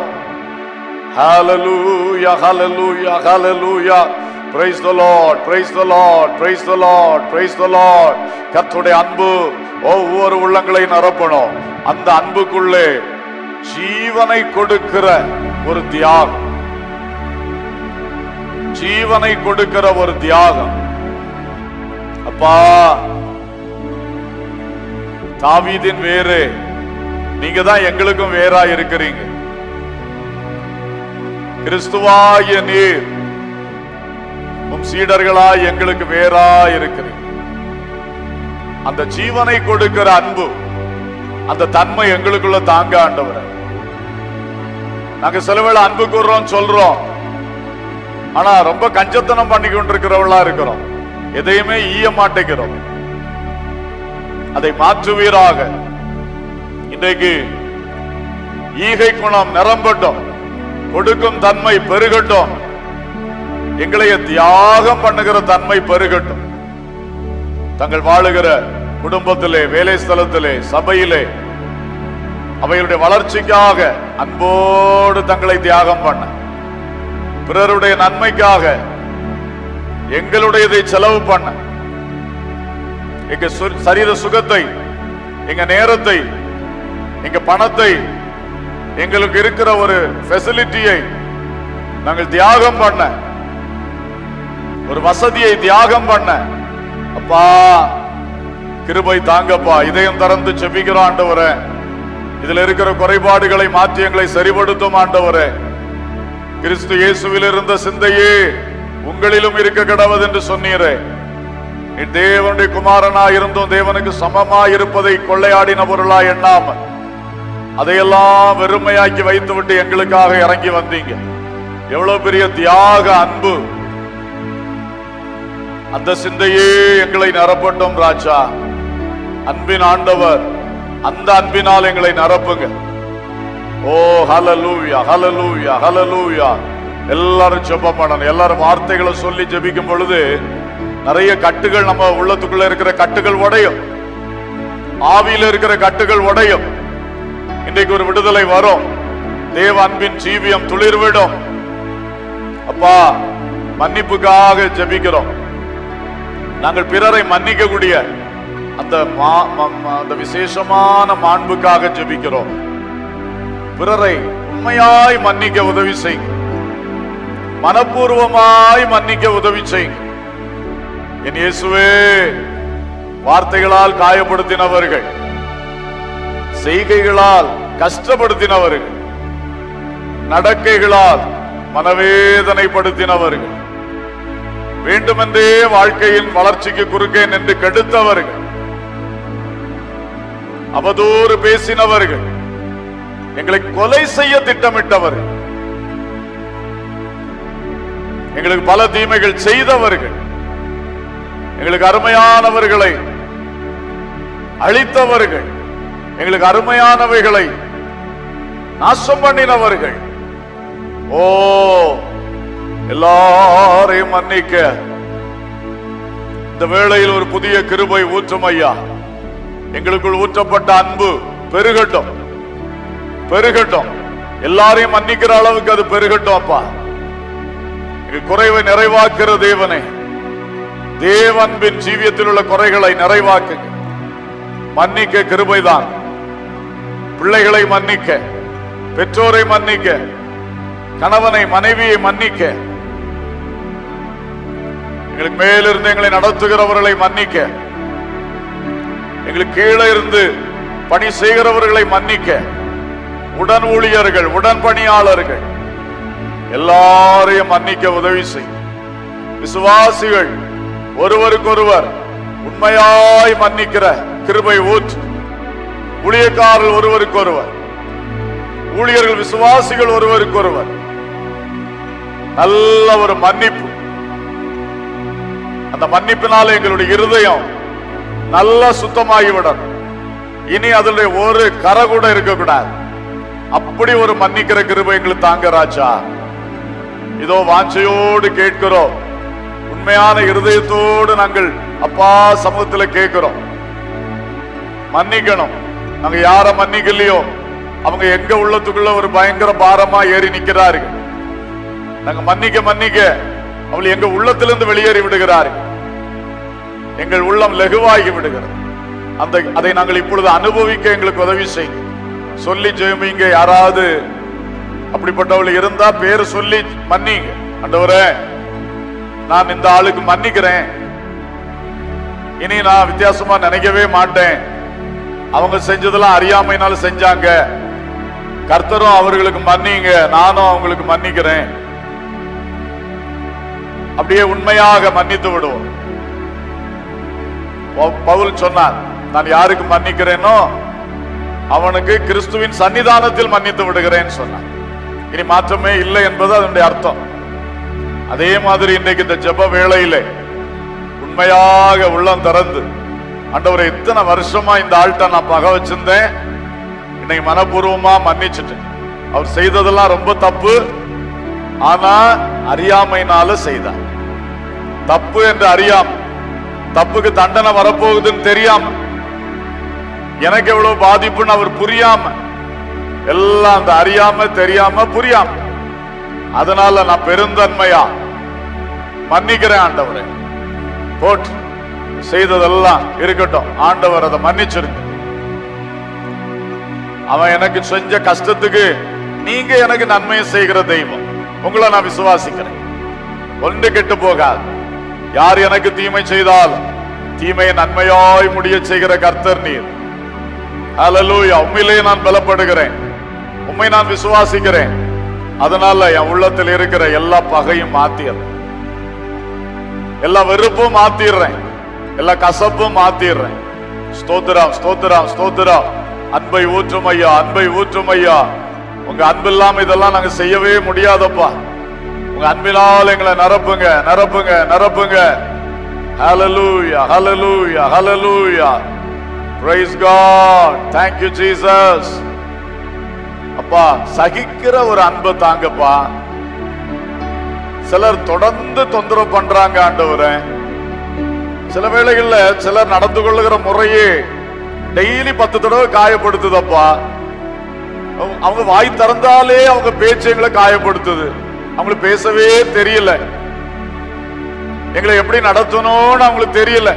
ஹalleluya hallelujah hallelujah praise the lord praise the lord praise the lord praise the lord கர்த்தருடைய அன்பு ஒவ்வொரு உள்ளங்களை நிரப்பணும் அந்த அன்புக்குள்ளே ஜீவனை கொடுக்கிற ஒரு தியாகம் ஜீவனை கொடுக்கிற ஒரு தியாகம் அப்பா தாவீதின் வேறு நீங்க தான் எங்களுக்கும் வேறா இருக்கிறீங்க கிறிஸ்துவாய நீர் உம் சீடர்களாய் எங்களுக்கு வேறா இருக்கிறீங்க அந்த ஜீவனை கொடுக்கிற அன்பு அந்த தன்மை எங்களுக்குள்ள தாங்க ஆண்டவரே நாங்க சில வேளை அன்பு கூறுறோம் சொல்றோம் ஆனா ரொம்ப கஞ்சத்தனம் பண்ணி கொண்டிருக்கிறவளா இருக்கிறோம் எதையுமே ஈய மாட்டேங்கிறோம் அதை மாற்றுவீராக இன்றைக்கு ஈகை குணம் நிரம்பட்டும் கொடுக்கும் தன்மை பெருகட்டும் எங்களைய தியாகம் பண்ணுகிற தன்மை பெருகட்டும் தங்கள் வாழுகிற குடும்பத்திலே வேலை ஸ்தலத்திலே சபையிலே அவைகளுடைய வளர்ச்சிக்காக அன்போடு தங்களை தியாகம் பண்ண பிறருடைய நன்மைக்காக எங்களுடையதை செலவு பண்ண எங்க சு- சரீர சுகத்தை எங்க நேரத்தை எங்க பணத்தை எங்களுக்கு இருக்கிற ஒரு ஃபெசிலிட்டியை நாங்கள் தியாகம் பண்ண ஒரு வசதியை தியாகம் பண்ண அப்பா கிருபை தாங்கப்பா இதயம் திறந்து செபிக்கிறோம் ஆண்டவரே இதுல இருக்கிற குறைபாடுகளை மாற்றி எங்களை சரிபடுத்தும் ஆண்டவரே கிறிஸ்து இயேசுவில் இருந்த சிந்தையே உங்களிலும் இருக்க கடவது என்று சொன்னீரே நீ தேவனுடைய குமாரனா இருந்தும் தேவனுக்கு சமமா இருப்பதை கொள்ளையாடின பொருளா எண்ணாம அதையெல்லாம் வெறுமையாக்கி வைத்துவிட்டு எங்களுக்காக இறங்கி வந்தீங்க எவ்வளவு பெரிய தியாக அன்பு அந்த சிந்தையே எங்களை நிரப்பட்டும் ராஜா அன்பின் ஆண்டவர் அந்த அன்பினால் எங்களை நிரப்புங்க ஓ ஹலலூயா ஹலலூயா ஹலலூயா எல்லாரும் ஜெபம் பண்ணணும் எல்லாரும் வார்த்தைகளை சொல்லி ஜெபிக்கும் பொழுது நிறைய கட்டுகள் நம்ம உள்ளத்துக்குள்ள இருக்கிற கட்டுகள் உடையும் ஆவியில இருக்கிற கட்டுகள் உடையும் இன்றைக்கு ஒரு விடுதலை வரும் தேவ அன்பின் ஜீவியம் துளிர்விடும் அப்பா மன்னிப்புக்காக ஜெபிக்கிறோம் நாங்கள் பிறரை மன்னிக்கக்கூடிய அந்த மா- ம- ம- அந்த விசேஷமான மாண்புக்காக ஜெபிக்கிறோம் பிறரை உண்மையாய் மன்னிக்க உதவி செய்யுங்க மனப்பூர்வமாய் மன்னிக்க உதவி செய்யுங்க என் இயேசுவே வார்த்தைகளால் காயப்படுத்தினவர்கள் செய்கைகளால் கஷ்டப்படுத்தினவர்கள் நடக்கைகளால் மனவேதனைப்படுத்தினவர்கள் வேண்டுமென்றே வாழ்க்கையின் வளர்ச்சிக்கு குறுக்கே நின்று கெடுத்தவர்கள் அவதூறு பேசினவர்கள் எங்களை கொலை செய்ய திட்டமிட்டவர்கள் எங்களுக்கு பல தீமைகள் செய்தவர்கள் எங்களுக்கு அருமையானவர்களை அழித்தவர்கள் எங்களுக்கு அருமையானவைகளை நாசம் பண்ணினவர்கள் ஓ எல்லாரையும் மன்னிக்க இந்த வேளையில் ஒரு புதிய கிருபை ஊற்றும் ஐயா எங்களுக்குள் ஊற்றப்பட்ட அன்பு பெருகட்டும் பெருகட்டும் எல்லாரையும் மன்னிக்கிற அளவுக்கு அது பெருகட்டும் அப்பா எங்கள் குறைவை நிறைவாக்குற தேவனே தேவன்பின் ஜீவியத்தில் உள்ள குறைகளை நிறைவாக்குங்க மன்னிக்க கிருபைதான் பிள்ளைகளை மன்னிக்க பெற்றோரை மன்னிக்க கணவனை மனைவியை மன்னிக்க எங்களுக்கு மேலிருந்து எங்களை நடத்துகிறவர்களை மன்னிக்க எங்களுக்கு கீழே இருந்து பணி செய்கிறவர்களை மன்னிக்க உடன் ஊழியர்கள் உடன் பணியாளர்கள் எல்லாரையும் மன்னிக்க உதவி செய் விசுவாசிகள் ஒருவருக்கொருவர் உண்மையாய் மன்னிக்கிற கிருபை ஊற்று ஊழியக்காரர்கள் ஒருவருக்கொருவர் ஊழியர்கள் விசுவாசிகள் ஒருவருக்கொருவர் நல்ல ஒரு மன்னிப்பு அந்த மன்னிப்பினால எங்களுடைய இருதயம் நல்லா சுத்தமாகிவிடும் இனி அதனுடைய ஒரு கரை கூட இருக்கக்கூடாது அப்படி ஒரு மன்னிக்கிற கிருபை எங்களுக்கு தாங்க ராஜா இதோ வாஞ்சையோடு கேட்கிறோம் உண்மையான இருதயத்தோடு நாங்கள் அப்பா சமூகத்துல கேட்கிறோம் மன்னிக்கணும் நாங்க யார மன்னிக்கலையோ அவங்க எங்க உள்ளத்துக்குள்ள ஒரு பயங்கர பாரமா ஏறி நிக்கிறார்கள் நாங்க மன்னிக்க மன்னிக்க அவள் எங்க உள்ளத்திலிருந்து வெளியேறி விடுகிறார்கள் எங்கள் உள்ளம் லகுவாகி விடுகிறது அந்த அதை நாங்கள் இப்பொழுது அனுபவிக்க எங்களுக்கு உதவி செய்யுங்க சொல்லி ஜெயமிங்க யாராவது அப்படிப்பட்டவள் இருந்தா பேரு சொல்லி மன்னிங்க ஆண்டவரே நான் இந்த ஆளுக்கு மன்னிக்கிறேன் இனி நான் வித்தியாசமா நினைக்கவே மாட்டேன் அவங்க செஞ்சதெல்லாம் அறியாமைனால செஞ்சாங்க கர்த்தரும் அவர்களுக்கு மன்னிங்க நானும் அவங்களுக்கு மன்னிக்கிறேன் அப்படியே உண்மையாக மன்னித்து விடுவோம் பவு- பவுல் சொன்னான் நான் யாருக்கு மன்னிக்கிறேனோ அவனுக்கு கிறிஸ்துவின் சன்னிதானத்தில் மன்னித்து விடுகிறேன் சொன்னான் இனி மாற்றமே இல்லை என்பது அதனுடைய அர்த்தம் அதே மாதிரி இன்றைக்கு இந்த ஜெப வேளையிலே உண்மையாக உள்ளம் திறந்து ஆண்டவரை இத்தனை வருஷமா இந்த ஆள்கிட்ட நான் பகை வச்சிருந்தேன் இன்னைக்கு மனப்பூர்வமா மன்னிச்சுட்டேன் அவர் செய்ததெல்லாம் ரொம்ப தப்பு ஆனா அறியாமைனால செய்தார் தப்பு என்று அறியாம தப்புக்கு தண்டனை வரப்போகுதுன்னு தெரியாம எனக்கு எவ்வளவு பாதிப்புன்னு அவர் புரியாம எல்லாம் அந்த அறியாம தெரியாம புரியாம அதனால நான் பெருந்தன்மையா மன்னிக்கிறேன் ஆண்டவரே போட்டு செய்ததெல்லாம் இருக்கட்டும் ஆண்டவர் அதை மன்னிச்சிருங்க அவன் எனக்கு செஞ்ச கஷ்டத்துக்கு நீங்க எனக்கு நன்மையை செய்கிற தெய்வம் உங்களை நான் விசுவாசிக்கிறேன் ஒன்று கெட்டு போகாது யார் எனக்கு தீமை செய்தாலும் தீமையை நன்மையாய் முடிய செய்கிற கர்த்தர் நீர் ஹalleluya உண்மையிலேயே நான் பலப்படுகிறேன் உண்மை நான் விசுவாசிக்கிறேன் அதனால என் உள்ளத்தில் இருக்கிற எல்லா பகையும் மாத்திடுறேன் எல்லா வெறுப்பும் மாத்திடுறேன் எல்லா கசப்பும் மாத்திடுறேன் ஸ்தோத்திரம் ஸ்தோத்திரம் ஸ்தோத்திரம் அன்பை ஊற்றும் ஐயா அன்பை ஊற்றும் ஐயா உங்க அன்பு இல்லாம இதெல்லாம் நாங்க செய்யவே முடியாதப்பா உங்க அன்பினால் எங்களை நிரப்புங்க நிரப்புங்க நிரப்புங்க ஹalleluya ஹalleluya ஹalleluya praise god thank you jesus அப்பா சகிக்கிற ஒரு அன்பை தாங்கப்பா சிலர் தொடர்ந்து தொந்தரவு பண்றாங்க ஆண்டவரே சில வேளைகள்ல சிலர் நடந்து கொள்ளுகிற முறையே டெய்லி பத்து தடவை காயப்படுத்துதப்பா அவங்க- அவங்க வாய் திறந்தாலே அவங்க பேச்சு எங்களை காயப்படுத்துது அவங்களுக்கு பேசவே தெரியல எங்களை எப்படி நடத்தணும்னு அவங்களுக்கு தெரியல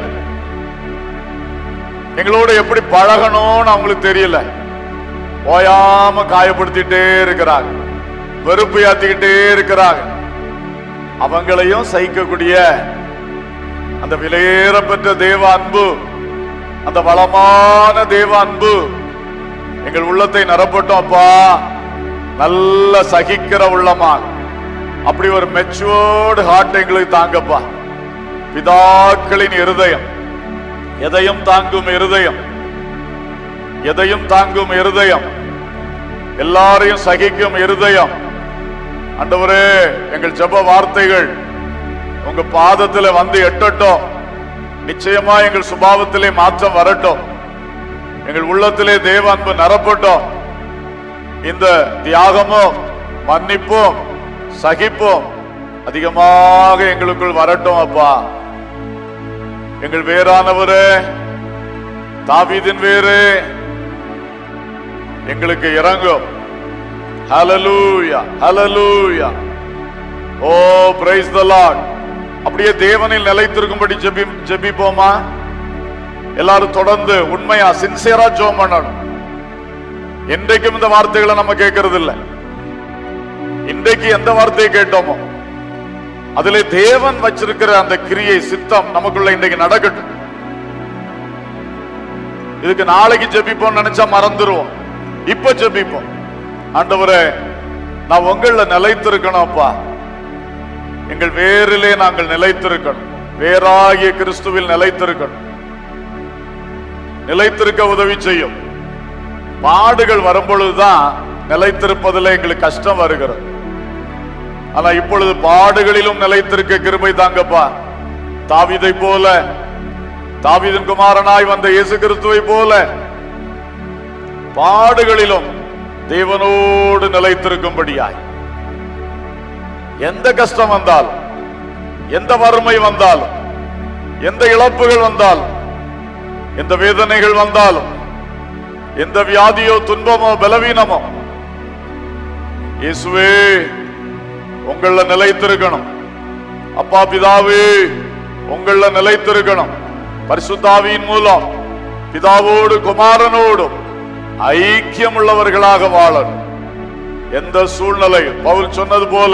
எங்களோட எப்படி பழகணும்னு அவங்களுக்கு தெரியல ஓயாம காயப்படுத்திட்டே இருக்கிறாங்க வெறுப்பு ஏத்திக்கிட்டே இருக்கிறாங்க அவங்களையும் சகிக்கக்கூடிய அந்த விலையேறப்பெற்ற தேவ அன்பு அந்த வளமான தேவ அன்பு எங்கள் உள்ளத்தை நிரப்பட்டோம் அப்பா நல்ல சகிக்கிற உள்ளமா அப்படி ஒரு மெச்சுவர்டு ஹார்ட் எங்களுக்கு தாங்கப்பா பிதாக்களின் இருதயம் எதையும் தாங்கும் இருதயம் எதையும் தாங்கும் இருதயம் எல்லாரையும் சகிக்கும் இருதயம் ஆண்டவரே எங்கள் ஜெப வார்த்தைகள் உங்க பாதத்துல வந்து எட்டட்டும் நிச்சயமா எங்கள் சுபாவத்திலே மாற்றம் வரட்டும் எங்கள் உள்ளத்திலே தேவ அன்பு நிரப்பட்டும் இந்த தியாகமும் மன்னிப்பும் சகிப்பும் அதிகமாக எங்களுக்குள் வரட்டும் அப்பா எங்கள் வேறானவரே தாவீதின் வேறு எங்களுக்கு இறங்கும் ஹalleluya ஹalleluya ஓ பிரைஸ் தி லார்ட் அப்படியே தேவனில் நிலைத்திருக்கும்படி ஜெபி ஜெபிப்போமா எல்லாரும் தொடர்ந்து உண்மையா சின்சியரா ஜெபம் பண்ணணும் இன்றைக்கும் இந்த வார்த்தைகளை நம்ம கேட்கறது இல்ல இன்றைக்கு எந்த வார்த்தையை கேட்டோமோ அதிலே தேவன் வச்சிருக்கிற அந்த கிரியை சித்தம் நமக்குள்ள இன்றைக்கு நடக்கட்டும் இதுக்கு நாளைக்கு ஜெபிப்போம் நினைச்சா மறந்துருவோம் இப்ப ஜெபிப்போம் ஆண்டவரே நான் உங்கள நிலைத்திருக்கணும் அப்பா எங்கள் வேரிலே நாங்கள் நிலைத்திருக்கணும் வேறாகிய கிறிஸ்துவில் நிலைத்திருக்கணும் நிலைத்திருக்க உதவி செய்யும் பாடுகள் வரும்பொழுதுதான் நிலைத்திருப்பதில் எங்களுக்கு கஷ்டம் வருகிறது ஆனா இப்பொழுது பாடுகளிலும் நிலைத்திருக்க கிருபை தாங்கப்பா தாவீதை போல தாவீதின் குமாரனாய் வந்த இயேசு கிறிஸ்துவை போல பாடுகளிலும் தேவனோடு நிலைத்திருக்கும்படியாய் எந்த கஷ்டம் வந்தாலும் எந்த வறுமை வந்தாலும் எந்த இழப்புகள் வந்தாலும் எந்த வேதனைகள் வந்தாலும் எந்த வியாதியோ துன்பமோ பலவீனமோ இயேசுவே உங்கள நிலைத்திருக்கணும் அப்பா பிதாவே உங்கள நிலைத்திருக்கணும் பரிசுத்தாவியின் மூலம் பிதாவோடு குமாரனோடும் ஐக்கியம் உள்ளவர்களாக வாழணும் எந்த சூழ்நிலையில் பவுல் சொன்னது போல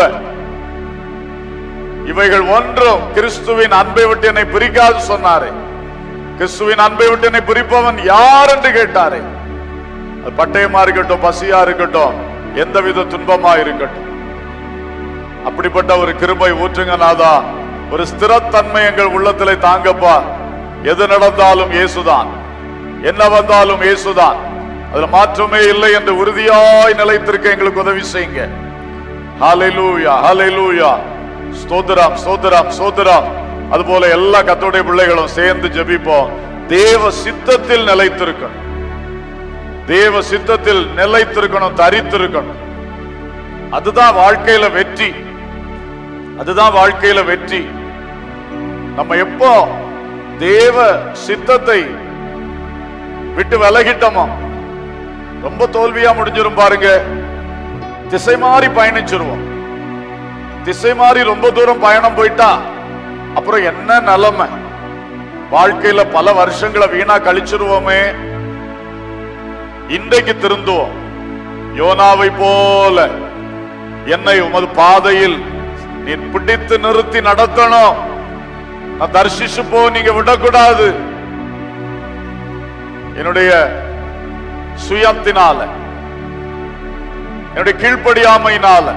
இவைகள் ஒன்றும் கிறிஸ்துவின் அன்பை விட்டு என்னை பிரிக்காது சொன்னாரே கிறிஸ்துவின் அன்பை விட்டு என்னை பிரிப்பவன் யார் என்று கேட்டாரே அது பட்டயமா இருக்கட்டும் பசியா இருக்கட்டும் எந்தவித துன்பமா இருக்கட்டும் அப்படிப்பட்ட ஒரு கிருபை ஊற்றுங்க நாதா ஒரு ஸ்திரத்தன்மை எங்கள் உள்ளத்திலே தாங்கப்பா எது நடந்தாலும் இயேசுதான் என்ன வந்தாலும் இயேசுதான் அதுல மாற்றமே இல்லை என்று உறுதியாய் நிலைத்திருக்க எங்களுக்கு உதவி செய்யுங்க ஹalleluya ஹalleluya ஸ்தோத்திரம் ஸ்தோத்திரம் ஸ்தோத்திரம் அதுபோல எல்லா கத்தோடைய பிள்ளைகளும் சேர்ந்து ஜெபிப்போம் தேவ சித்தத்தில் நிலைத்திருக்கணும் தேவ சித்தத்தில் நிலைத்திருக்கணும் தரித்திருக்கணும் அதுதான் வாழ்க்கையில வெற்றி அதுதான் வாழ்க்கையில வெற்றி நம்ம எப்போ தேவ சித்தத்தை விட்டு விலகிட்டோமோ ரொம்ப தோல்வியா முடிஞ்சிரும் பாருங்க திசை மாறி பயணிச்சிருவோம் திசை மாறி ரொம்ப தூரம் பயணம் போயிட்டா அப்புறம் என்ன நிலைமை வாழ்க்கையில பல வருஷங்களை வீணா கழிச்சிருவோமே இன்றைக்கு திருந்துவோம் யோனாவை போல என்னை உமது பாதையில் நீ பிடித்து நிறுத்தி நடத்தணும் நான் தரிசிச்சு போ நீங்க விடக்கூடாது என்னுடைய சுயத்தினால என்னுடைய கீழ்ப்படியாமையினால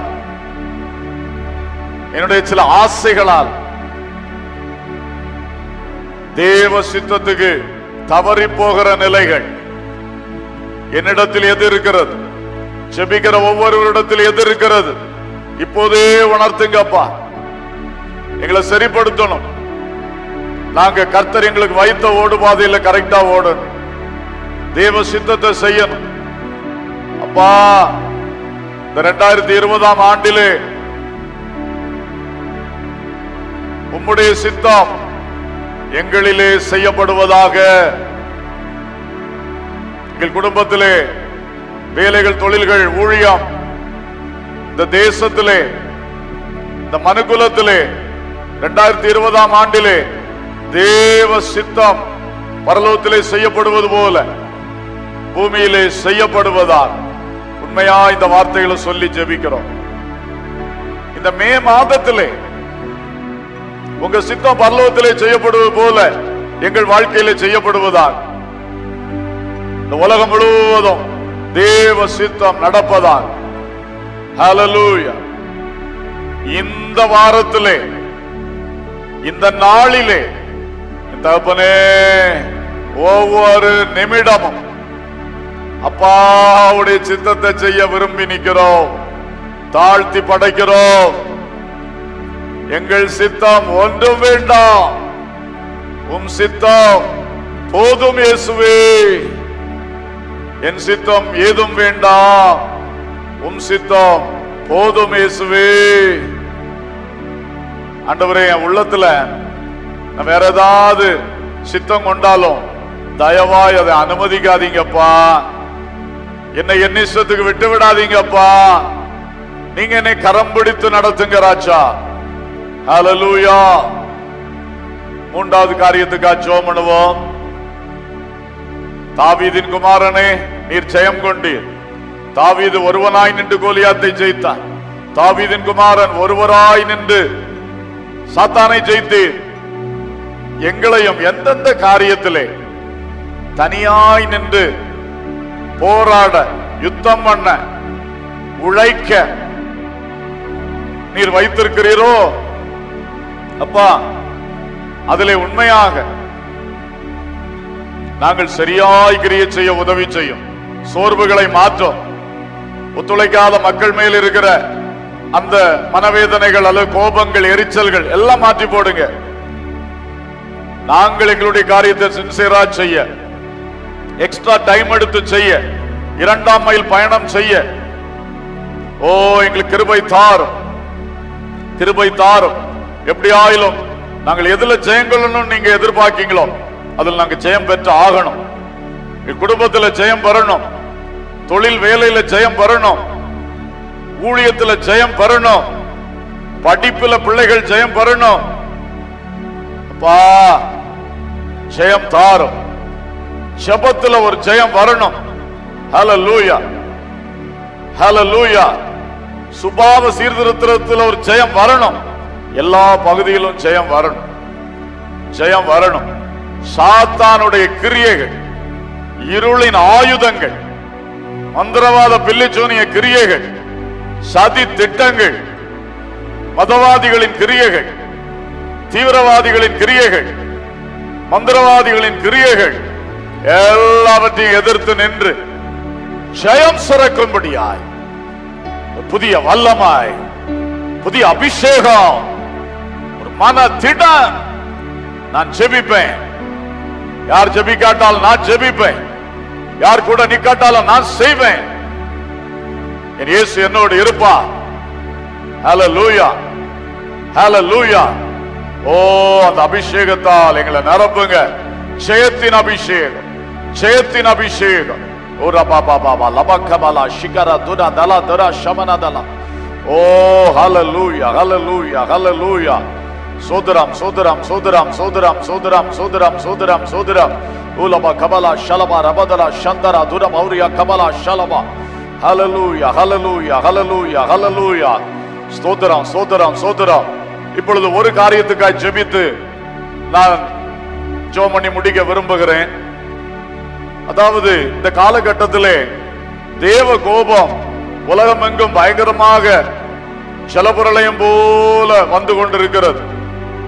என்னுடைய சில ஆசைகளால் தேவ சித்தத்துக்கு தவறி போகிற நிலைகள் என்னிடத்தில் எது இருக்கிறது செபிக்கிற ஒவ்வொருவரிடத்தில் எது இருக்கிறது இப்போதே உணர்த்துங்கப்பா எங்களை சரிப்படுத்தணும் நாங்க கர்த்தர் எங்களுக்கு வைத்த ஓடு பாதையில கரெக்டா ஓடணும் தேவ சித்தத்தை செய்யணும் அப்பா இந்த ரெண்டாயிரத்தி இருபதாம் ஆண்டிலே உம்முடைய சித்தம் எங்களிலே செய்யப்படுவதாக எங்கள் குடும்பத்திலே வேலைகள் தொழில்கள் ஊழியம் இந்த தேசத்திலே இந்த மனுக்குலத்திலே இரண்டாயிரத்தி இருபதாம் ஆண்டிலே தேவ சித்தம் பரலோகத்திலே செய்யப்படுவது போல பூமியிலே செய்யப்படுவதால் உண்மையா இந்த வார்த்தைகளை சொல்லி ஜெபிக்கிறோம் இந்த மே மாதத்திலே உங்க சித்தம் பரலோகத்திலே செய்யப்படுவது போல எங்கள் வாழ்க்கையிலே செய்யப்படுவதால் இந்த உலகம் முழுவதும் தேவ சித்தம் நடப்பதால் ஹalleluya இந்த வாரத்திலே இந்த நாளிலே என் தகப்பனே ஒவ்வொரு நிமிடமும் அப்பாவுடைய சித்தத்தை செய்ய விரும்பி நிற்கிறோம் தாழ்த்தி படைக்கிறோம் எங்கள் சித்தம் ஒன்றும் வேண்டாம் உம் சித்தம் போதும் இயேசுவே என் சித்தம் ஏதும் வேண்டாம் உம் சித்தம் போதும் இயேசுவே ஆண்டவரே என் உள்ளத்துல நான் வேற ஏதாவது சித்தம் கொண்டாலும் தயவாய் அதை அனுமதிக்காதீங்கப்பா என்னை என் இஷ்டத்துக்கு விட்டு விடாதீங்கப்பா நீங்க என்னை கரம் பிடித்து நடத்துங்க ராஜா ஹalleluya மூன்றாவது காரியத்துக்கா ஜெபம் பண்ணுவோம் தாவீதின் குமாரனே நீர் ஜெயம் கொண்டீர் தாவீது ஒருவனாய் நின்று கோலியாத்தை ஜெயித்தான் தாவீதின் குமாரன் ஒருவராய் நின்று சாத்தானை ஜெயித்தீர் எங்களையும் எந்தெந்த காரியத்திலே தனியாய் நின்று போராட யுத்தம் பண்ண உழைக்க நீர் வைத்திருக்கிறீரோ அப்பா அதிலே உண்மையாக நாங்கள் சரியாய் கிரிய செய்ய உதவி செய்யும் சோர்வுகளை மாற்றும் ஒத்துழைக்காத மக்கள் மேல் இருக்கிற அந்த மனவேதனைகள் அல்லது கோபங்கள் எரிச்சல்கள் எல்லாம் மாற்றி போடுங்க நாங்கள் எங்களுடைய காரியத்தை சின்சியரா செய்ய எக்ஸ்ட்ரா டைம் எடுத்து செய்ய இரண்டாம் மைல் பயணம் செய்ய ஓ எங்களுக்கு கிருபை தாரும் கிருபை தாரும் எப்படி ஆயிலும் நாங்கள் எதுல ஜெயம் கொள்ளணும் நீங்க எதிர்பார்க்கீங்களோ அதில் நாங்க ஜெயம் பெற்று ஆகணும் எங்க குடும்பத்துல ஜெயம் பெறணும் தொழில் வேலையில ஜெயம் பெறணும் ஊழியத்துல ஜெயம் பெறணும் படிப்புல பிள்ளைகள் ஜெயம் பெறணும் அப்பா ஜெயம் தாரும் ஜெபத்துல ஒரு ஜெயம் வரணும் ஹalleluya ஹalleluya சுபாவ சீர்திருத்தத்துல ஒரு ஜெயம் வரணும் எல்லா பகுதியிலும் ஜெயம் வரணும் ஜெயம் வரணும் சாத்தானுடைய கிரியைகள் இருளின் ஆயுதங்கள் மந்திரவாத பில்லிச்சூனிய கிரியைகள் சதி திட்டங்கள் மதவாதிகளின் கிரியைகள் தீவிரவாதிகளின் கிரியைகள் மந்திரவாதிகளின் கிரியைகள் எல்லாவற்றையும் எதிர்த்து நின்று ஜெயம் சிறக்கும்படியாய் புதிய வல்லமாய் புதிய அபிஷேகம் ஒரு மன திடம் நான் ஜெபிப்பேன் யார் ஜெபிக்காட்டால் நான் ஜெபிப்பேன் யார் கூட நிக்காட்டாலும் நான் செய்வேன் என் இயேசு என்னோடு இருப்பா ஹalleluya ஹalleluya ஓ அந்த அபிஷேகத்தால் எங்களை நிரப்புங்க ஜெயத்தின் அபிஷேகம் ஜெயத்தின் அபிஷேகம் ஓ ரபா பாபா பா லபக்கபலா ஷிகர துரா தலா துரா ஷமன தலா ஓ ஹalleluya ஹalleluya ஹalleluya சோதரம் சோதரம் சோதரம் சோதரம் சோதரம் சோதரம் சோதரம் சோதரம் உலபா கபலா ஷலபா ரபதலா சந்தரா துரம் அவுரியா கபலா ஷலபா ஹalleluya ஹalleluya ஹalleluya ஹalleluya ஸ்தோத்திரம் ஸ்தோத்திரம் ஸ்தோத்திரம் இப்பொழுது ஒரு காரியத்துக்காய் ஜெபித்து நான் ஜெபம் பண்ணி முடிக்க விரும்புகிறேன் அதாவது இந்த காலகட்டத்திலே தேவ கோபம் உலகமெங்கும் பயங்கரமாக ஜலபுரளையும் போல வந்து கொண்டிருக்கிறது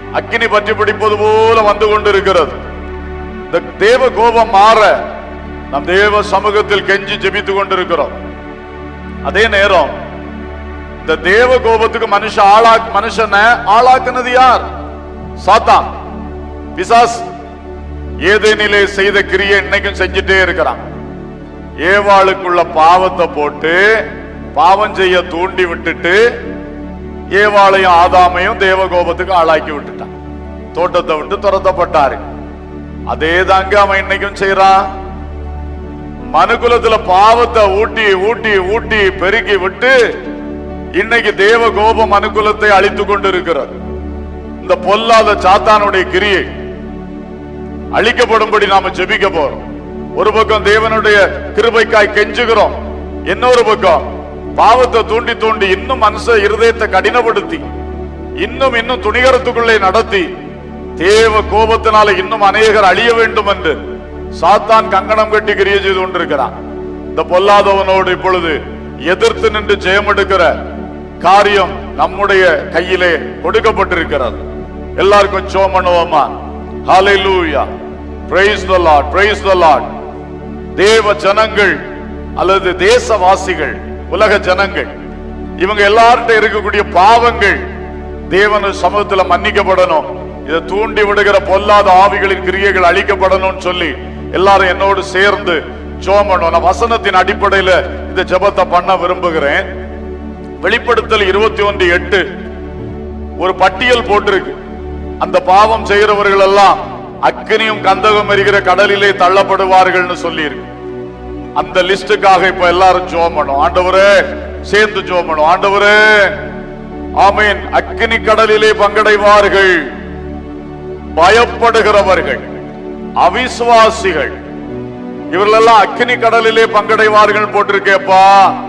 அக்கினி பற்றி பிடிப்பது போல வந்து கொண்டிருக்கிறது இந்த தேவ கோபம் மாற நம் தேவ சமூகத்தில் கெஞ்சி ஜெபித்துக் கொண்டிருக்கிறோம் அதே நேரம் இந்த தேவ கோபத்துக்கு மனுஷ ஆளா மனுஷனை ஆளாக்குனது யார் சாத்தான் பிசாஸ் ஏதேனிலே செய்த கிரியை இன்னைக்கும் செஞ்சுட்டே இருக்கிறான் ஏவாளுக்குள்ள பாவத்தை போட்டு பாவம் செய்ய தூண்டி விட்டுட்டு ஏவாளையும் ஆதாமையும் தேவ கோபத்துக்கு ஆளாக்கி விட்டுட்டான் தோட்டத்தை விட்டு துரத்தப்பட்டாரு அதே தாங்க அவன் இன்னைக்கும் செய்யறான் மனுக்குலத்துல பாவத்தை ஊட்டி ஊட்டி ஊட்டி பெருக்கி விட்டு இன்னைக்கு தேவ கோபம் மனுக்குலத்தை அழித்துக் கொண்டிருக்கிறது இந்த பொல்லாத சாத்தானுடைய கிரியை அழிக்கப்படும்படி நாம ஜெபிக்க போறோம் ஒரு பக்கம் தேவனுடைய கிருபைக்காய் கெஞ்சுகிறோம் இன்னொரு பக்கம் பாவத்தை தூண்டி தூண்டி இன்னும் மனுஷ இருதயத்தை கடினப்படுத்தி இன்னும் இன்னும் துணிகரத்துக்குள்ளே நடத்தி தேவ கோபத்தினால இன்னும் அநேகர் அழிய வேண்டும் என்று சாத்தான் கங்கணம் கட்டி கிரிய செய்து கொண்டிருக்கிறான் இந்த பொல்லாதவனோடு இப்பொழுது எதிர்த்து நின்று ஜெயமெடுக்கிற காரியம் நம்முடைய கையிலே கொடுக்கப்பட்டிருக்கிறது எல்லாருக்கும் சோம் பண்ணுவோமா ஹalleluya praise the lord praise the lord தேவ ஜனங்கள் அல்லது தேசவாசிகள் உலக ஜனங்கள் இவங்க எல்லார்ட்ட இருக்கக்கூடிய பாவங்கள் தேவன சமூகத்துல மன்னிக்கப்படணும் இதை தூண்டி விடுகிற பொல்லாத ஆவிகளின் கிரியைகள் அழிக்கப்படணும்னு சொல்லி எல்லாரும் என்னோடு சேர்ந்து ஜோம் பண்ணுவோம் நான் வசனத்தின் அடிப்படையில இந்த ஜெபத்தை பண்ண விரும்புகிறேன் வெளிப்படுத்தல் இருபத்தி ஒன்று எட்டு ஒரு பட்டியல் போட்டிருக்கு அந்த பாவம் செய்கிறவர்கள் எல்லாம் அக்னியும் கந்தகம் எரிகிற கடலிலே தள்ளப்படுவார்கள்னு சொல்லி இருக்கு அந்த லிஸ்டுக்காக இப்ப எல்லாரும் ஜோம் பண்ணும் ஆண்டவரே சேர்ந்து ஜோம் பண்ணும் ஆண்டவரே ஆமீன் அக்னி கடலிலே பங்கடைவார்கள் பயப்படுகிறவர்கள் அவிசுவாசிகள் இவர்களெல்லாம் அக்னி கடலிலே பங்கடைவார்கள் போட்டிருக்கேப்பா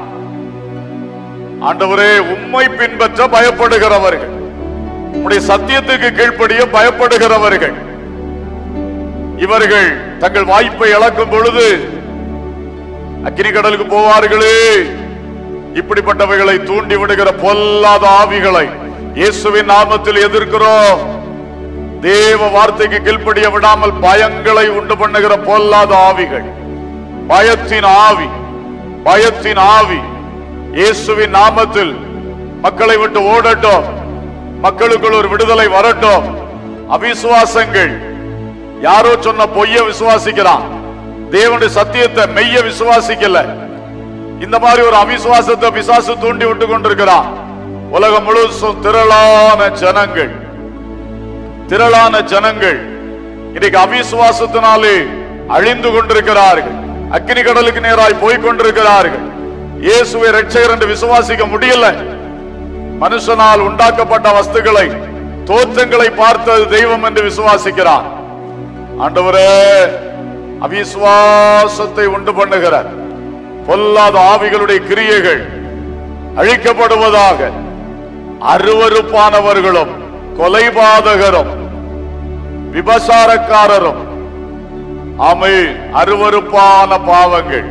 ஆண்டவரே உம்மை பின்பற்ற பயப்படுகிறவர்கள் உம்முடைய சத்தியத்துக்கு கீழ்ப்படிய பயப்படுகிறவர்கள் இவர்கள் தங்கள் வாய்ப்பை இழக்கும் பொழுது அக்கினி கடலுக்கு போவார்களே இப்படிப்பட்டவைகளை தூண்டி விடுகிற பொல்லாத ஆவிகளை இயேசுவின் நாமத்தில் எதிர்க்கிறோம் தேவ வார்த்தைக்கு கீழ்ப்படிய விடாமல் பயங்களை உண்டு பண்ணுகிற பொல்லாத ஆவிகள் பயத்தின் ஆவி பயத்தின் ஆவி இயேசுவின் நாமத்தில் மக்களை விட்டு ஓடட்டும் மக்களுக்குள் ஒரு விடுதலை வரட்டும் அவிசுவாசங்கள் யாரோ சொன்ன பொய்ய விசுவாசிக்கிறான் தேவனுடைய சத்தியத்தை மெய்ய விசுவாசிக்கல இந்த மாதிரி ஒரு அவிசுவாசத்தை பிசாசு தூண்டி விட்டு கொண்டிருக்கிறான் உலகம் முழுசும் திரளான ஜனங்கள் திரளான ஜனங்கள் இன்னைக்கு அவிசுவாசத்தினாலே அழிந்து கொண்டிருக்கிறார்கள் அக்கினி கடலுக்கு நேராய் போய் கொண்டிருக்கிறார்கள் இயேசுவை ரட்சகர் என்று விசுவாசிக்க முடியல மனுஷனால் உண்டாக்கப்பட்ட வஸ்துக்களை தோற்றங்களை பார்த்தது தெய்வம் என்று விசுவாசிக்கிறார் ஆண்டவரே அவிசுவாசத்தை உண்டு பண்ணுகிற பொல்லாத ஆவிகளுடைய கிரியைகள் அழிக்கப்படுவதாக அருவருப்பானவர்களும் கொலைபாதகரும் விபசாரக்காரரும் அமை அருவருப்பான பாவங்கள்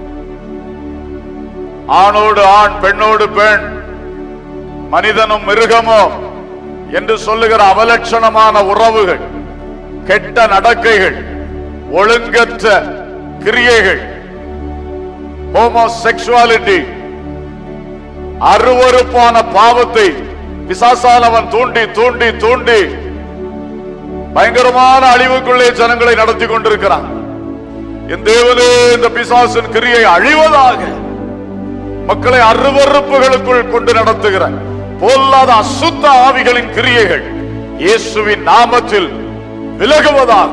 ஆணோடு ஆண் பெண்ணோடு பெண் மனிதனும் மிருகமோ என்று சொல்லுகிற அவலட்சணமான உறவுகள் கெட்ட நடக்கைகள் ஒழுங்கற்ற கிரியைகள் ஹோமோசெக்சுவாலிட்டி அருவருப்பான பாவத்தை பிசாசானவன் தூண்டி தூண்டி தூண்டி பயங்கரமான அழிவுக்குள்ளே ஜனங்களை நடத்தி கொண்டிருக்கிறான் என் தேவனே இந்த பிசாசின் கிரியை அழிவதாக மக்களை அருவறுப்புகளுக்குள் கொண்டு நடத்துகிற பொல்லாத அசுத்த ஆவிகளின் கிரியைகள் இயேசுவின் நாமத்தில் விலகுவதாக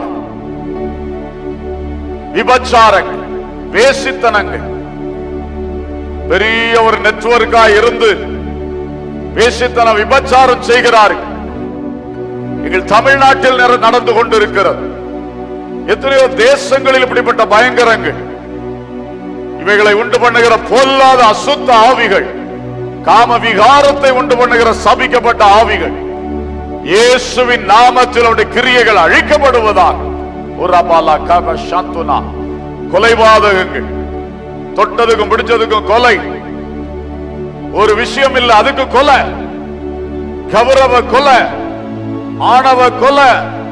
விபச்சாரங்கள் வேசித்தனங்கள் பெரிய ஒரு நெட்வொர்க்கா இருந்து வேசித்தன விபச்சாரம் செய்கிறார்கள் எங்கள் தமிழ்நாட்டில் நிற- நடந்து கொண்டிருக்கிறது எத்தனையோ தேசங்களில் இப்படிப்பட்ட பயங்கரங்கள் இவைகளை உண்டு பண்ணுகிற பொல்லாத அசுத்த ஆவிகள் காம விகாரத்தை உண்டு பண்ணுகிற சபிக்கப்பட்ட ஆவிகள் இயேசுவின் நாமத்தில் அவருடைய கிரியைகள் அழிக்கப்படுவதாக ஒரு அபாலா கப சாந்துனா கொலைபாதகங்கள் தொட்டதுக்கும் பிடிச்சதுக்கும் கொலை ஒரு விஷயம் இல்ல அதுக்கு கொலை கௌரவ கொலை ஆணவ கொலை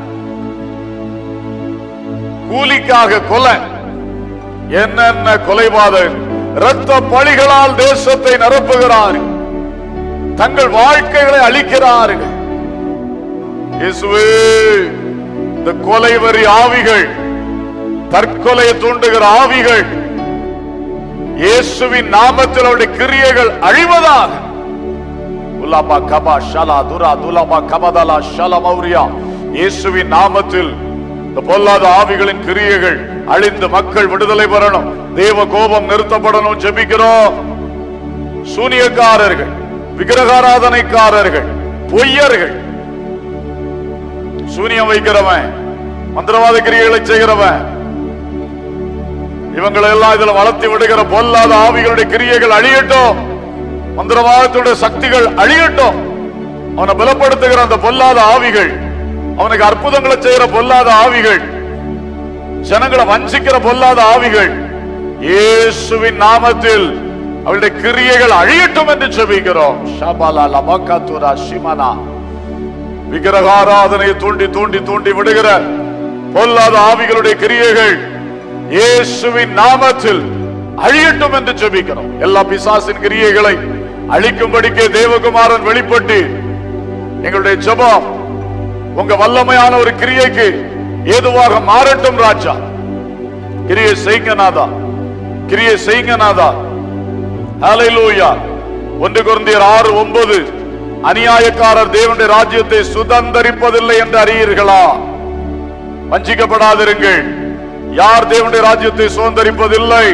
கூலிக்காக கொலை என்னென்ன கொலைபாதகர் இரத்த பழிகளால் தேசத்தை நிரப்புகிறார்கள் தங்கள் வாழ்க்கைகளை அழிக்கிறார்கள் இயேசுவே இந்த கொலைவரி ஆவிகள் தற்கொலையை தூண்டுகிற ஆவிகள் இயேசுவின் நாமத்தில் அவருடைய கிரியைகள் அழிவதாக உலாபா கபா ஷலா துரா துலாபா கபதலா ஷல மௌரியா இயேசுவின் நாமத்தில் இந்த பொல்லாத ஆவிகளின் கிரியைகள் அழிந்து மக்கள் விடுதலை பெறணும் தேவ கோபம் நிறுத்தப்படணும் ஜெபிக்கிறோம் சூனியக்காரர்கள் விக்கிரகாராதனைக்காரர்கள் பொய்யர்கள் சூனியம் வைக்கிறவன் மந்திரவாத கிரியைகளை செய்கிறவன் இவங்களை எல்லாம் இதுல வளர்த்தி விடுகிற பொல்லாத ஆவிகளுடைய கிரியைகள் அழியட்டும் மந்திரவாதத்துடைய சக்திகள் அழியட்டும் அவனை பலப்படுத்துகிற அந்த பொல்லாத ஆவிகள் அவனுக்கு அற்புதங்களை செய்கிற பொல்லாத ஆவிகள் ஜனங்களை வஞ்சிக்கிற பொல்லாத ஆவிகள் இயேசுவின் நாமத்தில் அவளுடைய கிரியைகள் அழியட்டும் என்று செபிக்கிறோம் ஷபாலா லபகத்துரா ஷிமனா விக்கிரகாராதனையை தூண்டி தூண்டி தூண்டி விடுகிற பொல்லாத ஆவிகளுடைய கிரியைகள் இயேசுவின் நாமத்தில் அழியட்டும் என்று ஜெபிக்கிறோம் எல்லா பிசாசின் கிரியைகளை அழிக்கும்படிக்கே தேவகுமாரன் வெளிப்பட்டு எங்களுடைய ஜெபம் உங்க வல்லமையான ஒரு கிரியைக்கு ஏதுவாக மாறட்டும் ராஜா கிரியை செய்யுங்க நாதா கிரியை செய்யுங்க நாதா ஹalleluya ஒன்று குருந்தியர் ஆறு ஒன்பது அநியாயக்காரர் தேவனுடைய ராஜ்யத்தை சுதந்தரிப்பதில்லை என்று அறியீர்களா வஞ்சிக்கப்படாதிருங்கள் யார் தேவனுடைய ராஜ்யத்தை சுதந்தரிப்பதில்லை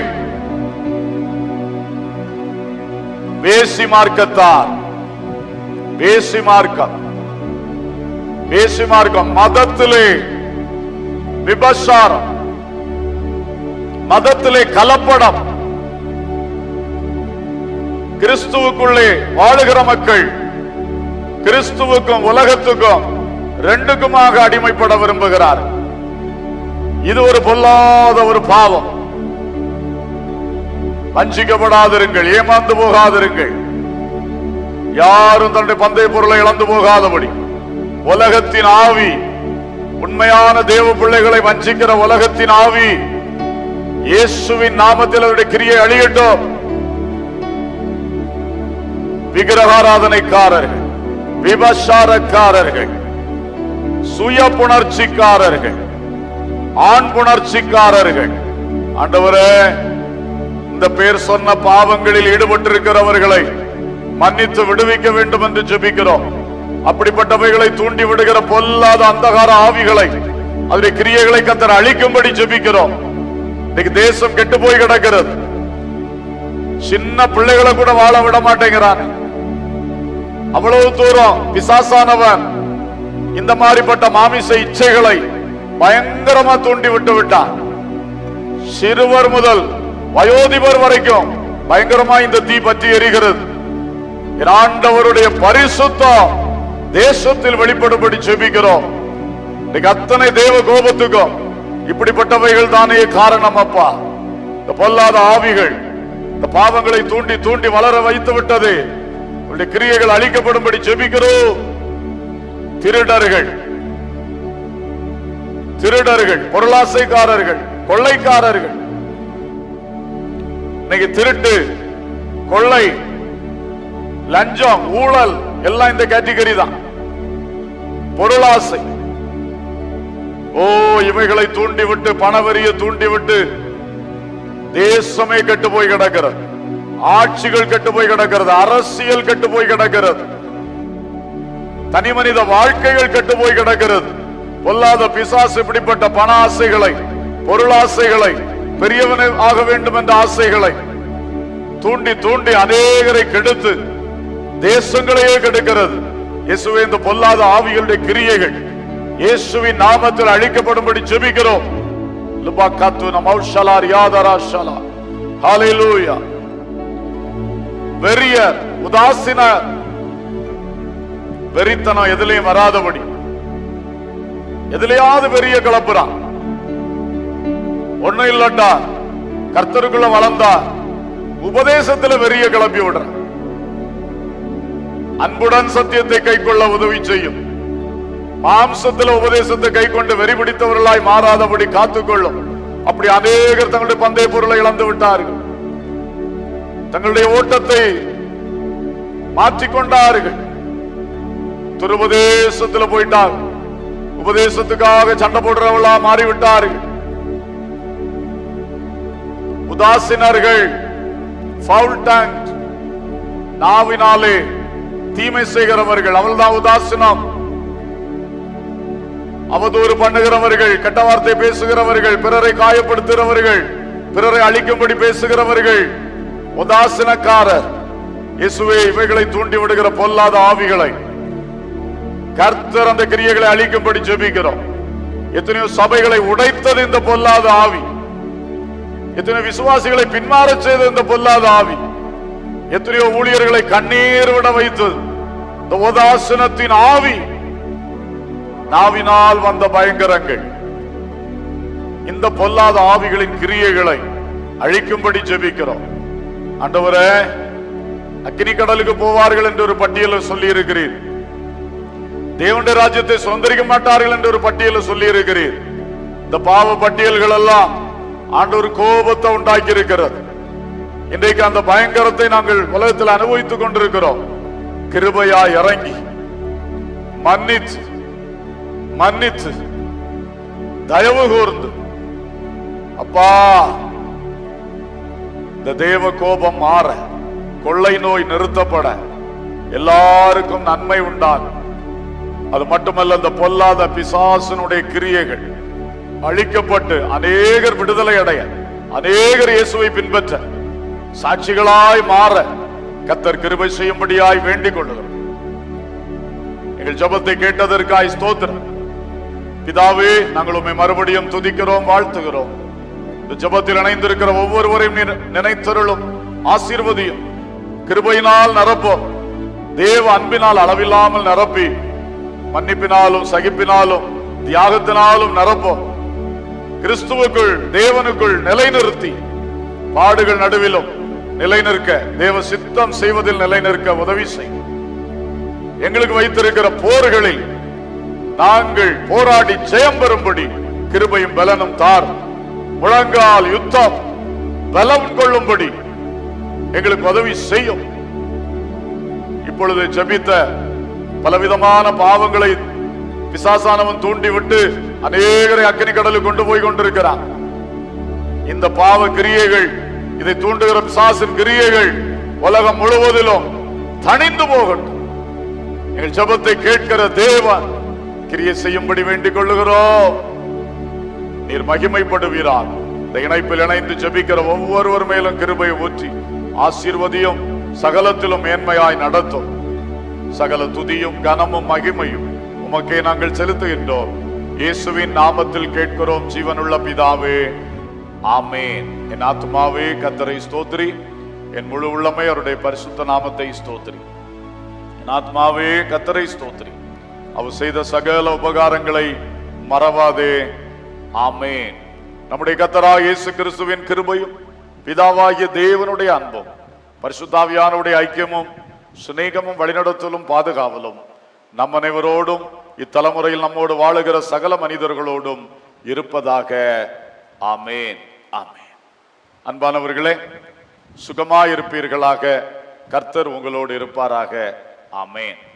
வேசி மார்க்கத்தார் வேசி மார்க்கம் வேசி மார்க்கம் மதத்திலே விபசாரம் மதத்திலே கலப்படம் கிறிஸ்துவுக்குள்ளே வாழுகிற மக்கள் கிறிஸ்துவுக்கும் உலகத்துக்கும் ரெண்டுக்குமாக அடிமைப்பட விரும்புகிறார் இது ஒரு பொல்லாத ஒரு பாவம் வஞ்சிக்கப்படாதிருங்கள் ஏமாந்து போகாதிருங்கள் யாரும் தன்னுடைய பந்தய பொருளை இழந்து போகாதபடி உலகத்தின் ஆவி உண்மையான தேவ பிள்ளைகளை வஞ்சிக்கிற உலகத்தின் ஆவி இயேசுவின் நாமத்தில் அவருடைய கிரியை அழியட்டும் விக்கிரகாராதனைக்காரர்கள் விபசாரக்காரர்கள் சுய புணர்ச்சிக்காரர்கள் ஆண் புணர்ச்சிக்காரர்கள் ஆண்டவரே இந்த பேர் சொன்ன பாவங்களில் ஈடுபட்டிருக்கிறவர்களை மன்னித்து விடுவிக்க வேண்டும் என்று ஜெபிக்கிறோம் அப்படிப்பட்டவைகளை தூண்டி விடுகிற பொல்லாத அந்தகார ஆவிகளை அதனுடைய கிரியைகளை கத்தர் அழிக்கும்படி ஜெபிக்கிறோம் இன்னைக்கு தேசம் கெட்டு போய் கிடக்கிறது சின்ன பிள்ளைகளை கூட வாழ விட மாட்டேங்கிறான் அவ்வளவு தூரம் பிசாசானவன் இந்த மாதிரிப்பட்ட மாமிச இச்சைகளை பயங்கரமா தூண்டி விட்டு விட்டான் சிறுவர் முதல் வயோதிபர் வரைக்கும் பயங்கரமா இந்த தீ பற்றி எரிகிறது என் ஆண்டவருடைய பரிசுத்தம் தேசத்தில் வெளிப்படும்படி செபிக்கிறோம் இன்னைக்கு அத்தனை தேவ கோபத்துக்கும் இப்படிப்பட்டவைகள் தானே காரணம் அப்பா இந்த பொல்லாத ஆவிகள் இந்த பாவங்களை தூண்டி தூண்டி வளர வைத்து விட்டது உங்களுடைய கிரியைகள் அழிக்கப்படும்படி ஜெபிக்கிறோம் திருடர்கள் திருடர்கள் பொருளாசைக்காரர்கள் கொள்ளைக்காரர்கள் இன்னைக்கு திருட்டு கொள்ளை லஞ்சம் ஊழல் எல்லாம் இந்த கேட்டகரி தான் பொருளாசை ஓ இவைகளை தூண்டிவிட்டு பணவரிய தூண்டிவிட்டு தேசமே கெட்டு போய் கிடக்கிறது ஆட்சிகள் கெட்டு போய் கிடக்கிறது அரசியல் கெட்டு போய் கிடக்கிறது தனி மனித வாழ்க்கைகள் கெட்டு போய் கிடக்கிறது பொல்லாத பிசாசு இப்படிப்பட்ட பண ஆசைகளை பொருளாசைகளை பெரியவனை ஆக வேண்டும் என்ற ஆசைகளை தூண்டி தூண்டி அநேகரை கெடுத்து தேசங்களையே கெடுக்கிறது இயேசுவே இந்த பொல்லாத ஆவிகளுடைய கிரியைகள் இயேசுவின் நாமத்தில் அழிக்கப்படும்படி ஜெபிக்கிறோம் லுபாக்காத்து நமௌஷலா ரியாதரா ஷலா ஹalleluya வெறியர் உதாசீனர் வெறித்தனம் எதிலையும் வராதபடி எதிலையாவது வெறிய கிளப்புறான் ஒண்ணும் இல்லட்டா கர்த்தருக்குள்ள வளர்ந்தா உபதேசத்துல வெறிய கிளப்பி விடுறான் அன்புடன் சத்தியத்தை கைக்கொள்ள உதவி செய்யும் மாம்சத்துல உபதேசத்தை கை கொண்டு வெறி பிடித்தவர்களாய் மாறாதபடி காத்துக்கொள்ளும் அப்படி அநேகர் தங்களுடைய பந்தய பொருளை இழந்து விட்டார்கள் தங்களுடைய ஓட்டத்தை மாற்றிக்கொண்டார்கள் துருபதேசத்துல போயிட்டாங்க உபதேசத்துக்காக சண்டை போடுறவளா மாறிவிட்டார்கள் உதாசீனர்கள் ஃபவுல் டேங்க் நாவினாலே தீமை செய்கிறவர்கள் அவள்தான் உதாசீனம் அவதூறு பண்ணுகிறவர்கள் கெட்ட வார்த்தை பேசுகிறவர்கள் பிறரை காயப்படுத்துகிறவர்கள் பிறரை அழிக்கும்படி பேசுகிறவர்கள் உதாசீனக்காரர் இயேசுவே இவைகளை தூண்டி விடுகிற பொல்லாத ஆவிகளை கர்த்தர் அந்த கிரியைகளை அழிக்கும்படி ஜெபிக்கிறோம் எத்தனையோ சபைகளை உடைத்தது இந்த பொல்லாத ஆவி எத்தனை விசுவாசிகளை பின்மாறச் செய்த இந்த பொல்லாத ஆவி எத்தனையோ ஊழியர்களை கண்ணீர் விட வைத்தது இந்த உதாசனத்தின் ஆவி நாவினால் வந்த பயங்கரங்கள் இந்த பொல்லாத ஆவிகளின் கிரியைகளை அழிக்கும்படி ஜெபிக்கிறோம் ஆண்டவரே அக்னி கடலுக்கு போவார்கள் என்று ஒரு பட்டியலில் சொல்லி இருக்கிறீர் தேவனுடைய ராஜ்யத்தை சுதந்திரிக்க மாட்டார்கள் என்று ஒரு பட்டியலில் சொல்லி இருக்கிறீர் இந்த பாவ பட்டியல்கள் எல்லாம் ஆண்டவர் கோபத்தை உண்டாக்கி இருக்கிறது இன்றைக்கு அந்த பயங்கரத்தை நாங்கள் உலகத்தில் அனுபவித்துக் கொண்டிருக்கிறோம் கிருபையா இறங்கி மன்னித்து மன்னித்து தயவு கூர்ந்து அப்பா இந்த தேவ கோபம் மாற கொள்ளை நோய் நிறுத்தப்பட எல்லாருக்கும் நன்மை உண்டாகும் அது மட்டுமல்ல இந்த பொல்லாத பிசாசனுடைய கிரியைகள் அழிக்கப்பட்டு அநேகர் விடுதலை அடைய அநேகர் இயேசுவை பின்பற்ற சாட்சிகளாய் மாற கத்தர் கிருபை செய்யும்படியாய் வேண்டிக் கொள்ளுகிறோம் எங்கள் ஜெபத்தை கேட்டதற்காய் ஸ்தோத்திரம் பிதாவே நாங்கள் உம்மை மறுபடியும் துதிக்கிறோம் வாழ்த்துகிறோம் இந்த ஜெபத்தில் இணைந்திருக்கிற ஒவ்வொருவரையும் நினை- நினைத்தருளும் ஆசீர்வதியும் கிருபையினால் நிரப்போம் தேவ அன்பினால் அளவில்லாமல் நிரப்பி மன்னிப்பினாலும் சகிப்பினாலும் தியாகத்தினாலும் நிரப்போம் கிறிஸ்துவுக்குள் தேவனுக்குள் நிலைநிறுத்தி பாடுகள் நடுவிலும் நிலைநிற்க தேவ சித்தம் செய்வதில் நிலைநிற்க உதவி செய் எங்களுக்கு வைத்திருக்கிற போர்களில் நாங்கள் போராடி ஜெயம் பெறும்படி கிருபையும் பலனும் தார் முழங்கால் யுத்தம் பலம் கொள்ளும்படி எங்களுக்கு உதவி செய்யும் இப்பொழுது ஜெபித்த பலவிதமான பாவங்களை பிசாசானவன் தூண்டிவிட்டு அநேகரை அக்கினி கடலுக்கு கொண்டு போய் கொண்டிருக்கிறான் இந்த பாவ கிரியைகள் இதை தூண்டுகிற பிசாசின் கிரியைகள் உலகம் முழுவதிலும் தணிந்து போகட்டும் எங்கள் ஜெபத்தை கேட்கிற தேவன் கிரியை செய்யும்படி வேண்டிக் கொள்ளுகிறோம் நீர் மகிமைப்படுவீரால் இந்த இணைப்பில் இணைந்து ஜெபிக்கிற ஒவ்வொருவர் மேலும் கிருபையை ஊற்றி ஆசீர்வதியும் சகலத்திலும் மேன்மையாய் நடத்தும் சகல துதியும் கனமும் மகிமையும் உமக்கே நாங்கள் செலுத்துகின்றோம் இயேசுவின் நாமத்தில் கேட்கிறோம் ஜீவனுள்ள பிதாவே ஆமேன் என் ஆத்மாவே கத்தரை ஸ்தோத்திரி என் முழு உள்ளமை அவருடைய பரிசுத்த நாமத்தை ஸ்தோத்திரி என் ஆத்மாவே கத்தரை ஸ்தோத்திரி அவர் செய்த சகல உபகாரங்களை மறவாதே ஆமேன் நம்முடைய கத்தரா இயேசு கிறிஸ்துவின் கிருபையும் பிதாவாகிய தேவனுடைய அன்பும் பரிசுத்தாவியானுடைய ஐக்கியமும் சிநேகமும் வழிநடத்தலும் பாதுகாவலும் நம் அனைவரோடும் இத்தலைமுறையில் நம்மோடு வாழுகிற சகல மனிதர்களோடும் இருப்பதாக ஆமேன் ஆமேன் அன்பானவர்களே சுகமாயிருப்பீர்களாக கர்த்தர் உங்களோடு இருப்பாராக ஆமேன்